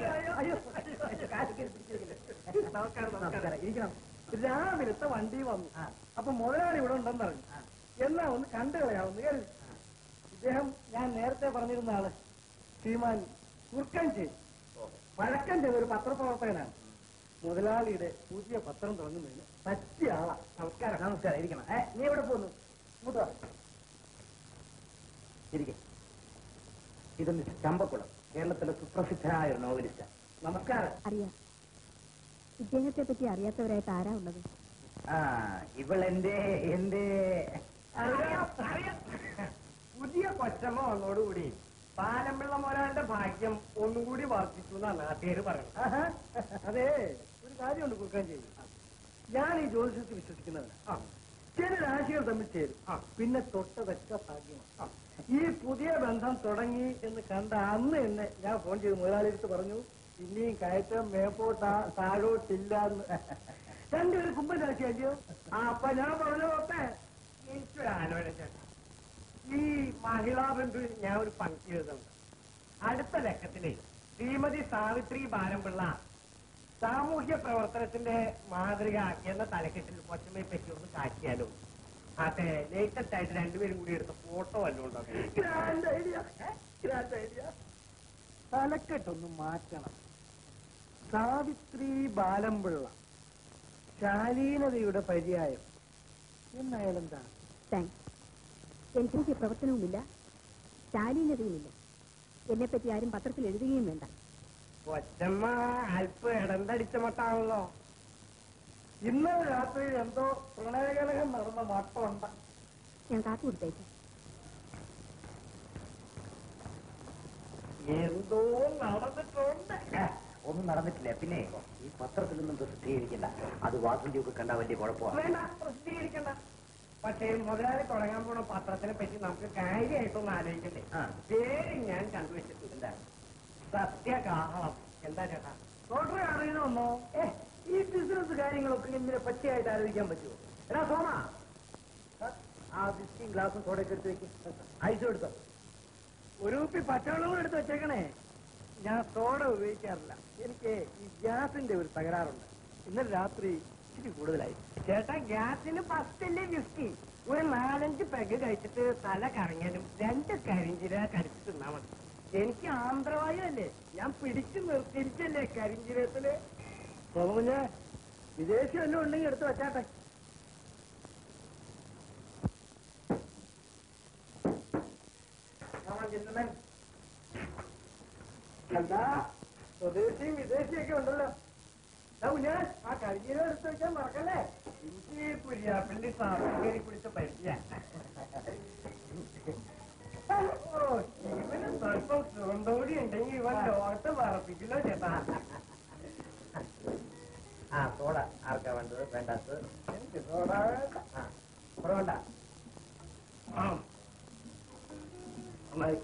നമസ്കാരം നമസ്കാരം ഇരിക്കണം രാവിലത്തെ വണ്ടി വന്നു അപ്പൊ മുതലാളി ഇവിടെ ഉണ്ടെന്ന് പറഞ്ഞു എന്നാ ഒന്ന് കണ്ടു കളയാമെന്ന് കരുതി ഇദ്ദേഹം ഞാൻ നേരത്തെ പറഞ്ഞിരുന്ന ആള് ശ്രീമാൻ കുർക്കൻ ചെയ്തു പഴക്കം ചെയ്ത ഒരു പത്രപ്രവർത്തകനാണ് മുതലാളിയുടെ പുതിയ പത്രം തുടങ്ങുന്നതിന് പറ്റിയ ആളാ നമസ്കാരം നമസ്കാരം ഇരിക്കണം ഏ നീ എവിടെ പോകുന്നു ഇങ്ങോട്ട് വാ ഇരിക്കെ ഇത് മിസ്റ്റർ ചമ്പക്കുളം കേരളത്തിലെ സുപ്രസിദ്ധനായ ഒരു നോവലിസ്റ്റ് നമസ്കാരം അറിയാം ഇദ്ദേഹത്തെ പറ്റി അറിയാത്തവരായിട്ട് ആരാ ഉള്ളത് ആ ഇവളെന്റെ എന്റെ അറിയാം, അറിയാം. പുതിയ കൊച്ചമ്മ വന്നോടുകൂടി ബാലമ്പിള്ള മോരാന്റെ ഭാഗ്യം ഒന്നുകൂടി വർദ്ധിച്ചു എന്നാണ് നാട്ടുകാർ പറയുന്നത് ആഹാ. അതെ ഒരു കാര്യമുണ്ട് കുറുക്കാൻ ചെയ്യും ഞാൻ ഈ ജ്യോതിഷത്തിൽ വിശ്വസിക്കുന്നവനാ ചില രാശികൾ തമ്മിൽ ചേരും പിന്നെ തൊട്ടതൊക്കെ ഭാഗ്യമാണ് ഈ പുതിയ ബന്ധം തുടങ്ങി എന്ന് കണ്ട അന്ന് തന്നെ ഞാൻ ഫോൺ ചെയ്ത് മുതലാളിയെടുത്ത് പറഞ്ഞു ഇനിയും കയറ്റം മേപ്പോട്ടാ താഴോട്ടില്ല എന്ന് രണ്ടുപേരും കുമ്പൻ രാശിയല്ലയോ ആ അപ്പൊ ഞാൻ പറഞ്ഞോട്ടെ എനിക്കൊരു ആലോചന ചേട്ടാ ഈ മഹിളാ ബന്ധു ഞാൻ ഒരു പങ്ക്തി എഴുതുന്നുണ്ട് അടുത്ത ലക്കത്തില് ശ്രീമതി സാവിത്രി ബാലംപിള്ള സാമൂഹ്യ പ്രവർത്തനത്തിന്റെ മാതൃക എന്ന തലക്കെട്ടിൽ കൊച്ചമ്മയെ പറ്റി ഒന്ന് കാറ്റിയാലോ അതെ ലേറ്റസ്റ്റ് ആയിട്ട് രണ്ടുപേരും കൂടി എടുത്ത ഫോട്ടോ വല്ലതും ഉണ്ടോ ഗ്രാൻഡ് ഐഡിയ ഗ്രാൻഡ് ഐഡിയ തലക്കെട്ടൊന്ന് മാറ്റണം സാവിത്രി ബാലംപിള്ള ശാലീനതയുടെ പര്യായം എന്നയാളെന്താ താങ്ക്സ് എനിക്ക് പ്രവർത്തനവുമില്ല ശാലീനതയുമില്ല എന്നെപ്പറ്റി ആരും പത്രത്തിൽ എഴുതുകയും വേണ്ട കൊച്ചമ്മ അല്പം ഇടന്തടിച്ച മട്ടാണല്ലോ ഇന്നലെ രാത്രി എന്തോ പ്രണയകലഹം നടന്ന മട്ടമുണ്ട് ഞാൻ കാത്തു കൊടുത്തേക്ക് എന്തോ നടന്നിട്ടുണ്ട് ഒന്നും നടന്നിട്ടില്ല പിന്നെ ഈ പത്രത്തിൽ നിന്നും പ്രസിദ്ധീകരിക്കില്ല അത് വാസന്തിയൊക്കെ കണ്ടാ വലിയ കുഴപ്പമാണ് വേണ്ട പ്രസിദ്ധീകരിക്കണ്ട പക്ഷേ മുതലാളി തുടങ്ങാൻ പോണ പത്രത്തിനെ പറ്റി നമുക്ക് കാര്യമായിട്ടൊന്ന് ആലോചിക്കണ്ടേ ആ. പേര് ഞാൻ കണ്ടുവച്ചിട്ടുണ്ട് സത്യകാഹളം എന്താ ചേട്ടാ ഡോക്ടറെ അറിയണമെന്നോ ഏ ഈ ബിസിനസ് കാര്യങ്ങളൊക്കെ ഇങ്ങനെ പച്ചയായിട്ട് ആലോചിക്കാൻ പറ്റുമോ എടാ സോമ ആ വിസ്കിയും ഗ്ലാസും സോഡയൊക്കെ എടുത്ത് വെക്കും ഐസും എടുത്തോ ഒരു കുപ്പി പച്ചവെള്ളവും എടുത്ത് വെച്ചേക്കണേ ഞാൻ സോഡ ഉപയോഗിക്കാറില്ല എനിക്ക് ഈ ഗ്യാസിന്റെ ഒരു തകരാറുണ്ട് ഇന്നലെ രാത്രി ഇച്ചിരി കൂടുതലായി ചേട്ടാ ഗ്യാസിന് ഫസ്റ്റല്ലേ വിസ്കി ഒരു നാലഞ്ച് പെഗ് കഴിച്ചിട്ട് തല കറങ്ങാനും രണ്ട് കരിഞ്ചിര കടിച്ചു തിന്നാ മതി എനിക്ക് ആന്ധ്രവായു അല്ലേ ഞാൻ പിടിച്ചു നിർത്തിയിരിക്കല്ലേ കരിഞ്ചിരത്തില് സോമകുഞ്ഞ് വിദേശി വല്ലതും ഉണ്ടെങ്കിൽ എടുത്ത് വെച്ചാട്ടെ എന്താ സ്വദേശിയും വിദേശിയൊക്കെ ഉണ്ടല്ലോ ദാ കുഞ്ഞാൻ, ആ കരിഞ്ഞീരം എടുത്ത് വെക്കാൻ മറക്കല്ലേ എനിക്ക് പുരിയാപ്പിള്ളി സാഫ്റ്റ്വെയറിൽ കുടിച്ച പരിചയ ഓ ഇവന് സ്വല്പം സുഖന്തോടി ഉണ്ടെങ്കിൽ ഇവൻ ലോകത്ത് പറപ്പിക്കില്ലോ ചേട്ടാ ആ സോഡ ആർക്കാ വേണ്ടത് വേണ്ടാത്തത് എനിക്ക് സോഡ വേണ്ട. ആ കുറവുണ്ട ആ. നന്നായി.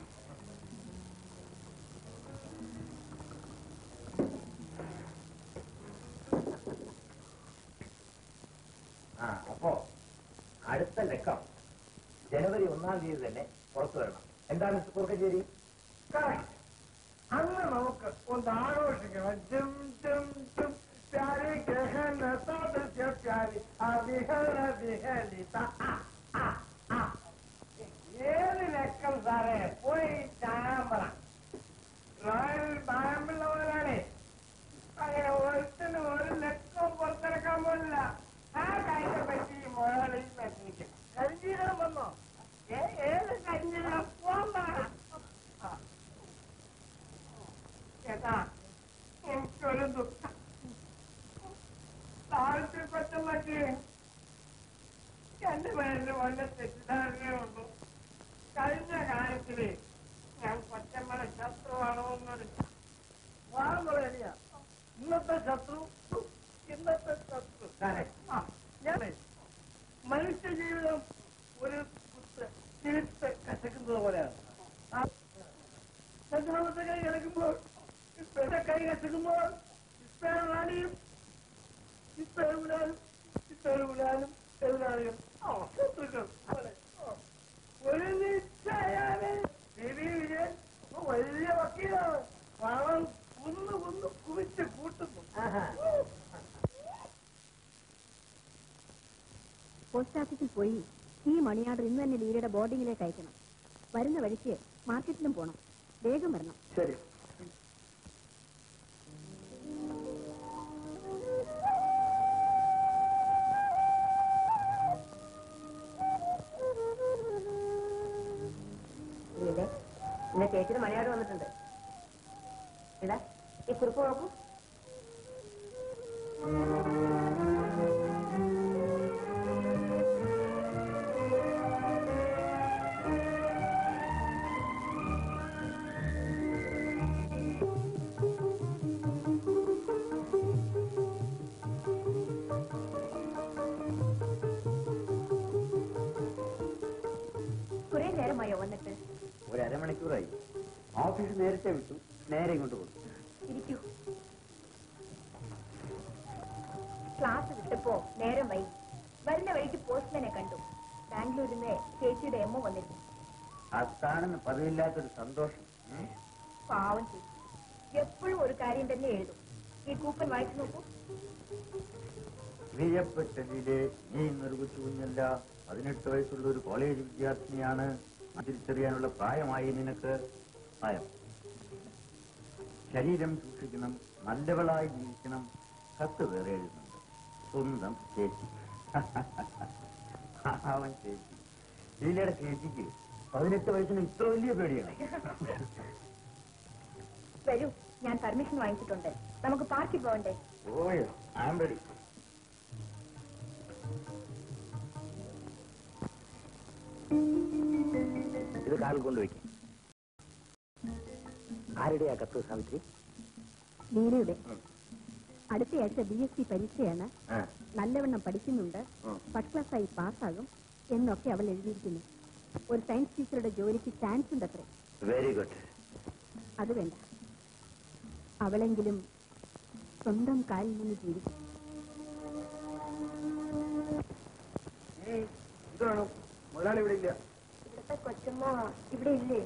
ആ അപ്പോ അടുത്ത ലക്കം ജനുവരി ഒന്നാം തീയതി തന്നെ പുറത്തു വരണം എന്താണ് മിസ്റ്റർ കുറുക്കശ്ശേരി Correct. അന്ന് നമുക്ക് ഒന്ന് ആഘോഷിക്കണം ജും ജും ജും പ്യാരി ഗഹന സദസ്യ പ്യാരി അവിഹല വിഹലിത ആ, ആ, ആ. ഏത് ലക്കം സാറേ പോയി ചാമ്പറ റോയൽ ബാമ്പിള്ളവരാണേ അങ്ങനെ ഒരുത്തിന് ഒരു ലക്കം പുറത്തിറക്കാൻ പോലില്ല ആ കാര്യം പറ്റി മുതലാളി മെസ്സേജ് കരിഞ്ചീരകം വന്നോ ഏ- ഏത് കരിഞ്ചീരകം പോകാൻ ചേട്ടാ എനിക്കൊരു ദുഃഖം താല്പര്യപ്പെട്ടമൊക്കെ എന്റെ പേരിൽ വല്ല തെറ്റിദ്ധാരണയുണ്ടോ കഴിഞ്ഞ കാലത്തില് ഞാൻ കൊച്ചമ്മയുടെ ശത്രുവാണോ എന്നൊരു വാങ്ങുകളെയാ ഇന്നത്തെ ശത്രു ഇന്നത്തെ ശത്രു ആ, ഞാനേ മനുഷ്യ ജീവിതം ഒരു കുത്ത് തിരിച്ച് കശക്കുന്നത് പോലെയാണ് ആ, രണ്ടാമത്തെ കൈ കിടക്കുമ്പോൾ ഇപ്പഴത്തെ കൈ കശക്കുമ്പോൾ ഇപ്പേറാണിയും ഇപ്പേറുവിടാനും ഇപ്പേറുവിടാനും എതിരാളികൾ ആ ശത്രുക്കൾ പോലെ. ആ. ഒരു നിശ്ചയാല് പി വി വിജയൻ ഇപ്പൊ വലിയ വക്കീലാണ് പണം കുന്നു കുന്നു കുവിച്ച് കൂട്ടുന്നു പോസ്റ്റ് ഓഫീസിൽ പോയി ഈ മണി ഓർഡർ ഇന്ന് തന്നെ ലീലയുടെ ബോർഡിങ്ങിലേക്ക് അയക്കണം വരുന്ന വഴിക്ക് മാർക്കറ്റിലും പോണം വേഗം വരണം ശരി ലീലേ ഇന്ന് ചേച്ചിയുടെ മണി ഓർഡർ വന്നിട്ടുണ്ട് ഇതാ ഈ കുറിപ്പ് നോക്കൂ നേരമായോ വന്നിട്ട് ഒരു അരമണിക്കൂറായി ഓഫീസ് നേരത്തെ വിട്ടു നേരെ ഇങ്ങോട്ട് പോകും ഇരിക്കൂ ക്ലാസ് വിട്ടപ്പോ നേരം വൈകി വരുന്ന വഴിക്ക് പോസ്റ്റ്മാനെ കണ്ടു ബാംഗ്ലൂരിൽ നിന്ന് ചേച്ചിയുടെ എമ്മ വന്നിരുന്നു അതാണെന്ന് പതിവില്ലാത്തൊരു സന്തോഷം ഉം. പാവം ചേച്ചി എപ്പോഴും ഒരു കാര്യം തന്നെ എഴുതും ഈ കൂപ്പൺ വായിച്ചു നോക്കൂ പ്രിയപ്പെട്ടതിലെ നീ ഇന്നൊരു കൊച്ചു കുഞ്ഞല്ല പതിനെട്ട് വയസ്സുള്ള ഒരു കോളേജ് വിദ്യാർത്ഥിനിയാണ് തിരിച്ചറിയാനുള്ള പ്രായമായി നിനക്ക് പ്രായം ശരീരം സൂക്ഷിക്കണം നല്ലവളായി ജീവിക്കണം കത്ത് വേറെ എഴുതുന്നുണ്ട് സ്വന്തം ചേച്ചി അവൻ ചേച്ചി ലീലയുടെ ചേച്ചിക്ക് പതിനെട്ട് വയസ്സിന് ഇത്ര വലിയ പേടിയാണ് വരൂ ഞാൻ പെർമിഷൻ വാങ്ങിച്ചിട്ടുണ്ട് നമുക്ക് പാർക്കിൽ പോകണ്ടേ ഓയോ ഐ ആം റെഡി ഇത് കാറിൽ കൊണ്ടുവയ്ക്കും ആരുടെയാ കത്ത് സാവിത്രി ലീലയുടെ അടുത്തയാഴ്ച ബി എസ് സി പരീക്ഷയാണ് ആ നല്ലവണ്ണം പഠിക്കുന്നുണ്ട് ഉം. ഫസ്റ്റ് ക്ലാസ്സായി പാസ്സാകും എന്നൊക്കെ അവൾ എഴുതിയിരിക്കുന്നു ഒരു സയൻസ് ടീച്ചറുടെ ജോലിക്ക് ചാൻസ് ഉണ്ട് അത്രേ വെരി ഗുഡ് അത് വേണ്ട അവളെങ്കിലും സ്വന്തം കാലിൽ നിന്ന് ജീവിക്കും ഇത് വേണം മുതലാളി ഇവിടെ ഇല്ല ഇവിടുത്തെ കൊച്ചമ്മ ഇവിടെ ഇല്ലേ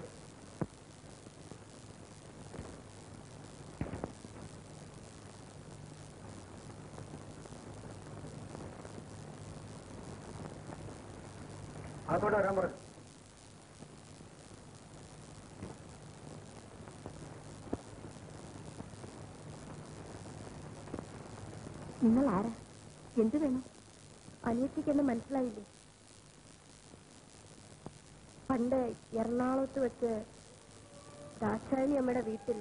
അതോടെ വരാൻ പറഞ്ഞു നിങ്ങൾ ആരാ എന്തു വേണം അനിയത്തിക്കെന്ന് മനസ്സിലായില്ലേ പണ്ട് എറണാകുളത്ത് വെച്ച് ദാക്ഷായണി അമ്മയുടെ വീട്ടിൽ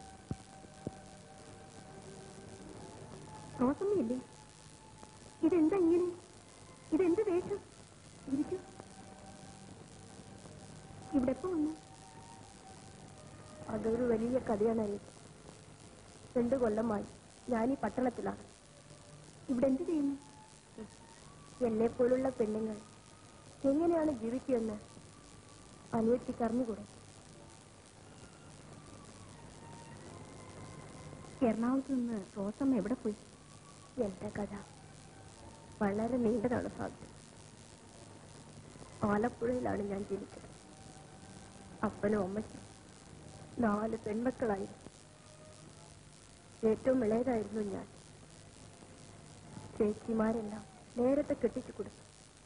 റോസമ്മയില്ലേ ഇതെന്താ ഇങ്ങനെ ഇതെന്ത് വേഷം ഇരിക്കൂ ഇവിടെ എപ്പോ വന്നു അതൊരു വലിയ കഥയാണ് അനിയത്തി രണ്ടു കൊല്ലമായി ഞാൻ ഈ പട്ടണത്തിലാണ് ഇവിടെ എന്ത് ചെയ്യുന്നു എന്നെ പോലുള്ള പെണ്ണുങ്ങൾ എങ്ങനെയാണ് ജീവിക്കുമെന്ന് അനിയത്തിക്ക് അറിഞ്ഞുകൂടെ എറണാകുളത്ത് നിന്ന് റോസമ്മ എവിടെ പോയി എന്റെ കഥ വളരെ നീണ്ടതാണ് സാധ്യത ആലപ്പുഴയിലാണ് ഞാൻ ജനിച്ചത് അപ്പനും അമ്മയ്ക്കും നാല് പെൺമക്കളായിരുന്നു ഏറ്റവും ഇളയതായിരുന്നു ഞാൻ ചേച്ചിമാരെല്ലാം നേരത്തെ കെട്ടിച്ചു കൊടുത്തു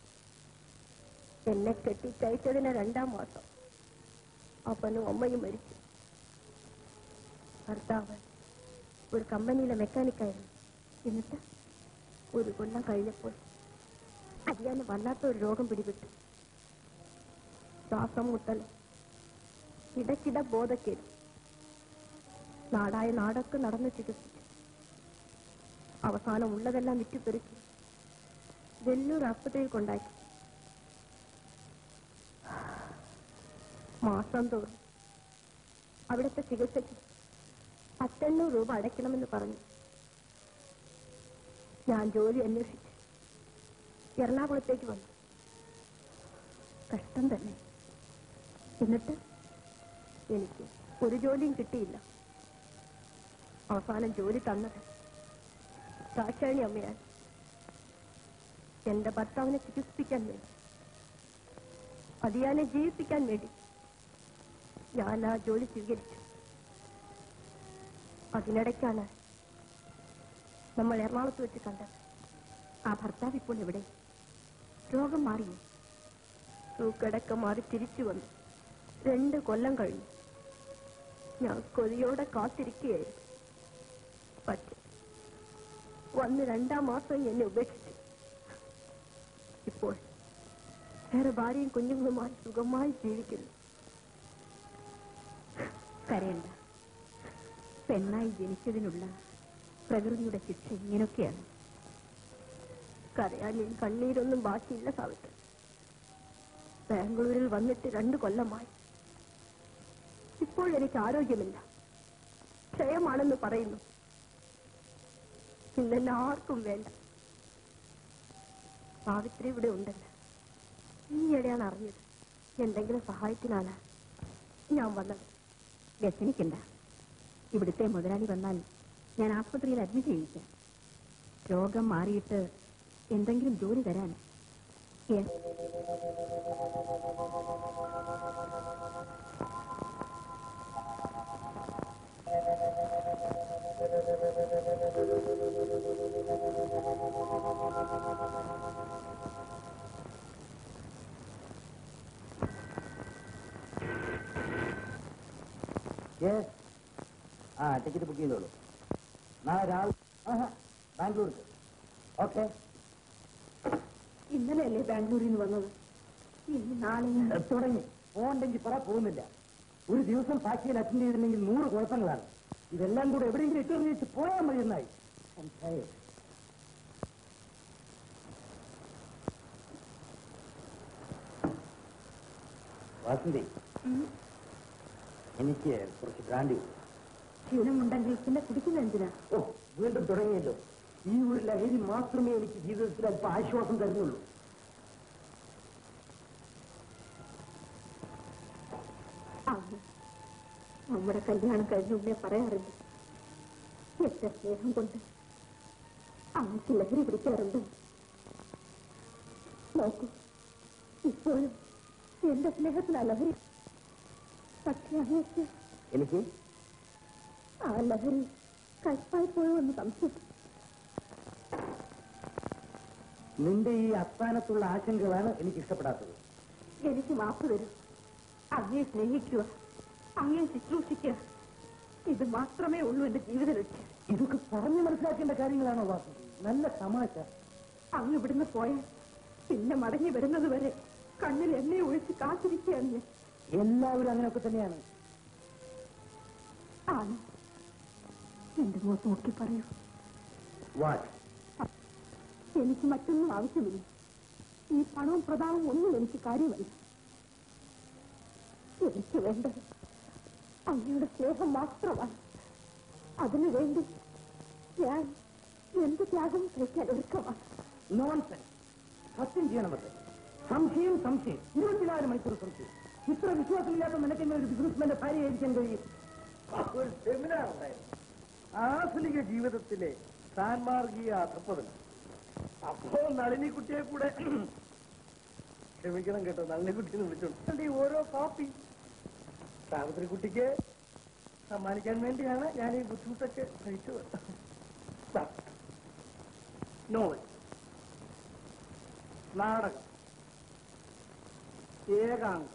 എന്നെ കെട്ടിച്ചയച്ചതിന് രണ്ടാം മാസം അപ്പനും അമ്മയും മരിച്ചു ഭർത്താവ് ഒരു കമ്പനിയിലെ മെക്കാനിക്കായിരുന്നു എന്നിട്ട് ഒരു കൊല്ലം കഴിഞ്ഞപ്പോൾ അതിയാന് വല്ലാത്ത ഒരു രോഗം പിടിപെട്ടു ശ്വാസം മുട്ടലും ഇടയ്ക്കിട ബോധക്കേട് നാടായ നാടൊക്കെ നടന്ന് ചികിത്സിച്ചു അവസാനം ഉള്ളതെല്ലാം വിറ്റുപെറുക്കി വെല്ലൂർ ആസ്പത്രിയിൽ കൊണ്ടാക്കി മാസം തോറും അവിടുത്തെ ചികിത്സയ്ക്ക് പത്തെണ്ണൂറ് രൂപ അടയ്ക്കണമെന്ന് പറഞ്ഞു ഞാൻ ജോലി അന്വേഷിച്ചു എറണാകുളത്തേക്ക് വന്നു കഷ്ടം തന്നെ എന്നിട്ട് എനിക്ക് ഒരു ജോലിയും കിട്ടിയില്ല അവസാനം ജോലി തന്നത് ദാക്ഷായണി അമ്മയാണ് എന്റെ ഭർത്താവിനെ ചികിത്സിക്കാൻ വേണ്ടി അതിയാനെ ജീവിപ്പിക്കാൻ വേണ്ടി ഞാൻ ആ ജോലി സ്വീകരിച്ചു അതിനിടയ്ക്കാണ് നമ്മൾ എറണാകുളത്ത് വെച്ച് കണ്ടത് ആ ഭർത്താവ് ഇപ്പോൾ എവിടെ രോഗം മാറിയോ തൂക്കടക്കം മാറി തിരിച്ചു വന്നു രണ്ട് കൊല്ലം കഴിഞ്ഞു ഞാൻ കൊതിയോടെ കാത്തിരിക്കുകയായിരുന്നു പക്ഷെ വന്ന് രണ്ടാം മാസം എന്നെ ഉപേക്ഷിച്ചു ഇപ്പോൾ വേറെ ഭാര്യയും കുഞ്ഞുങ്ങളുമായി സുഖമായി ജീവിക്കുന്നു കരയണ്ട പെണ്ണായി ജനിച്ചതിനുള്ള പ്രകൃതിയുടെ ശിക്ഷ ഇങ്ങനൊക്കെയാണ് കരയാനും കണ്ണീരൊന്നും ബാക്കിയില്ല സാവിത്രി ബാംഗ്ലൂരിൽ വന്നിട്ട് രണ്ടു കൊല്ലമായി ഇപ്പോൾ എനിക്ക് ആരോഗ്യമില്ല ക്ഷയമാണെന്ന് പറയുന്നു ഇന്നെന്നെ ആർക്കും വേണ്ട സാവിത്രി ഇവിടെ ഉണ്ടല്ലോ ഈയിടെയാണ് അറിഞ്ഞത് എന്തെങ്കിലും സഹായത്തിനാണ് ഞാൻ വന്നത് വ്യസനിക്കണ്ട ഇവിടുത്തെ മുതലാളി വന്നാൽ ഞാൻ ആസ്പത്രിയിൽ അഡ്മിറ്റ് ചെയ്യിക്കാം രോഗം മാറിയിട്ട് എന്തെങ്കിലും ജോലി തരാൻ Yes. യെസ് ആ ടിക്കറ്റ് ബുക്ക് ചെയ്തോളൂ നാളെ രാവിലെ ആഹാ ബാംഗ്ലൂർക്ക് ഓക്കെ ഇന്നലെയല്ലേ ബാംഗ്ലൂരിൽ നിന്ന് വന്നത് ഇനി നാളെയും തുടങ്ങി പോകണ്ടെങ്കിൽ പറ പോകുന്നില്ല ഒരു ദിവസം സാക്ഷിയിൽ അറ്റൻഡ് ചെയ്തില്ലെങ്കിൽ നൂറ് കുഴപ്പങ്ങളാണ് ഇതെല്ലാം കൂടെ എവിടെയെങ്കിലും ഇട്ടെറിഞ്ഞ് വെച്ച് പോയാൽ മതി എന്നായി I'm tired. വാസന്തി എനിക്ക് കുറച്ച് ബ്രാൻഡി വേണം. ക്ഷീണമുണ്ടെങ്കിൽ പിന്നെ കുടിക്കുന്ന എന്തിനാ ഓ വീണ്ടും തുടങ്ങിയല്ലോ ഈ ഒരു ലഹരി മാത്രമേ എനിക്ക് ജീവിതത്തിൽ അല്പം ആശ്വാസം തരുന്നുള്ളൂ അന്ന് നമ്മുടെ കല്യാണം കഴിഞ്ഞ ഉടനെ പറയാറുണ്ട് എന്റെ സ്നേഹം കൊണ്ട് അമ്മയ്ക്ക് ലഹരി പിടിക്കാറുണ്ട് നോക്കൂ ഇപ്പോഴും എന്റെ സ്നേഹത്തിനാ ലഹരി പക്ഷെ അമ്മയ്ക്ക് എനിക്ക് ആ ലഹരി കഷ്ടായി പോയോന്ന് സംശയം നിന്റെ ഈ അസ്ഥാനത്തുള്ള ആശങ്കകളാണ് എനിക്ക് ഇഷ്ടപ്പെടാത്തത് എനിക്ക് മാപ്പ് തരൂ അങ്ങയെ സ്നേഹിക്കുക അങ്ങയെ ശുശ്രൂഷിക്കുക ഇത് മാത്രമേ ഉള്ളൂ എന്റെ ജീവിത ലക്ഷ്യം ഇതൊക്കെ പറഞ്ഞു മനസ്സിലാക്കേണ്ട കാര്യങ്ങളാണോ വാസന്തി നല്ല തമാശ അങ്ങ് ഇവിടുന്ന് പോയാൽ പിന്നെ മടങ്ങി വരുന്നത് വരെ കണ്ണിൽ എണ്ണയെ ഒഴിച്ച് കാത്തിരിക്കുകയാണ് ഞാൻ എല്ലാവരും അങ്ങനെയൊക്കെ തന്നെയാണ് ആണ് എന്റെ മുഖത്ത് നോക്കി പറയൂ വാട്ട് എനിക്ക് മറ്റൊന്നും ആവശ്യമില്ല ഈ പണവും പ്രതാപവും ഒന്നും എനിക്ക് കാര്യമല്ല എനിക്ക് വേണ്ടത് അങ്ങയുടെ സ്നേഹം മാത്രമാണ് അതിനു വേണ്ടി ഞാൻ എന്ത് ത്യാഗം കഴിക്കാൻ ഒരുക്കമാണ് നോൺസെൻസ് സത്യം ചെയ്യണമത് സംശയം സംശയം ഇരുപത്തിനാല് മണിക്കൂർ സംശയം ഇത്ര വിശ്വാസമില്ലാത്ത നിനക്കെങ്ങനെ ഒരു ബിസിനസ്മാന്റെ ഭാര്യ ആയിരിക്കാൻ കഴിയും ഒരു സെമിനാർ ഉണ്ടായിരുന്നു ആധുനിക ജീവിതത്തിലെ സാൻമാർഗീയ അധപ്പതനം അപ്പോ നളിനിക്കുട്ടിയെ കൂടെ ക്ഷമിക്കണം കേട്ടോ നളിനിക്കുട്ടിയെ വിളിച്ചോണ്ട് ഈ ഓരോ കോപ്പി സാവിത്രി കുട്ടിക്ക് സമ്മാനിക്കാൻ വേണ്ടിയാണ് ഞാൻ ഈ ബുദ്ധിമുട്ടൊക്കെ സഹിച്ചത് ദാ, നോവൽ നാടകം ഏകാംഗം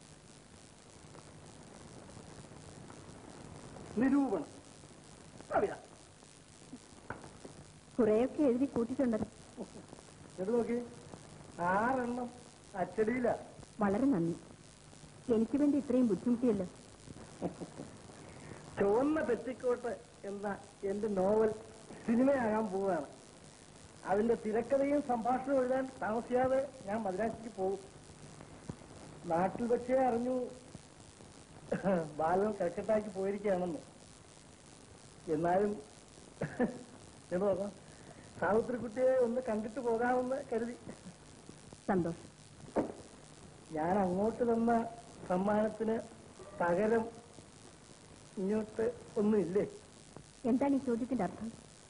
നിരൂപണം കവിത കുറെയൊക്കെ എഴുതി കൂട്ടിയിട്ടുണ്ടല്ലോ ഇത് നോക്കി ആറെണ്ണം അച്ചടിയില വളരെ നന്ദി എനിക്ക് വേണ്ടി ഇത്രയും ബുദ്ധിമുട്ടിയല്ലോ ചുവന്ന പെറ്റിക്കോട്ട് എന്ന എന്റെ നോവൽ സിനിമയാകാൻ പോവുകയാണ് അതിന്റെ തിരക്കഥയും സംഭാഷണവും എഴുതാൻ താമസിയാതെ ഞാൻ മദ്രാസിക്ക് പോകും നാട്ടിൽ വെച്ചേ അറിഞ്ഞു ബാലൻ കൽക്കട്ടാക്കി പോയിരിക്കുകയാണെന്ന് എന്നാലും എന്ന് നോക്കാം സാവിത്രിക്കുട്ടിയെ ഒന്ന് കണ്ടിട്ട് പോകാമെന്ന് കരുതി സന്തോഷം ഞാൻ അങ്ങോട്ട് തന്ന സമ്മാനത്തിന് പകരം ഇങ്ങോട്ട് ഒന്നുമില്ലേ എന്താണ് ഈ ചോദ്യത്തിന്റെ അർത്ഥം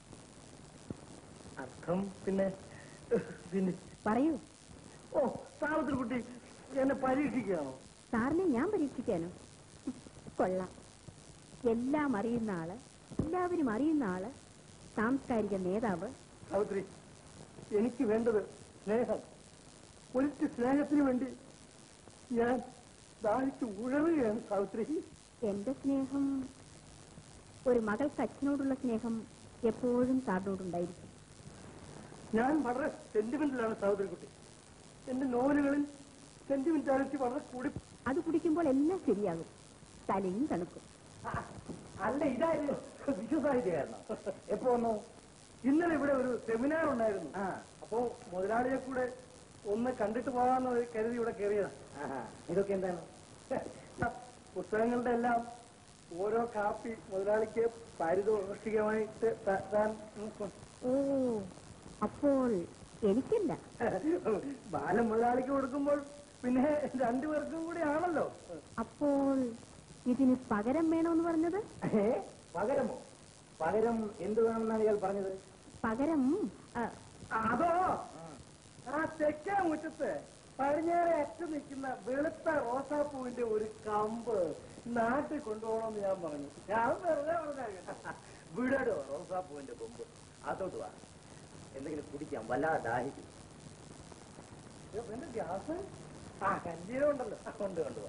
അർത്ഥം പിന്നെ പിന്നെ പറയൂ ഓ സാവിത്രിക്കുട്ടി എന്നെ പരീക്ഷിക്കുകയാണോ സാറിനെ ഞാൻ പരീക്ഷിക്കാനോ കൊള്ളാം എല്ലാം അറിയുന്ന ആള് എല്ലാവരും അറിയുന്ന ആള് സാംസ്കാരിക നേതാവ് സാവിത്രി എനിക്ക് വേണ്ടത് സ്നേഹം ഒരിറ്റ് സ്നേഹത്തിന് വേണ്ടി ഞാൻ ദാഹിച്ച് ഉഴറുകയാണ് സാവിത്രി എന്റെ സ്നേഹം ഒരു മകൾക്ക് അച്ഛനോടുള്ള സ്നേഹം എപ്പോഴും സാറിനോടുണ്ടായിരിക്കും ഞാൻ വളരെ സെന്റിമെന്റിലാണ് സാവിത്രിക്കുട്ടി എന്റെ നോവലുകളിൽ സെന്റിമെന്റാലിറ്റി വളരെ കൂടി അത് കുടിക്കുമ്പോൾ എല്ലാം ശരിയാകും തലയും തണുക്കും അല്ല ഇതായിരുന്നു വിശ്വസാഹിത്യമായിരുന്നു എപ്പോ വന്നു ഇന്നലെ ഇവിടെ ഒരു സെമിനാർ ഉണ്ടായിരുന്നു ആ അപ്പോ മുതലാളിയെ കൂടെ ഒന്ന് കണ്ടിട്ട് പോകാന്ന് കരുതി ഇവിടെ കയറിയതാ ആഹാ. ഇതൊക്കെ എന്താണ് പുസ്തകങ്ങളുടെ എല്ലാം ഓരോ കാപ്പി മുതലാളിക്ക് പാരിതോഷികമായിട്ട് ത- താൻ ഓ അപ്പോൾ എനിക്കില്ല ബാലം മുതലാളിക്ക് കൊടുക്കുമ്പോൾ പിന്നെ രണ്ടുപേർക്കും കൂടി ആണല്ലോ അപ്പോൾ ഇതിന് പകരം വേണമെന്ന് പറഞ്ഞത് ഏ പകരമോ പകരം എന്ത് വേണമെന്നാണ് ഇയാൾ പറഞ്ഞത് പകരം ആ, അതോ ആ തെക്കേ മുറ്റത്ത് പടിഞ്ഞാറെ അറ്റം നിൽക്കുന്ന വെളുത്ത റോസാപ്പൂവിന്റെ ഒരു കമ്പ് നാട്ടിൽ കൊണ്ടുപോകണമെന്ന് ഞാൻ പറഞ്ഞു ഞാൻ വെറുതെ പറഞ്ഞ വിടടോ റോസാപ്പൂവിന്റെ കൊമ്പ് അതോട്ട് വാ എന്തെങ്കിലും കുടിക്കാം വല്ലാതെ ദാഹിക്കും അയ്യോ, എന്റെ ഗ്യാസ് ആ കഞ്ചീരം ഉണ്ടല്ലോ ആ, കൊണ്ട് കൊണ്ടുപോവാ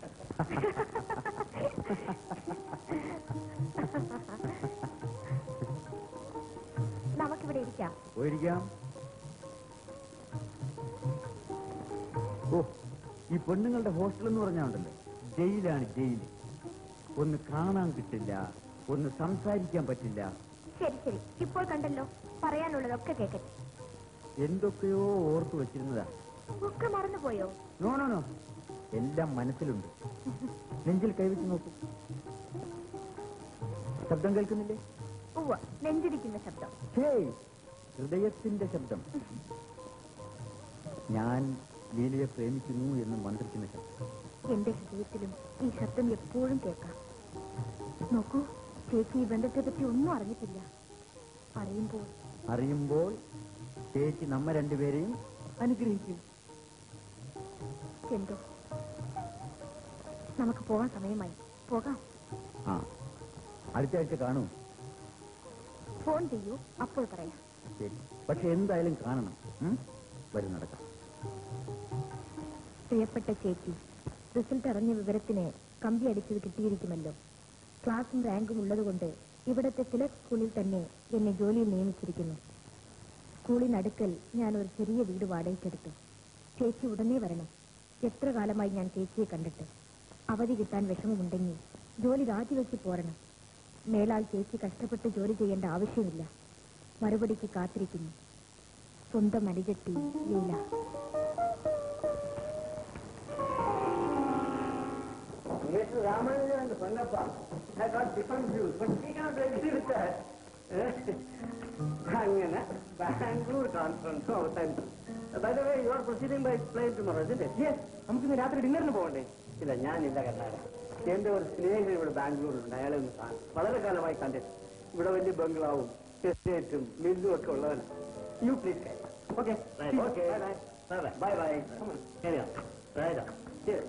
നമുക്കിവിടെ ഇരിക്കാം പോയിരിക്കാം ഓ ഈ പെണ്ണുങ്ങളുടെ ഹോസ്റ്റൽ എന്ന് പറഞ്ഞാണ്ടല്ലോ ജയിലാണ് ജയിൽ ഒന്ന് കാണാൻ കിട്ടില്ല ഒന്ന് സംസാരിക്കാൻ പറ്റില്ല ശരി ശരി ഇപ്പോൾ കണ്ടല്ലോ പറയാനുള്ളതൊക്കെ കേക്കട്ടെ എന്തൊക്കെയോ ഓർത്തു വെച്ചിരുന്നതാ ഒക്കെ മറന്നുപോയോ നോ നോ നോ എല്ലാം മനസ്സിലുണ്ട് നെഞ്ചിൽ കൈവച്ച് നോക്കൂ ശബ്ദം കേൾക്കുന്നില്ലേ ഉവ്വ നെഞ്ചിരിക്കുന്ന ശബ്ദം ഹേയ് ഹൃദയത്തിന്റെ ശബ്ദം ഞാൻ ലീലയെ പ്രേമിക്കുന്നു എന്ന് മന്ത്രിക്കുന്ന ശബ്ദം എന്റെ ഹൃദയത്തിലും ഈ ശബ്ദം എപ്പോഴും കേൾക്കാം നോക്കൂ ചേച്ചി ഈ ബന്ധത്തെ പറ്റി ഒന്നും അറിഞ്ഞിട്ടില്ല അറിയുമ്പോൾ അറിയുമ്പോൾ ചേച്ചി നമ്മ രണ്ടുപേരെയും അനുഗ്രഹിക്കും എന്തോ നമുക്ക് പോകാൻ സമയമായി പോകാം ആ അടുത്ത ആഴ്ച കാണൂ ഫോൺ ചെയ്യൂ അപ്പോൾ പറയാം ശരി പക്ഷെ എന്തായാലും കാണണം ഉം? വരും നടക്കാം പ്രിയപ്പെട്ട ചേച്ചി റിസൾട്ട് അറിഞ്ഞ വിവരത്തിന് കമ്പി അടിച്ചത് കിട്ടിയിരിക്കുമല്ലോ ക്ലാസും റാങ്കും ഉള്ളതുകൊണ്ട് ഇവിടത്തെ ചില സ്കൂളിൽ തന്നെ എന്നെ ജോലിയിൽ നിയമിച്ചിരിക്കുന്നു സ്കൂളിനടുക്കൽ ഞാൻ ഒരു ചെറിയ വീട് വാടകയ്ക്കെടുത്തു ചേച്ചി ഉടനെ വരണം എത്ര കാലമായി ഞാൻ ചേച്ചിയെ കണ്ടിട്ട് അവധി കിട്ടാൻ വിഷമമുണ്ടെങ്കിൽ ജോലി രാജിവെച്ച് പോരണം മേലാൽ ചേച്ചി കഷ്ടപ്പെട്ട് ജോലി ചെയ്യേണ്ട ആവശ്യമില്ല മറുപടിക്ക് കാത്തിരിക്കുന്നു സ്വന്തം അനുജത്തി Leela Mr. Ramanujan and Sangappa have got different views, but we cannot agree with that. അങ്ങനെ ബാംഗ്ലൂർ കോൺഫറൻസ് അവസാനിച്ചു by the way you are proceeding by plane tomorrow it yes നമുക്ക് ഇന്ന് രാത്രി ഡിന്നറിന് പോകണ്ടേ ഇല്ല ഞാനില്ല കർണാടക എന്റെ ഒരു സ്നേഹിതൻ ഇവിടെ ബാംഗ്ലൂരിലുണ്ട് അയാളെ ഒന്ന് കാണും വളരെ കാലമായി കണ്ടിട്ട് ഇവിടെ വലിയ ബംഗ്ലാവും എസ്റ്റേറ്റും മില്ലും ഒക്കെ ഉള്ളവനാണ് you please okay okay bye bye ശരിയാ ശരി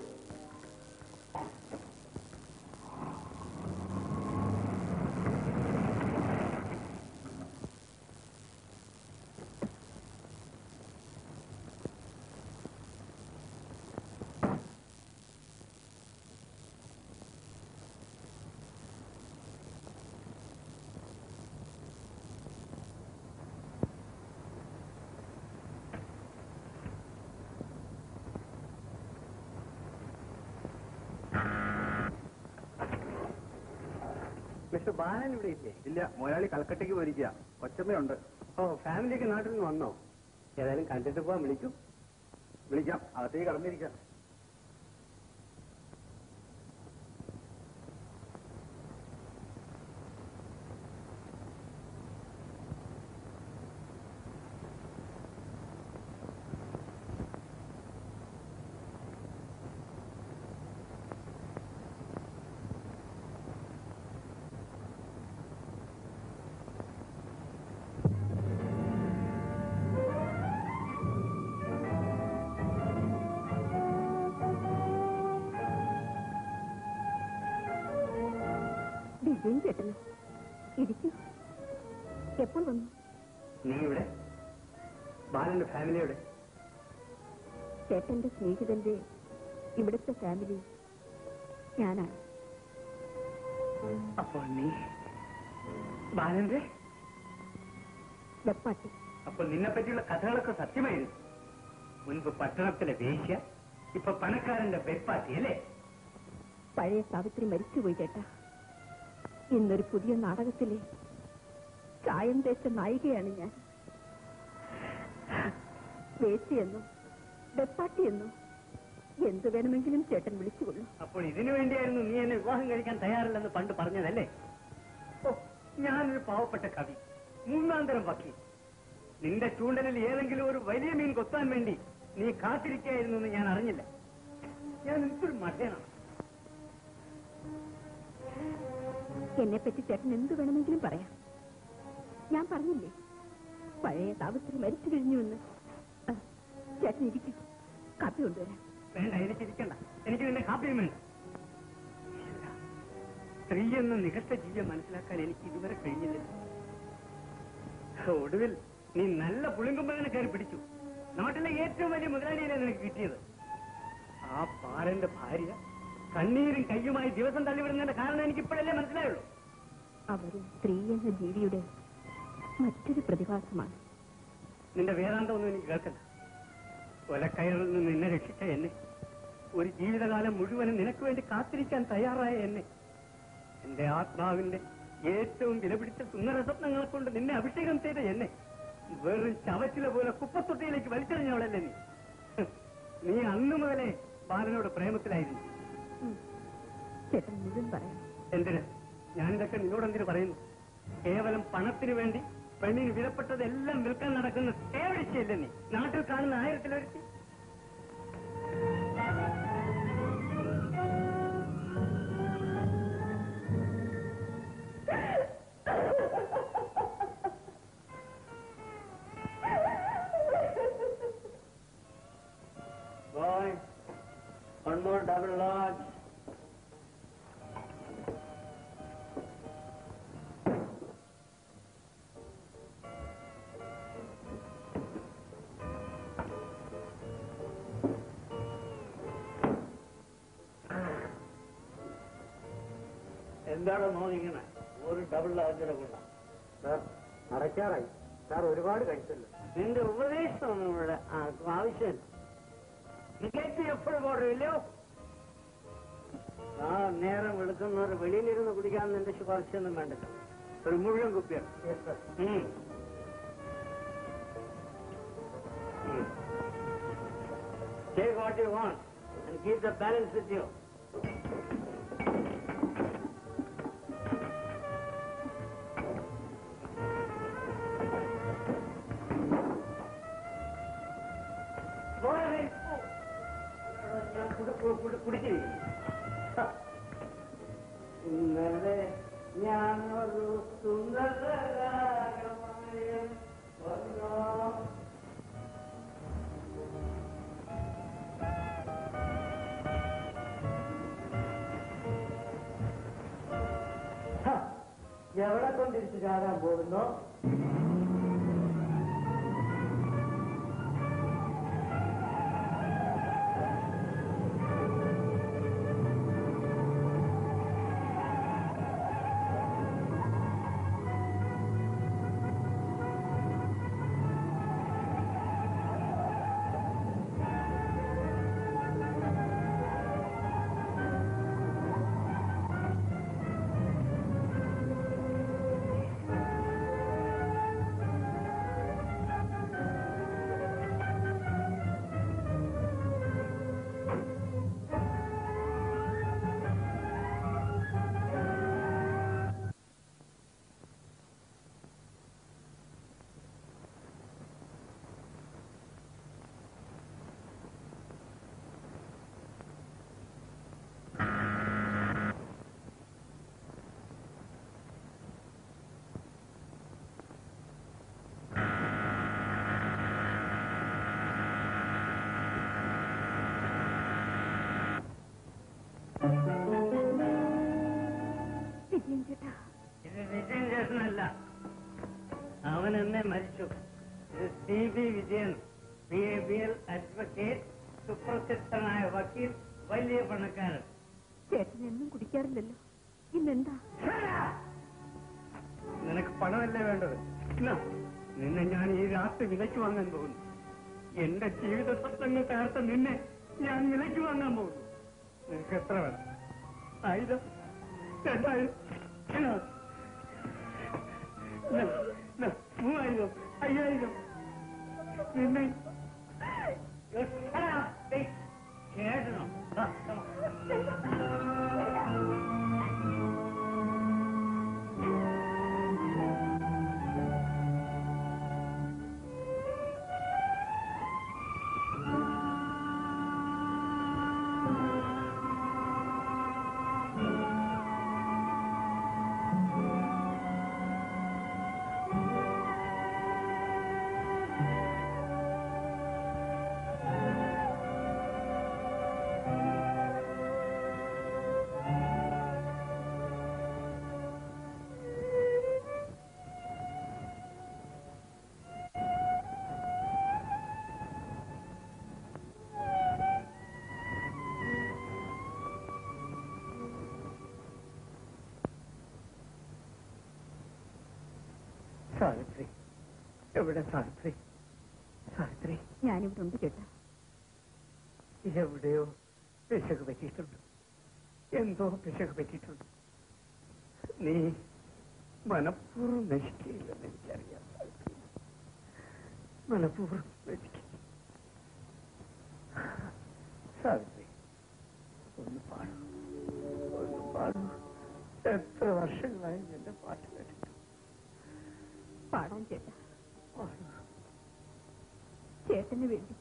മിസ്റ്റർ ബാലൻ ഇവിടെ ഇല്ലേ ഇല്ല മുതലാളി കൽക്കട്ടയ്ക്ക് പോയിരിക്കുക ഒച്ചമ്മയുണ്ട് ഓ ഫാമിലിയൊക്കെ നാട്ടിൽ നിന്ന് വന്നോ ഏതായാലും കണ്ടിട്ട് പോവാൻ വിളിക്കും വിളിക്കാം അകത്തേക്ക് കടന്നിരിക്കാം വിജയൻ ചേട്ടന് ഇരിക്കൂ എപ്പോൾ വന്നു നീ ഇവിടെ ബാലന്റെ ഫാമിലിയുടെ ചേട്ടന്റെ സ്നേഹിതന്റെ ഇവിടുത്തെ ഫാമിലി ഞാനാണ് അപ്പോൾ നീ ബാലന്റെ വെപ്പാട്ടി അപ്പോൾ നിന്നെ പറ്റിയുള്ള കഥകളൊക്കെ സത്യമായിരുന്നു മുൻപ് പട്ടണത്തിലെ വേശ്യ ഇപ്പൊ പണക്കാരന്റെ വെപ്പാട്ടി അല്ലേ പഴയ സാവിത്രി മരിച്ചുപോയി ചേട്ടാ ഇന്നൊരു പുതിയ നാടകത്തിലെ ചായം തേച്ച നായികയാണ് ഞാൻ വേശ്യയെന്നോ വെപ്പാട്ടിയെന്നോ എന്തു വേണമെങ്കിലും ചേട്ടൻ വിളിച്ചുകൊള്ളു അപ്പോൾ ഇതിനു വേണ്ടിയായിരുന്നു നീ എന്നെ വിവാഹം കഴിക്കാൻ തയ്യാറില്ലെന്ന് പണ്ട് പറഞ്ഞതല്ലേ ഓ ഞാനൊരു പാവപ്പെട്ട കവി മൂന്നാം തരം വക്കീൽ നിന്റെ ചൂണ്ടലിൽ ഏതെങ്കിലും ഒരു വലിയ മീൻ കൊത്താൻ വേണ്ടി നീ കാത്തിരിക്കായിരുന്നു എന്ന് ഞാൻ അറിഞ്ഞില്ല ഞാൻ നിനക്കൊരു മകനാണ് എന്നെ പറ്റി ചേട്ടൻ എന്ത് വേണമെങ്കിലും പറയാം ഞാൻ പറഞ്ഞില്ലേ പഴയ താപത്തിൽ മരിച്ചു കഴിഞ്ഞുവെന്ന് ആ, ചേട്ടൻ ഇരിക്കും കാപ്പി കൊണ്ടുവരാം വേണ്ട എനിക്ക് ഇരിക്കണ്ട എനിക്ക് നിന്റെ കാപ്പിയും വേണ്ട സ്ത്രീ എന്ന നികഷ്ട ജീവിയെ മനസ്സിലാക്കാൻ എനിക്ക് ഇതുവരെ കഴിഞ്ഞില്ല ഒടുവിൽ നീ നല്ല പുളിങ്കുമ്പങ്ങനെ കയറി പിടിച്ചു നാട്ടിലെ ഏറ്റവും വലിയ മുതലാളിയെ നിനക്ക് കിട്ടിയത് ആ പാരന്റെ ഭാര്യ കണ്ണീരും കയ്യുമായി ദിവസം തള്ളിവിടുന്നതിന്റെ കാരണം എനിക്ക് ഇപ്പോഴല്ലേ മനസ്സിലായുള്ളൂ അവരും സ്ത്രീ എന്ന ജീവിയുടെ മറ്റൊരു പ്രതിഭാസമാണ് നിന്റെ വേദാന്തമൊന്നും എനിക്ക് കേൾക്കണ്ട കൊലക്കയറിൽ നിന്ന് നിന്നെ രക്ഷിച്ച എന്നെ ഒരു ജീവിതകാലം മുഴുവനും നിനക്ക് വേണ്ടി കാത്തിരിക്കാൻ തയ്യാറായ എന്നെ എന്റെ ആത്മാവിന്റെ ഏറ്റവും വിലപിടിച്ച സുന്ദര സ്വപ്നങ്ങളെ കൊണ്ട് നിന്നെ അഭിഷേകം ചെയ്ത എന്നെ വെറും ചവച്ചില പോലെ കുപ്പത്തൊട്ടിയിലേക്ക് വലിച്ചെറിഞ്ഞവളല്ലേ നീ നീ അന്നു മുതലേ ബാലനോട് പ്രേമത്തിലായിരുന്നു ഉം. ചേട്ടൻ മുഴുവൻ പറയാം എന്തിന് ഞാനിതൊക്കെ നിന്നോടെന്തിനു പറയുന്നു കേവലം പണത്തിന് വേണ്ടി പെണ്ണിന് വിലപ്പെട്ടതെല്ലാം വിൽക്കാൻ നടക്കുന്ന കേവടിച്ചല്ലേ നീ നാട്ടിൽ കാണുന്ന ആയിരത്തിലൊരുത്തി Boy, one more double large. എന്താണ് നോക്കിക്കണേ ഒരു ഡബിൾ ലാർജറ കൊണ്ടാ സാർ അടയ്ക്കാറായി സാർ ഒരുപാട് കഴിച്ചല്ലോ നിന്റെ ഉപദേശമൊന്നും ഇവിടെ ആർക്കും ആവശ്യമില്ല ടിക്കറ്റ് എപ്പോഴും ഓർഡറില്ലയോ ആ നേരം വെളുക്കുന്നവർ വെളിയിലിരുന്ന് കുടിക്കാൻ നിന്റെ ശുപാർശയൊന്നും വേണ്ടല്ലോ ഒരു മുഴുവൻ കുപ്പിയാണ് ഉം. ഉം. Take what you want and keep the balance with you. പോരെ. ഞാൻ കുടി- കു- കുടി- കുടിച്ചിരിക്കുന്നു. ഹ. ഇന്നലെ ഞാനൊരു സുന്ദരരാഗമായി വന്നോ ഹ, എവിടെ കൊണ്ടിരിച്ചു ചാടാൻ പോകുന്നു വിജയൻ ചേട്ടാ ഇത് വിജയൻ ചേട്ടനല്ല അവൻ എന്നെ മരിച്ചു ഇത് C B Vijayan B A B L advocate സുപ്രസിദ്ധനായ വക്കീൽ വലിയ പണക്കാരൻ ചേട്ടൻ എന്നും കുടിക്കാറില്ലല്ലോ ഇന്നെന്താ നിനക്ക് പണമല്ലേ വേണ്ടത് ഇന്നാ, നിന്നെ ഞാൻ ഈ രാത്രി വിലയ്ക്ക് വാങ്ങാൻ പോകുന്നു എന്റെ ജീവിത സ്വപ്നങ്ങൾ തകർത്ത നിന്നെ ഞാൻ വിലയ്ക്ക് വാങ്ങാൻ പോകുന്നു നിനക്ക് എത്ര വേണം ആയിരം രണ്ടായിരം ഇന്നാ. ഇന്നാ, ഇന്നാ, മൂവായിരം അയ്യായിരം നിന്നെ എടാ, ദേ, കേട്ടണോ ആ, come on. ആ സാവിത്രി എവിടെ സാവിത്രി സാവിത്രി ഞാനിവിടെ ഉണ്ട് ചേട്ടാ എവിടെയോ പിശക് പറ്റിയിട്ടുണ്ട് എന്തോ പിശക് പറ്റിയിട്ടുണ്ട് നീ മനഃപൂർവ്വം നശിക്കില്ലെന്ന് എനിക്കറിയാം സാവിത്രി. മനഃപൂർവ്വം നശിക്കില്ല സാവിത്രി ഒന്ന് പാടൂ ഒന്ന് പാടൂ എത്ര വർഷങ്ങളായി എന്റെ പാട്ട് കേട്ടിട്ട് പാടാൻ ചേട്ടാ പാടൂ ചേട്ടന് വേണ്ടി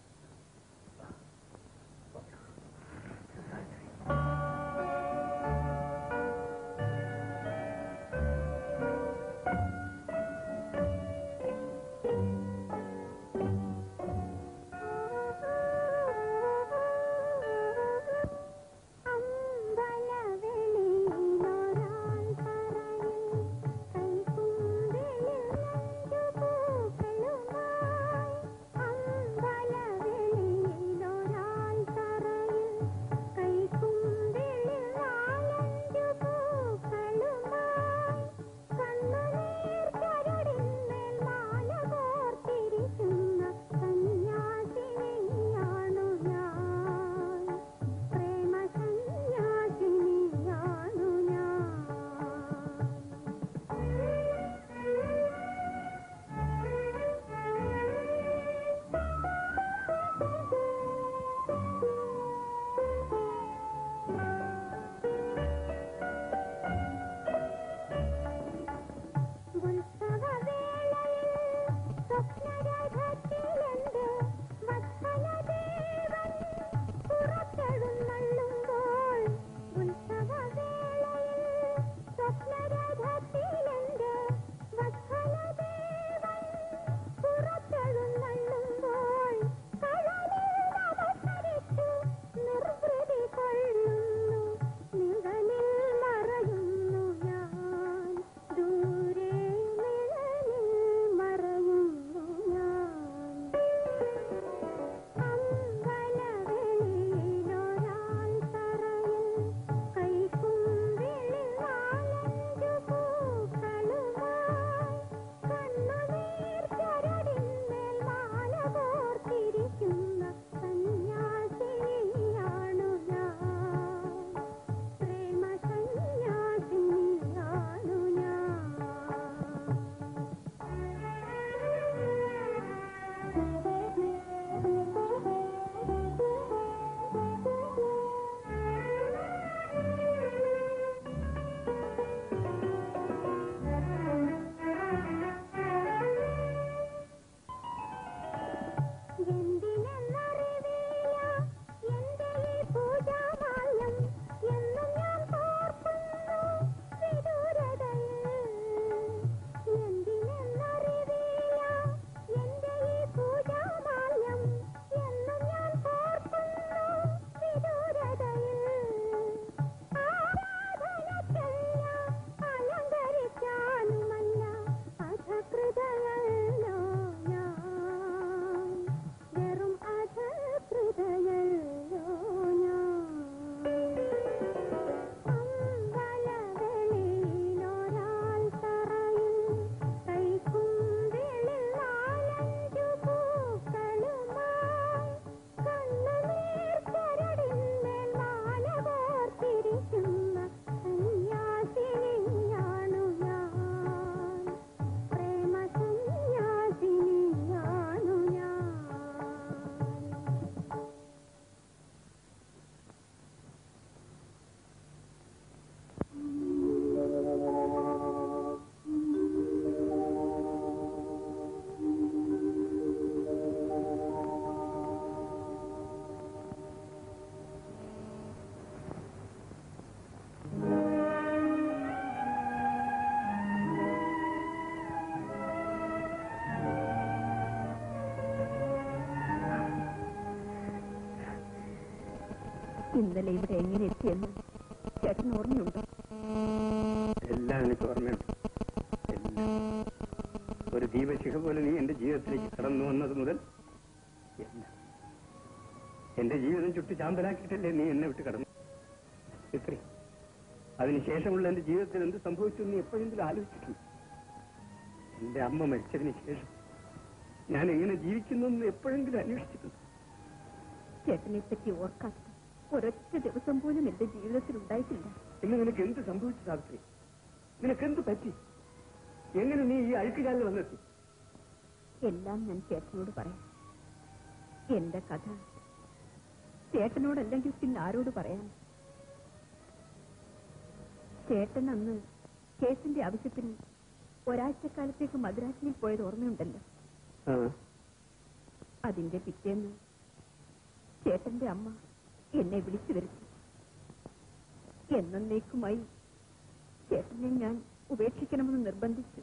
അമ്പലവെളിയിലൊരാൾ തറയിൽ കൈക്കുമ്പിളിൽ നഞ്ചു പൂക്കളുമായി അമ്പലവെളിയിലൊരാൾ തറയിൽ കൈക്കുമ്പിളിൽ നാലഞ്ചു പൂക്കളുമായി കണ്ണുനീർ ചരടിന്മേൽ മാല കോർത്തിരിക്കുന്ന സന്യാസിനിയാണു ഞാൻ പ്രേമ സന്യാസിനിയാണു ഞാൻ ഉത്സവവേളയിൽ സ്വപ്നരഥത്തിലെന്റെ വത്സലദേവൻ പുറത്തെഴുന്നള്ളുമ്പോൾ ഉത്സവവേളയിൽ സ്വപ്നരഥത്തിലെന്റെ വത്സലദേവൻ പുറത്തെഴുന്നള്ളുമ്പോൾ കടലിൽ നമസ്കരിച്ചു നിർവൃതി കൊള്ളുന്നു നിഴലിൽ മറയുന്നു ഞാൻ ദൂരെ നിഴലിൽ മറയുന്നു ഞാൻ അമ്പലവെളിയിലൊരാൾ തറയിൽ കൈക്കുമ്പിളിൽ നാലഞ്ചു പൂക്കളുമായി കണ്ണുനീർ ചരടിന്മേൽ മാല കോർത്തിരിക്കുന്ന സന്യാസിനിയാണു ഞാൻ പ്രേമ സന്യാസിനിയാണു ഞാൻ എന്തിനെന്നറിവില്ല എന്റെ ഈ പൂജാമാല്യം എന്നും ഞാൻ കോർക്കുന്നു വിദൂരതയിൽ എന്തിനെന്നറിവില്ല എന്റെ ഈ പൂജാമാല്യം എന്നും ഞാൻ കോർക്കുന്നു വിദൂരതയിൽ ആരാധനയ്ക്കല്ല അലങ്കരിക്കാനുമല്ല അധകൃതയല്ലോ ഞാൻ വെറും അധകൃതയല്ലോ ഞാൻ അമ്പലവെളിയിലൊരാൾ തറയിൽ കൈക്കുമ്പിളിൽ നാലഞ്ചു പൂക്കളുമായി കണ്ണുനീർ ചരടിന്മേൽ മാല കോർത്തിരിക്കുന്ന സന്യാസിനിയാണു ഞാൻ പ്രേമ സന്യാസിനിയാണു ഞാൻ ഇന്നലെ ഇവിടെ എങ്ങനെ എത്തിയെന്ന് ചേട്ടൻ ഓർമ്മയുണ്ടോ എല്ലാം എനിക്ക് ഓർമ്മയുണ്ട് എല്ലാം ഒരു ദീപശിഖ പോലെ നീ എന്റെ ജീവിതത്തിലേക്ക് കടന്നു വന്നത് മുതൽ എല്ലാം എന്റെ ജീവിതം ചുട്ടി ചാമ്പലാക്കിയിട്ടല്ലേ നീ എന്നെ വിട്ട് കടന്നു ഇത്രേ അതിനുശേഷമുള്ള എന്റെ ജീവിതത്തിൽ എന്ത് സംഭവിച്ചു എന്ന് നീ എപ്പോഴെങ്കിലും ആലോചിച്ചിട്ടുണ്ട് എന്റെ അമ്മ മരിച്ചതിന് ശേഷം ഞാൻ എങ്ങനെ ജീവിക്കുന്നു എന്ന് എപ്പോഴെങ്കിലും അന്വേഷിച്ചിട്ടുണ്ട് ചേട്ടനെ പറ്റി ഓർക്കാത്ത ഒരൊറ്റ ദിവസം പോലും എന്റെ ജീവിതത്തിൽ ഉണ്ടായിട്ടില്ല ഇന്ന് നിനക്ക് എന്ത് സംഭവിച്ചു സാവിത്രി നിനക്ക് എന്ത് പറ്റി എങ്ങനെ നീ ഈ അഴുക്കുകാലിൽ വന്നെത്തി എല്ലാം ഞാൻ ചേട്ടനോട് പറയാം എന്റെ കഥ ചേട്ടനോടല്ലെങ്കിൽ പിന്നെ ആരോട് പറയാൻ ചേട്ടൻ അന്ന് കേസിന്റെ ആവശ്യത്തിന് ഒരാഴ്ചക്കാലത്തേക്ക് മദ്രാസിൽ പോയത് ഓർമ്മയുണ്ടല്ലോ അതിന്റെ പിറ്റേന്ന് ചേട്ടന്റെ അമ്മ എന്നെ വിളിച്ചു വരുത്തി എന്നേക്കുമായി ചേട്ടനെ ഞാൻ ഉപേക്ഷിക്കണമെന്ന് നിർബന്ധിച്ചു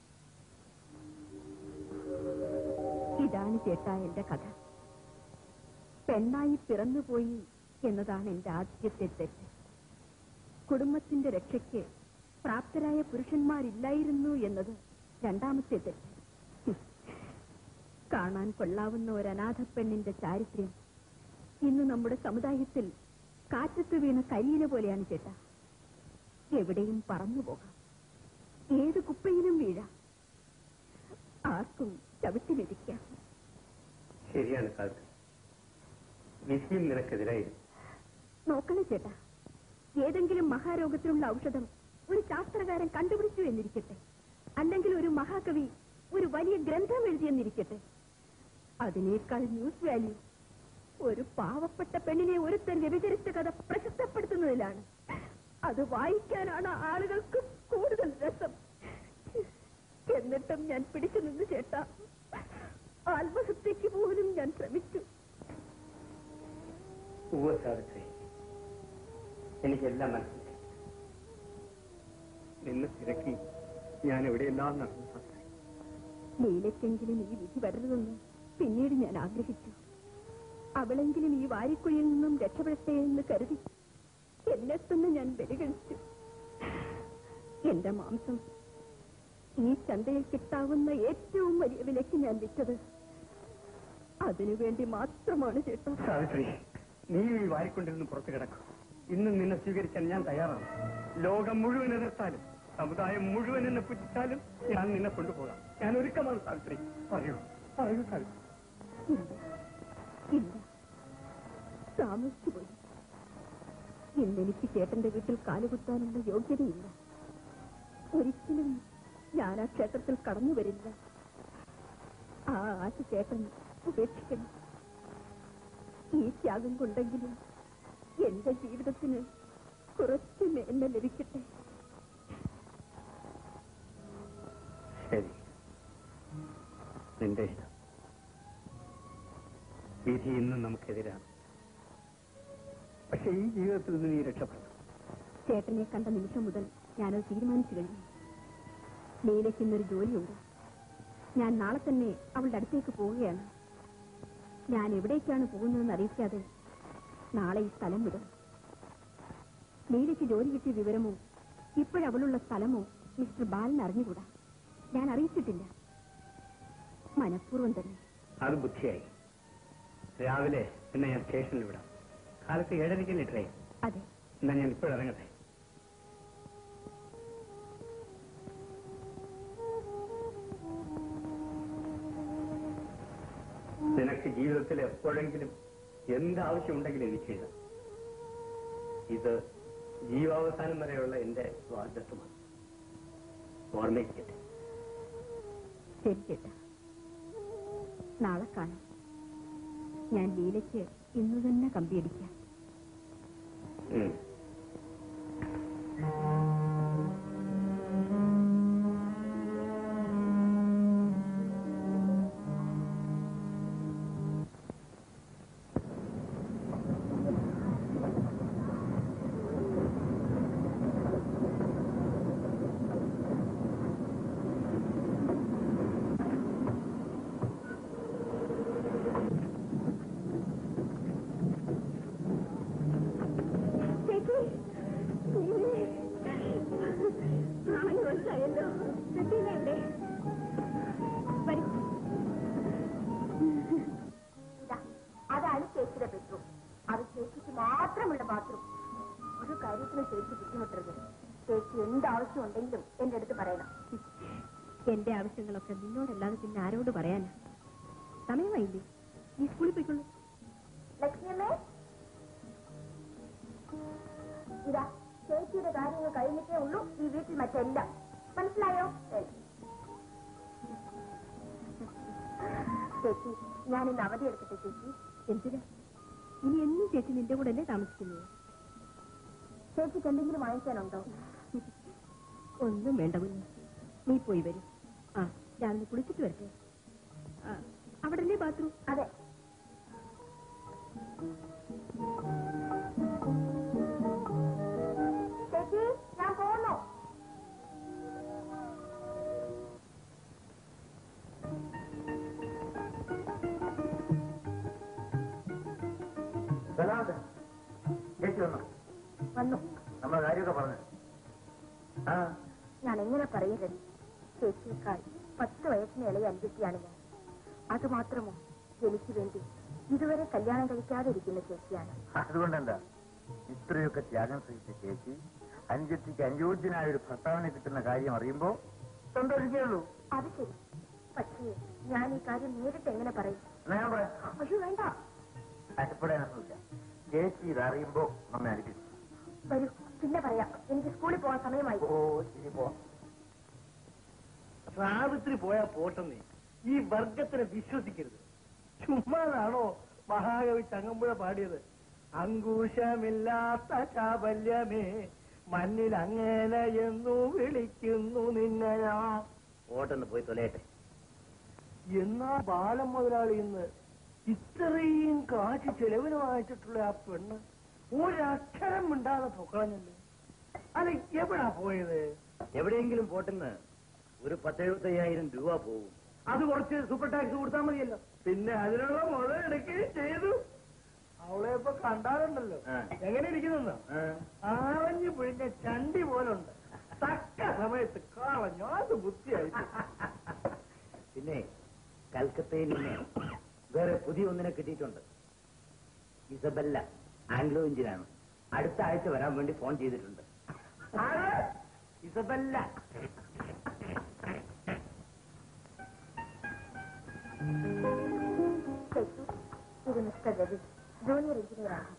ഇതാണ് ചേട്ടാ എന്റെ കഥ പെണ്ണായി പിറന്നുപോയി എന്നതാണ് എന്റെ ആദ്യത്തെ തെറ്റ് കുടുംബത്തിന്റെ രക്ഷയ്ക്ക് പ്രാപ്തരായ പുരുഷന്മാരില്ലായിരുന്നു എന്നത് രണ്ടാമത്തെ തെറ്റ് ഹും. കാണാൻ കൊള്ളാവുന്ന ഒരു അനാഥ പെണ്ണിന്റെ ചാരിത്ര്യം ഇന്ന് നമ്മുടെ സമുദായത്തിൽ കാറ്റത്ത് വീണ കരിയില പോലെയാണ് ചേട്ടാ എവിടെയും പറന്നു പോകാം ഏത് കുപ്പയിലും വീഴാം ആർക്കും ചവിട്ടി മെതിക്കാം ശരിയാണ് സാവിത്രി വിധിയും നിനക്കെതിരായിരുന്നു നോക്കണേ ചേട്ടാ ഏതെങ്കിലും മഹാരോഗത്തിനുള്ള ഔഷധം ഒരു ശാസ്ത്രകാരൻ കണ്ടുപിടിച്ചു എന്നിരിക്കട്ടെ അല്ലെങ്കിൽ ഒരു മഹാകവി ഒരു വലിയ ഗ്രന്ഥം എഴുതിയെന്നിരിക്കട്ടെ അതിനേക്കാൾ ന്യൂസ് വാല്യൂ ഒരു പാവപ്പെട്ട പെണ്ണിനെ ഒരുത്തൻ വ്യഭിചരിച്ച കഥ പ്രശസ്തപ്പെടുത്തുന്നതിലാണ് അത് വായിക്കാനാണ് ആളുകൾക്ക് കൂടുതൽ രസം എന്നിട്ടും ഞാൻ പിടിച്ചു നിന്ന് ചേട്ടാ ആത്മഹത്യക്ക് പോലും ഞാൻ ശ്രമിച്ചു ഉവ്വ സാവിത്രി എനിക്കെല്ലാം മനസ്സിലായി നിന്ന് തിരക്കി ഞാൻ എവിടെയെല്ലാം നടന്നു സാവിത്രി ലീലയ്ക്കെങ്കിലും ഈ വിധി വരരുതെന്ന് പിന്നീട് ഞാൻ ആഗ്രഹിച്ചു അവളെങ്കിലും ഈ വാരിക്കുഴിയിൽ നിന്നും രക്ഷപ്പെടട്ടെ എന്ന് കരുതി എന്നെ തന്നെ ഞാൻ ബലികഴിച്ചു എന്റെ മാംസം ഈ ചന്തയിൽ കിട്ടാവുന്ന ഏറ്റവും വലിയ വിലയ്ക്ക് ഞാൻ വിറ്റത് അതിനുവേണ്ടി മാത്രമാണ് ചേട്ടാ സാവിത്രി നീ ഈ വാരിക്കൊണ്ടിരുന്ന് പുറത്തു കിടക്കും ഇന്നും നിന്നെ സ്വീകരിക്കാൻ ഞാൻ തയ്യാറാണ് ലോകം മുഴുവൻ എതിർത്താലും സമുദായം മുഴുവൻ എന്നെ പുറ്റിച്ചാലും ഞാൻ നിന്നെ കൊണ്ടുപോകാം ഞാൻ ഒരുക്കമാണ് സാവിത്രി പറയൂ പറയൂ സാവിത്രി ഇല്ല ഇല്ല താമസിച്ചു പോയി ഇന്നെനിക്ക് ചേട്ടന്റെ വീട്ടിൽ കാലുകുത്താനുള്ള യോഗ്യതയില്ല ഒരിക്കലും ഞാൻ ആ ക്ഷേത്രത്തിൽ കടന്നു വരില്ല ആ ആശ ചേട്ടൻ ഉപേക്ഷിക്കണം ഈ ത്യാഗം കൊണ്ടെങ്കിലും എന്റെ ജീവിതത്തിന് കുറച്ച് മേന്മ ലഭിക്കട്ടെ ശരി നിന്റെ ഇഷ്ടം വിധി ഇന്നും നമുക്കെതിരാണ് പക്ഷെ ഈ ജീവിതത്തിൽ നിന്ന് നീ രക്ഷപ്പെടണം ചേട്ടനെ കണ്ട നിമിഷം മുതൽ ഞാനത് തീരുമാനിച്ചു കഴിഞ്ഞു ലീലയ്ക്ക് ഇന്നൊരു ജോലിയുണ്ട് ഞാൻ നാളെ തന്നെ അവളുടെ അടുത്തേക്ക് പോവുകയാണ് ഞാൻ എവിടേക്കാണ് പോകുന്നതെന്ന് അറിയിക്കാതെ നാളെ ഈ സ്ഥലം വിടും ലീലയ്ക്ക് ജോലി കിട്ടിയ വിവരമോ ഇപ്പോഴവളുള്ള സ്ഥലമോ മിസ്റ്റർ ബാലൻ അറിഞ്ഞുകൂടാ ഞാൻ അറിയിച്ചിട്ടില്ല മനഃപൂർവ്വം തന്നെ അത് ബുദ്ധിയായി രാവിലെ എന്നെ ഞാൻ സ്റ്റേഷനിൽ വിടാം കാലത്ത് ഏഴരയ്ക്കല്ലേ ട്രെയിൻ അതെ എന്നാ ഞാൻ ഇപ്പോഴിറങ്ങട്ടെ നിനക്ക് ജീവിതത്തിൽ എപ്പോഴെങ്കിലും എന്താവശ്യമുണ്ടെങ്കിലും എനിക്ക് എഴുതാം ഇത് ജീവാവസാനം വരെയുള്ള എന്റെ സ്വാതന്ത്ര്യമാണ് ഓർമ്മിക്കട്ടെ ശരി ചേട്ടാ നാളെ കാണാം ഞാൻ ലീലയ്ക്ക് ഇന്ന് തന്നെ കമ്പിയടിക്കാം ഉം. ചേച്ചി നാല് വർഷമായല്ലോ എവിടെ വരൂ ഇതാ, അതാണ് ചേച്ചിയുടെ ബെഡ്റൂം അത് ചേച്ചിക്ക് മാത്രമുള്ള ബാത്റൂം ഒരു കാര്യത്തിന് ചേച്ചി ബുദ്ധിമുട്ടരുത് ചേച്ചി എന്ത് ആവശ്യം ഉണ്ടെങ്കിലും എന്റെ അടുത്ത് പറയണം എന്റെ ആവശ്യങ്ങളൊക്കെ നിന്നോടല്ലാതെ പിന്നെ ആരോട് പറയാനാ സമയമായില്ലേ നീ സ്കൂളിൽ പോയിക്കൊള്ളു ലക്ഷ്മിയമ്മേ ഇതാ ചേച്ചിയുടെ കാര്യങ്ങൾ കഴിഞ്ഞിട്ടേ ഉള്ളൂ ഈ വീട്ടിൽ മറ്റെല്ലാം മനസ്സിലായോ ചേച്ചി ഞാൻ ഇന്ന് അവധി എടുക്കട്ടെ ചേച്ചി എന്തിനാ ഇനി എന്നും ചേച്ചി നിന്റെ കൂടെ അല്ലേ താമസിക്കുന്നത് ചേച്ചിക്ക് എന്തെങ്കിലും വാങ്ങിക്കാനുണ്ടോ ഒന്നും വേണ്ട കുഞ്ഞു നീ പോയി വരും ആ രാവിലെ കുളിച്ചിട്ട് വരട്ടെ ആ, അവിടെ അല്ലേ ബാത്റൂം അതെ ചേച്ചി ഞാൻ പോന്നു സലാമത്ത് ചേച്ചി വന്നു വന്നു നമ്മളെ കാര്യമൊക്കെ പറഞ്ഞു ആ ഞാൻ എങ്ങനെ പറയരുത് ചേച്ചിയേക്കാൾ പത്ത് വയസ്സിന് ഇളയ അനുജത്തിയാണ് ഞാൻ അതുമാത്രമോ എനിക്ക് വേണ്ടി ഇതുവരെ കല്യാണം കഴിക്കാതെ ഇരിക്കുന്ന ചേച്ചിയാണ് അതുകൊണ്ടെന്താ ഇത്രയൊക്കെ ത്യാഗം സഹിച്ച ചേച്ചി അനുജത്തിക്ക് അനുയോജ്യനായ ഒരു ഭർത്താവിനെ കിട്ടുന്ന കാര്യം അറിയുമ്പോ സന്തോഷിക്കുള്ളൂ അത് ശരി പക്ഷേ ഞാൻ ഈ കാര്യം നേരിട്ട് എങ്ങനെ പറയും എന്നാ ഞാൻ പറയാം അയ്യോ വേണ്ട അറ്റപ്പെടാനൊന്നുമില്ല ചേച്ചി ഇതറിയുമ്പോ നമ്മെ അനുഗ്രഹിക്കും വരൂ പിന്നെ പറയാം എനിക്ക് സ്കൂളിൽ പോകാൻ സമയമായി ഓ ശരി പോ സാവിത്രി പോയാ പോട്ടെന്നേ ഈ വർഗത്തിനെ വിശ്വസിക്കരുത് ചുമ്മാതാണോ മഹാകവി ചങ്ങമ്പുഴ പാടിയത് അങ്കുശമില്ലാത്ത ചാബല്യമേ മണ്ണിൽ അങ്ങനെ എന്നു വിളിക്കുന്നു നിന്നയാ ഓട്ടെന്ന് പോയി തൊലയട്ടെ എന്നാ ബാലം മുതലാളി ഇന്ന് ഇത്രയും കാശ് ചെലവിന് വാങ്ങിച്ചിട്ടുള്ള ആ പെണ്ണ് ഒരക്ഷരം മിണ്ടാതെ പൊക്കളഞ്ഞല്ലേ അല്ല എവിടാ പോയത് എവിടെയെങ്കിലും പോട്ടെന്ന് ഒരു പത്തെഴുപത്തയ്യായിരം രൂപ പോകും അത് കുറച്ച് സൂപ്പർ ടാക്സ് കൊടുത്താൽ മതിയല്ലോ പിന്നെ അതിനുള്ള മുതൽ എടുക്കുകയും ചെയ്തു അവളെ ഇപ്പൊ കണ്ടാലുണ്ടല്ലോ ആ. എങ്ങനെ ഇരിക്കുന്നെന്നോ ആവഞ്ഞു പിഴിഞ്ഞ ചണ്ടി പോലുണ്ട് തക്ക സമയത്ത് കാളഞ്ഞു അത് ബുദ്ധിയായി പിന്നെ കൽക്കത്തയിൽ നിന്ന് വേറെ പുതിയ ഒന്നിനെ കിട്ടിയിട്ടുണ്ട് ഇസബല്ല ആംഗ്ലോ ഇന്ത്യനാണ് അടുത്ത ആഴ്ച വരാൻ വേണ്ടി ഫോൺ ചെയ്തിട്ടുണ്ട് ഇസബല്ല ചേച്ചി ഇത് മിസ്റ്റർ രവി ജൂനിയർ എഞ്ചിനീയറാണ്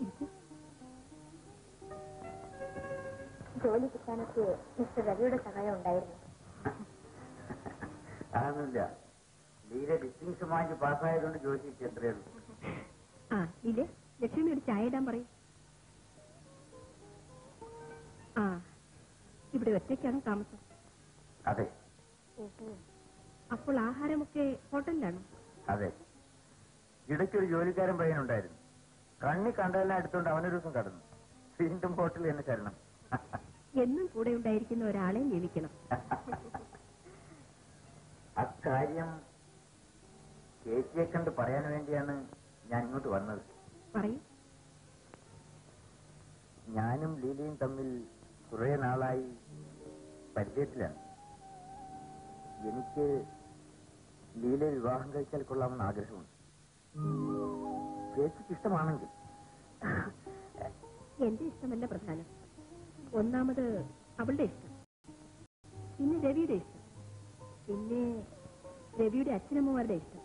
ജോലി കിട്ടാനൊക്കെ മിസ്റ്റർ രവിയുടെ സഹായം ഉണ്ടായിരുന്നു അതൊന്നുമില്ല ലീല ഡിസ്റ്റിങ്ഷൻ വാങ്ങിച്ച് പാസ്സായതുകൊണ്ട് ജോലിക്ക് എത്രയേ ഉള്ളൂ ആ ഇല്ലേ ലക്ഷ്മി ഒരു ചായ ഇടാൻ പറയും ആ ഇവിടെ ഒറ്റയ്ക്കാണോ താമസം അതെ ഓഹോ അപ്പോൾ ആഹാരമൊക്കെ ഹോട്ടലിലാണോ അതെ ഇടയ്ക്കൊരു ജോലിക്കാരൻ പയ്യനുണ്ടായിരുന്നു കണ്ണി കണ്ടതെല്ലാം എടുത്തുകൊണ്ട് അവനൊരു ദിവസം കടന്നു വീണ്ടും ഹോട്ടലിൽ തന്നെ ശരണം എന്നും കൂടെ ഉണ്ടായിരിക്കുന്ന ഒരാളെ നിയമിക്കണം അക്കാര്യം ചേച്ചിയെ കണ്ട് പറയാൻ വേണ്ടിയാണ് ഞാൻ ഇങ്ങോട്ട് വന്നത് പറയൂ ഞാനും ലീലയും തമ്മിൽ കുറെ നാളായി പരിചയത്തിലാണ് എനിക്ക് ലീലയെ വിവാഹം കഴിച്ചാൽ കൊള്ളാമെന്ന് ആഗ്രഹമുണ്ട് ചേച്ചിക്ക് ഇഷ്ടമാണെങ്കിൽ എന്റെ ഇഷ്ടമല്ല പ്രധാനം ഒന്നാമത് അവളുടെ ഇഷ്ടം പിന്നെ രവിയുടെ ഇഷ്ടം പിന്നെ രവിയുടെ അച്ഛനമ്മമാരുടെ ഇഷ്ടം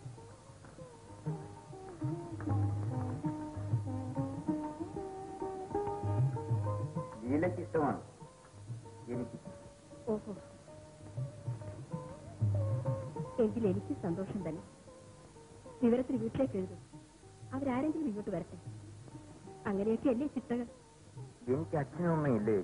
ലീലയ്ക്ക് ഇഷ്ടമാണ് എനിക്ക് ഓഹോ എങ്കിൽ എനിക്ക് സന്തോഷം തന്നെ വിവരത്തിന് വീട്ടിലേക്ക് എഴുതും അവരാരെങ്കിലും ഇങ്ങോട്ട് വരട്ടെ അങ്ങനെയൊക്കെ അല്ലേ ചിട്ടകൾ എനിക്ക് അച്ഛനും അമ്മയില്ലേ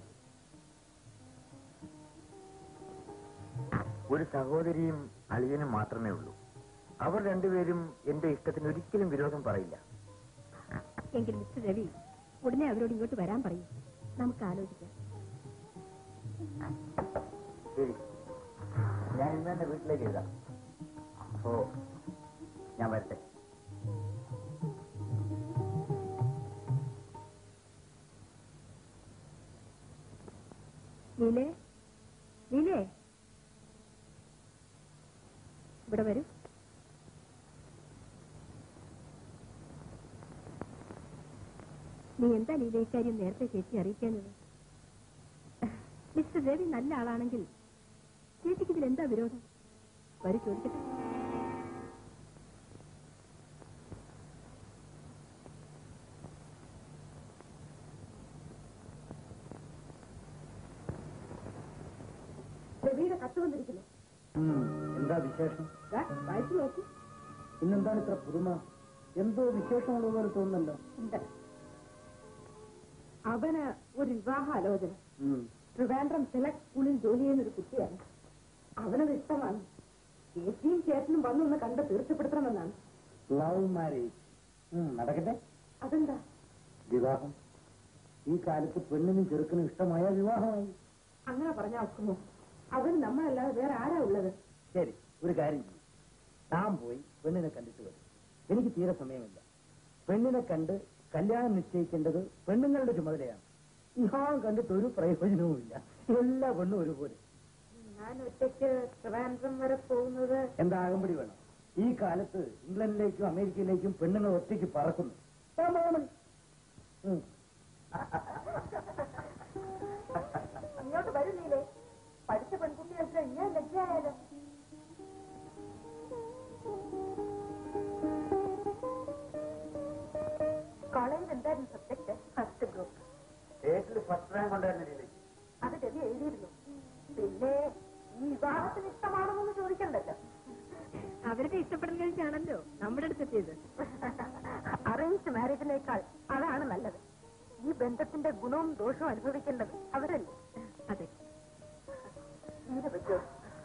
ഒരു സഹോദരിയും അളിയനും മാത്രമേ ഉള്ളൂ അവർ രണ്ടുപേരും എന്റെ ഇഷ്ടത്തിന് ഒരിക്കലും വിരോധം പറയില്ല എങ്കിൽ മിസ്റ്റർ രവി ഉടനെ അവരോട് ഇങ്ങോട്ട് വരാൻ പറയും നമുക്ക് ആലോചിക്കാം ശരി ഞാൻ ഇന്ന് തന്നെ വീട്ടിലേക്ക് എഴുതാം ഓ ഞാൻ വരട്ടെ നീലേ നീലേ ഇവിടെ വരൂ നീ എന്താ ലീല ഇക്കാര്യം നേരത്തെ ചേച്ചി അറിയിക്കാഞ്ഞത് മിസ്റ്റർ രവി നല്ല ആളാണെങ്കിൽ ചേച്ചിക്ക് ഇതിൽ എന്താ വിരോധം വരി ചോദിക്കട്ടെ രവിയുടെ കത്ത് വന്നിരിക്കുന്നു എന്താ വിശേഷം ദാ, വായിച്ചു നോക്കൂ ഇന്നെന്താണ് ഇത്ര പുതുമ എന്തോ വിശേഷമുള്ള പോലെ തോന്നുന്നല്ലോ ഉണ്ട് അവന് ഒരു വിവാഹാലോചന ഉം. ട്രിവാൻഡ്രം സെലക്ട് സ്കൂളിൽ ജോലി ചെയ്യുന്ന ഒരു കുട്ടിയാണ് അവനത് ഇഷ്ടമാണ് ചേച്ചിയും ചേട്ടനും വന്നൊന്ന് കണ്ട് തീർച്ചപ്പെടുത്തണമെന്നാണ് ലവ് മാരേജ് ഉം, നടക്കട്ടെ അതെന്താ വിവാഹം ഈ കാലത്ത് പെണ്ണിനും ചെറുക്കനും ഇഷ്ടമായ വിവാഹമായി അങ്ങനെ പറഞ്ഞാ ഒക്കുമോ അവന് നമ്മളല്ലാതെ വേറെ ആരാ ഉള്ളത് ശരി ഒരു കാര്യം ചെയ്യും താൻ പോയി പെണ്ണിനെ കണ്ടിട്ട് വരും എനിക്ക് തീരെ സമയമില്ല പെണ്ണിനെ കണ്ട് കല്യാണം നിശ്ചയിക്കേണ്ടത് പെണ്ണുങ്ങളുടെ ചുമതലയാണ് വിവാഹം കണ്ടിട്ട് ഒരു പ്രയോജനവുമില്ല എല്ലാ പെണ്ണും ഒരുപോലെ ഞാൻ ഒറ്റയ്ക്ക് ട്രിവാൻഡ്രം വരെ പോകുന്നത് എന്താ അകമ്പടി വേണം ഈ കാലത്ത് ഇംഗ്ലണ്ടിലേക്കും അമേരിക്കയിലേക്കും പെണ്ണുങ്ങൾ ഒറ്റയ്ക്ക് പറക്കുന്നു താൻ പോകണം. ഉം. ഇങ്ങോട്ട് വരുന്നില്ലേ പഠിച്ച പെൺകുട്ടികൾക്ക് ഇങ്ങനെ ലജ്ജയായാലോ കോളേജിൽ എന്തായിരുന്നു സബ്ജക്ട് ഫസ്റ്റ് ഗ്രൂപ്പ് സ്റ്റേറ്റിൽ ഫസ്റ്റ് റാങ്ക് ഉണ്ടായിരുന്നില്ലേ അത് രവി എഴുതിയിരുന്നു പിന്നെ ഈ വിവാഹത്തിന് ഇഷ്ടമാണെന്നൊന്ന് ചോദിക്കണ്ടല്ലോ അവരുടെ ഇഷ്ടപ്പെടുന്നതാണല്ലോ നമ്മുടെ അടുത്തെത്തിയത് അറേഞ്ച് മാരേജിനേക്കാൾ അതാണ് നല്ലത് ഈ ബന്ധത്തിന്റെ ഗുണവും ദോഷവും അനുഭവിക്കേണ്ടത് അവരല്ലേ അതെ നീന പറ്റോ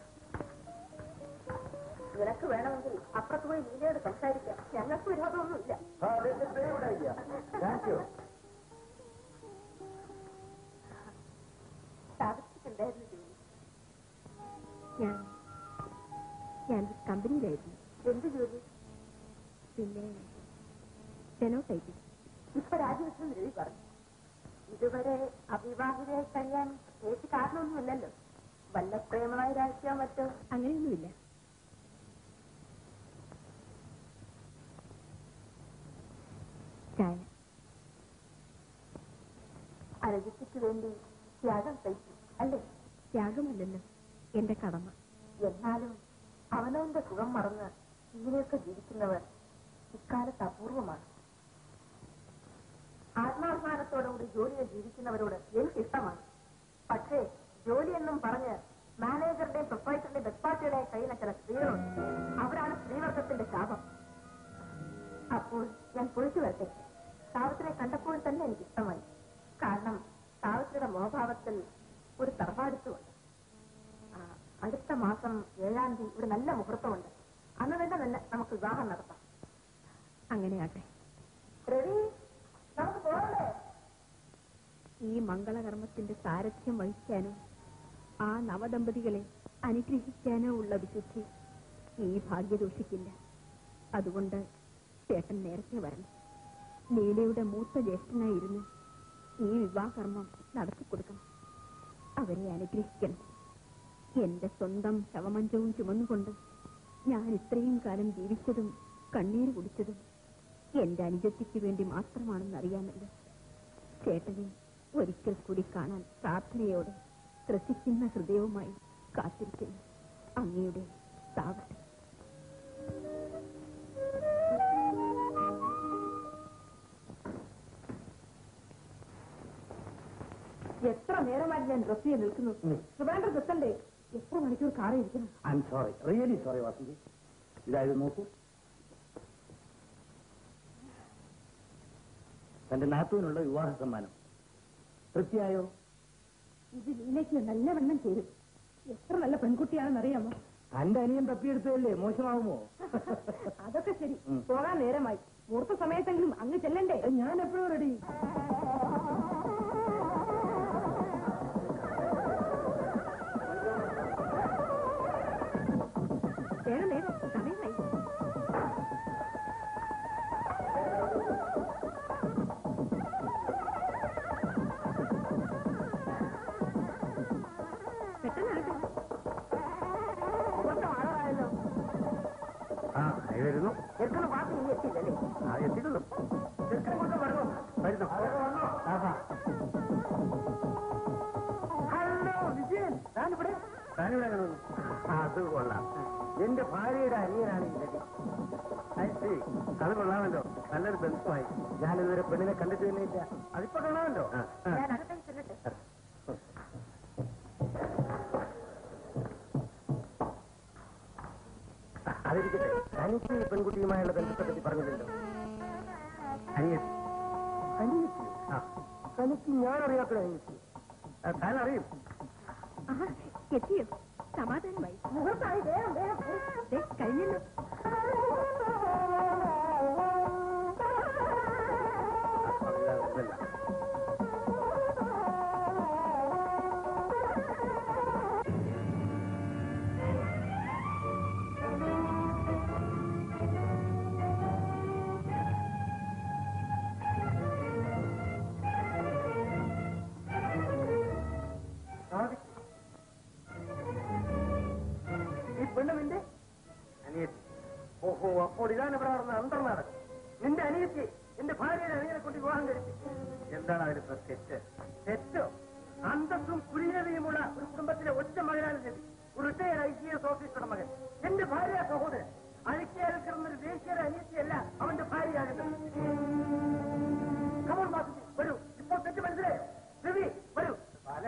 നിനക്ക് വേണമെങ്കിൽ അപ്പുറത്ത് പോയി നീനയോട് സംസാരിക്കാം ഞങ്ങൾക്ക് വിരോധമൊന്നുമില്ല താങ്ക് യു സ്ഥാപിച്ചിട്ടുണ്ടായിരുന്നു ജോലി ഞാൻ ഞാൻ കമ്പനിയിലായിരുന്നു എന്ത് ജോലി പിന്നെ സ്റ്റെനോ ടൈപ്പിംഗ് ഇപ്പൊ രാജിവെച്ചെന്ന് രവി പറഞ്ഞു ഇതുവരെ അവിവാഹിതയായി കഴിയാൻ പ്രത്യേകിച്ച് കാരണമൊന്നുമില്ലല്ലോ വല്ല പ്രേമമായ രാഷ്ട്രീയോ മറ്റോ അങ്ങനെയൊന്നുമില്ല ചായ അരജിക്ക് വേണ്ടി ത്യാഗം സഹിച്ചു അല്ലേ ത്യാഗമല്ലല്ലോ എന്റെ കടമ എന്നാലും അവനവന്റെ സുഖം മറന്ന് ഇങ്ങനെയൊക്കെ ജീവിക്കുന്നവർ ഇക്കാലത്ത് അപൂർവമാണ് ആത്മാഭിമാനത്തോടുകൂടി ജോലിയിൽ ജീവിക്കുന്നവരോട് എനിക്ക് ഇഷ്ടമാണ് പക്ഷേ ജോലിയെന്നും പറഞ്ഞ് മാനേജറുടെയും പ്രൊപ്പറേറ്ററുടെയും വെപ്പാട്ടിയുടെയും കയ്യിലെ ചില സ്ത്രീകളുണ്ട് അവരാണ് സ്ത്രീവർഗത്തിന്റെ ശാപം അപ്പോൾ ഞാൻ പൊളിച്ചു വരട്ടെ സാവത്തിനെ കണ്ടപ്പോൾ തന്നെ എനിക്ക് ഇഷ്ടമായി കാരണം സാവത്തിയുടെ മോഭാവത്തിൽ ഒരു തറവാടിത്തുമുണ്ട് ആ, അടുത്ത മാസം ഏഴാം തീയതി ഒരു നല്ല മുഹൂർത്തമുണ്ട് അന്ന് തന്നെ തന്നെ നമുക്ക് വിവാഹം നടത്താം അങ്ങനെയാട്ടെ രവി നമുക്ക് പോകണ്ടേ ഈ മംഗളകർമ്മത്തിന്റെ സാരഥ്യം വഹിക്കാനോ ആ നവദമ്പതികളെ അനുഗ്രഹിക്കാനോ ഉള്ള വിശുദ്ധി ഈ ഭാഗ്യദോഷിക്കില്ല അതുകൊണ്ട് ചേട്ടൻ നേരത്തെ വരണം ലീലയുടെ മൂത്ത ജ്യേഷ്ഠനായിരുന്നു ഈ വിവാഹകർമ്മം നടത്തിക്കൊടുക്കണം അവരെ അനുഗ്രഹിക്കണം എന്റെ സ്വന്തം ശവമഞ്ചവും ചുമന്നുകൊണ്ട് ഞാൻ ഇത്രയും കാലം ജീവിച്ചതും കണ്ണീര് കുടിച്ചതും എന്റെ അനുജത്തിക്ക് വേണ്ടി മാത്രമാണെന്ന് അറിയാമല്ലോ ചേട്ടനെ ഒരിക്കൽ കൂടി കാണാൻ പ്രാർത്ഥനയോടെ ത്രസിക്കുന്ന ഹൃദയവുമായി കാത്തിരിക്കുന്നു അങ്ങയുടെ താവട്ടെ എത്ര നേരമായി ഞാൻ ഡ്രസ് ചെയ്യാൻ നിൽക്കുന്നു ട്രിവാൻഡ്രം എത്തണ്ടേ എത്ര മണിക്കൂർ കാറിൽ ഇരിക്കണം I'm sorry really sorry Vasanthi ഇതായത് നോക്കൂ തന്റെ നാത്തുവിനുള്ള വിവാഹ സമ്മാനം തൃപ്തിയായോ ഇത് ലീലയ്ക്ക് നല്ലവണ്ണം ചേരും എത്ര നല്ല പെൺകുട്ടിയാണെന്ന് അറിയാമോ തന്റെ അനിയൻ തപ്പിയെടുത്തതല്ലേ മോശമാവുമോ അതൊക്കെ ശരി ഉം. പോകാൻ നേരമായി മുഹൂർത്ത സമയത്തെങ്കിലും അങ്ങ് ചെല്ലണ്ടേ ഞാൻ എപ്പോഴും റെഡി വേഗം വേഗം സമയമായി പെട്ടെന്നാകട്ടെ ആളായല്ലോ ആ വരുന്നു ചെറുക്കന് പാട്ട് ഇനി എത്തിയില്ലല്ലേ ആ എത്തിയിട്ടുള്ളൂ ചെറുക്കൻ കൊണ്ട് വരണോ വരുന്നു ആഹാ ഹലോ വിജയൻ ഞാനിവിടെ താനിവിടെ അങ്ങനെ വന്നു? അത് കൊള്ളാം എന്റെ ഭാര്യയുടെ അനിയനാണ് ഈ രവി ഐ see. അത് കൊള്ളാമല്ലോ നല്ലൊരു ബന്ധമായി ഞാനിതുവരെ പെണ്ണിനെ കണ്ടിട്ട് തന്നെ ഇല്ല അതിപ്പോ കാണാമല്ലോ ആ, ആ. ഞാൻ അകത്തേക്ക് ചെല്ലട്ടെ അതിരിക്കട്ടെ തനിക്ക് ഈ പെൺകുട്ടിയുമായുള്ള ബന്ധത്തെ പറ്റി പറഞ്ഞില്ലല്ലോ അനിയത്തി അനിയത്തി ആ തനിക്ക് ഞാൻ അറിയാത്തൊരു അനിയത്തി ആ, താൻ അറിയും ആഹാ, എത്തിയോ സമാധാനമായി മുഹൂർത്തമായി വേഗം വേഗം ദേ, കഴിഞ്ഞല്ലോ അല്ല, അതല്ല. സാധിക്കും. ഈ പെണ്ണ് നിന്റെ അനിയത്തി ഓഹോ അപ്പോൾ ഇതാണ് ഇവിടെ നടന്ന അന്തർനാടകം നിന്റെ അനിയത്തി എന്റെ ഭാര്യയുടെ അനിയനെ കൊണ്ട് വിവാഹം കഴിപ്പിച്ചു എന്താണ് അതിലിപ്പോ തെറ്റ് തെറ്റോ അന്തസ്സും കുലീനതയുമുള്ള ഒരു കുടുംബത്തിലെ ഒറ്റ മകനാണ് നബി ഒരു റിട്ടയർ ഐ സി എസ് ഓഫീസറുടെ മകൻ എന്റെ ഭാര്യ സഹോദരൻ അഴിക്കയാൽ കിടന്നൊരു ദേശീയയുടെ അനിയത്തിയല്ല അവന്റെ ഭാര്യയാകുന്നത് കമോൺ ബാസിജി വരൂ ഇപ്പോൾ തെറ്റ് മനസ്സിലായോ രവി വരൂ ബാല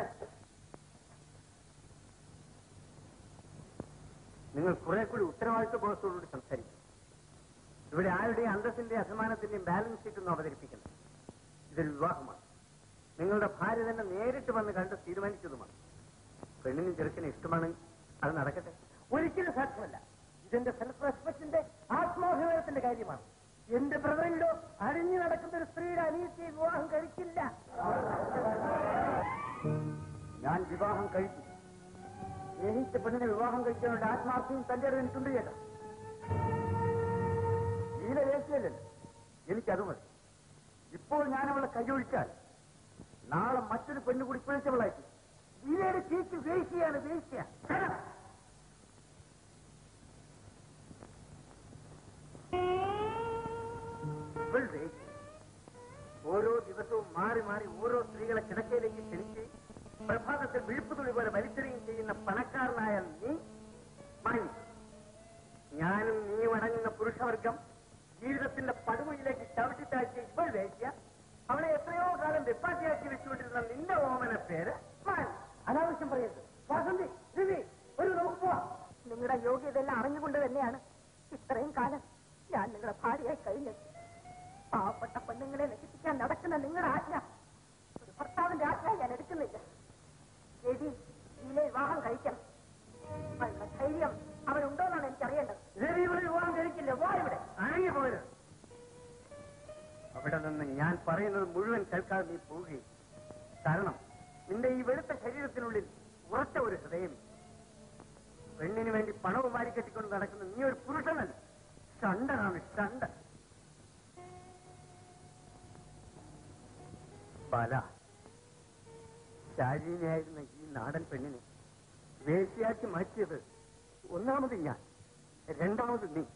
നിങ്ങൾ കുറെ കൂടി ഉത്തരവാദിത്വ ബോധത്തോടുകൂടി സംസാരിക്കും ഇവിടെ ആരുടെയും അന്തസ്സിന്റെയും അഭിമാനത്തിന്റെയും ബാലൻസ് ഷീറ്റ് ഒന്നും അവതരിപ്പിക്കണം ഇതൊരു വിവാഹമാണ് നിങ്ങളുടെ ഭാര്യ തന്നെ നേരിട്ട് വന്ന് കണ്ട് തീരുമാനിച്ചതുമാണ് പെണ്ണിനും ചെറുക്കിനും ഇഷ്ടമാണ് അത് നടക്കട്ടെ ഒരിക്കലും സാധ്യമല്ല ഇതെന്റെ സെൽഫ് റെസ്പെക്ടിന്റെ ആത്മാഭിമാനത്തിന്റെ കാര്യമാണ് എന്റെ ബ്രദറിലോ അഴിഞ്ഞു നടക്കുന്ന ഒരു സ്ത്രീയുടെ അനിയത്തിയെ വിവാഹം കഴിക്കില്ല ഞാൻ വിവാഹം കഴിച്ചു സ്നേഹിച്ച പെണ്ണിനെ വിവാഹം കഴിക്കാനുള്ള ആത്മാർത്ഥയും തന്റെ അറിവ് എനിക്കുണ്ട് ചേട്ടാ ശീല ഏശിയല്ലല്ലോ എനിക്കത് മതി ഇപ്പോൾ ഞാൻ അവളെ കൈയൊഴിച്ചാൽ നാളെ മറ്റൊരു പെണ്ണ് കൂടി പിഴച്ചവളായിട്ട് ശീലയുടെ ചീക്ക് വേശ്യയാണ് വേശ്യ ഇവൾ വേശ്യ ഓരോ ദിവസവും മാറി മാറി ഓരോ സ്ത്രീകളെ കിടക്കയിലേക്ക് ക്ഷണിച്ച് പ്രഭാതത്തിൽ വിഴുപ്പുതുള്ളി പോലെ വലിച്ചെറിയും ചെയ്യുന്ന പണക്കാരനായ നീ മാന്യ ഞാനും നീ അടങ്ങുന്ന പുരുഷവർഗം ജീവിതത്തിന്റെ പടുമയിലേക്ക് ചവിട്ടിത്താഴ്ച ഇപ്പോൾ വേശ്യ അവളെ എത്രയോ കാലം വെപ്പാട്ടിയാക്കി വെച്ചുകൊണ്ടിരുന്ന നിന്റെ ഓമന പേര് മാൻ അനാവശ്യം പറയരുത് വാസന്തി രവി ഒരു നമുക്ക് പോവാം നിങ്ങളുടെ യോഗ്യതെല്ലാം അറിഞ്ഞുകൊണ്ട് തന്നെയാണ് ഇത്രയും കാലം ഞാൻ നിങ്ങളുടെ ഭാര്യയായി കഴിഞ്ഞത് പാവപ്പെട്ട പെണ്ണുങ്ങളെ നശിപ്പിക്കാൻ നടക്കുന്ന നിങ്ങളുടെ ആജ്ഞ ഒരു ഭർത്താവിന്റെ ആജ്ഞ ഞാൻ എടുക്കുന്നില്ല രവി ഇതിലെ വിവാഹം കഴിക്കണം അതിനുള്ള ധൈര്യം അവനുണ്ടോന്നാണ് എനിക്കറിയേണ്ടത് രവി ഇവിടെ വിവാഹം കഴിക്കില്ല വാ ഇവിടെ അണങ്ങി പോയത് അവിടെ നിന്ന് ഞാൻ പറയുന്നത് മുഴുവൻ കേൾക്കാതെ നീ പോവുകയും കാരണം നിന്റെ ഈ വെളുത്ത ശരീരത്തിനുള്ളിൽ ഉറച്ച ഒരു ഹൃദയം പെണ്ണിന് വേണ്ടി പണവും വാരിക്കെട്ടിക്കൊണ്ട് നടക്കുന്ന നീ ഒരു പുരുഷനല്ല ഷണ്ടനാണ് ഷണ്ട പല ശാരീരിയായിരുന്ന ഈ നാടൻ പെണ്ണിനെ വേശ്യയാക്കി മാറ്റിയത് ഒന്നാമത് ഞാൻ രണ്ടാമത് നീ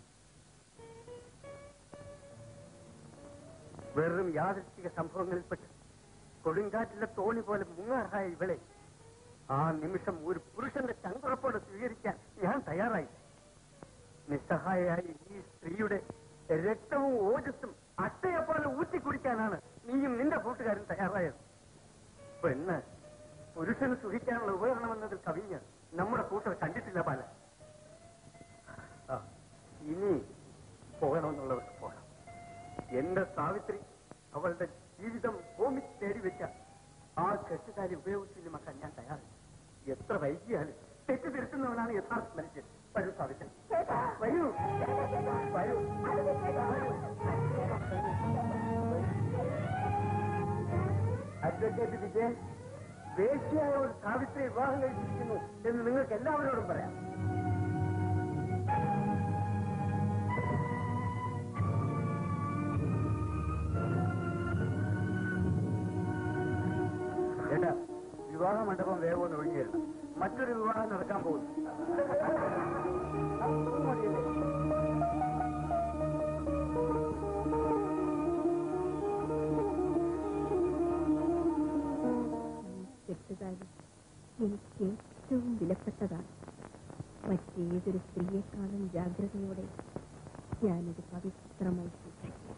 വെറും യാദൃശ്ചിക സംഭവങ്ങളിൽപ്പെട്ട് കൊടുങ്കാറ്റിലെ തോണി പോലെ മുങ്ങാറായ ഇവളെ ആ നിമിഷം ഒരു പുരുഷന്റെ ചങ്കുറപ്പോടെ സ്വീകരിക്കാൻ ഞാൻ തയ്യാറായി നിസ്സഹായയായ ഈ സ്ത്രീയുടെ രക്തവും ഓജസ്സും അട്ടയെപ്പോലെ ഊറ്റിക്കുടിക്കാനാണ് നീയും നിന്റെ കൂട്ടുകാരും തയ്യാറായത് പെണ്ണ് പുരുഷന് സുഖിക്കാനുള്ള ഉപകരണമെന്നതിൽ കവിഞ്ഞ് നമ്മുടെ കൂട്ടർ കണ്ടിട്ടില്ല പല ആ, ഇനി പോകണമെന്നുള്ളവർക്ക് പോകാം എന്റെ സാവിത്രി അവളുടെ ജീവിതം ഹോമിച്ച് തേടി വെച്ച ആ കെട്ടുകാരി ഉപയോഗിച്ചില്ലുമാക്കാൻ ഞാൻ തയ്യാറാണ് എത്ര വൈകിയാലും തെറ്റ് തിരുത്തുന്നവനാണ് യഥാർത്ഥ മനുഷ്യൻ വരൂ സാവിത്രി വരൂ വരൂ അഡ്വക്കേറ്റ് വിജയൻ വേശ്യയായ ഒരു സാവിത്രി വിവാഹം കഴിച്ചിരിക്കുന്നു എന്ന് നിങ്ങൾക്ക് എല്ലാവരോടും പറയാം ഏട്ടാ വിവാഹ മണ്ഡപം വേഗം ഒന്ന് ഒഴിഞ്ഞിരുന്നു മറ്റൊരു വിവാഹം നടക്കാൻ പോകുന്നു എടുത്തതായി എനിക്ക് ഏറ്റവും വിലപ്പെട്ടതാണ് മറ്റേതൊരു സ്ത്രീയെക്കാളും ജാഗ്രതയോടെ ഞാനിത് പവിത്രമായി സൂക്ഷിക്കും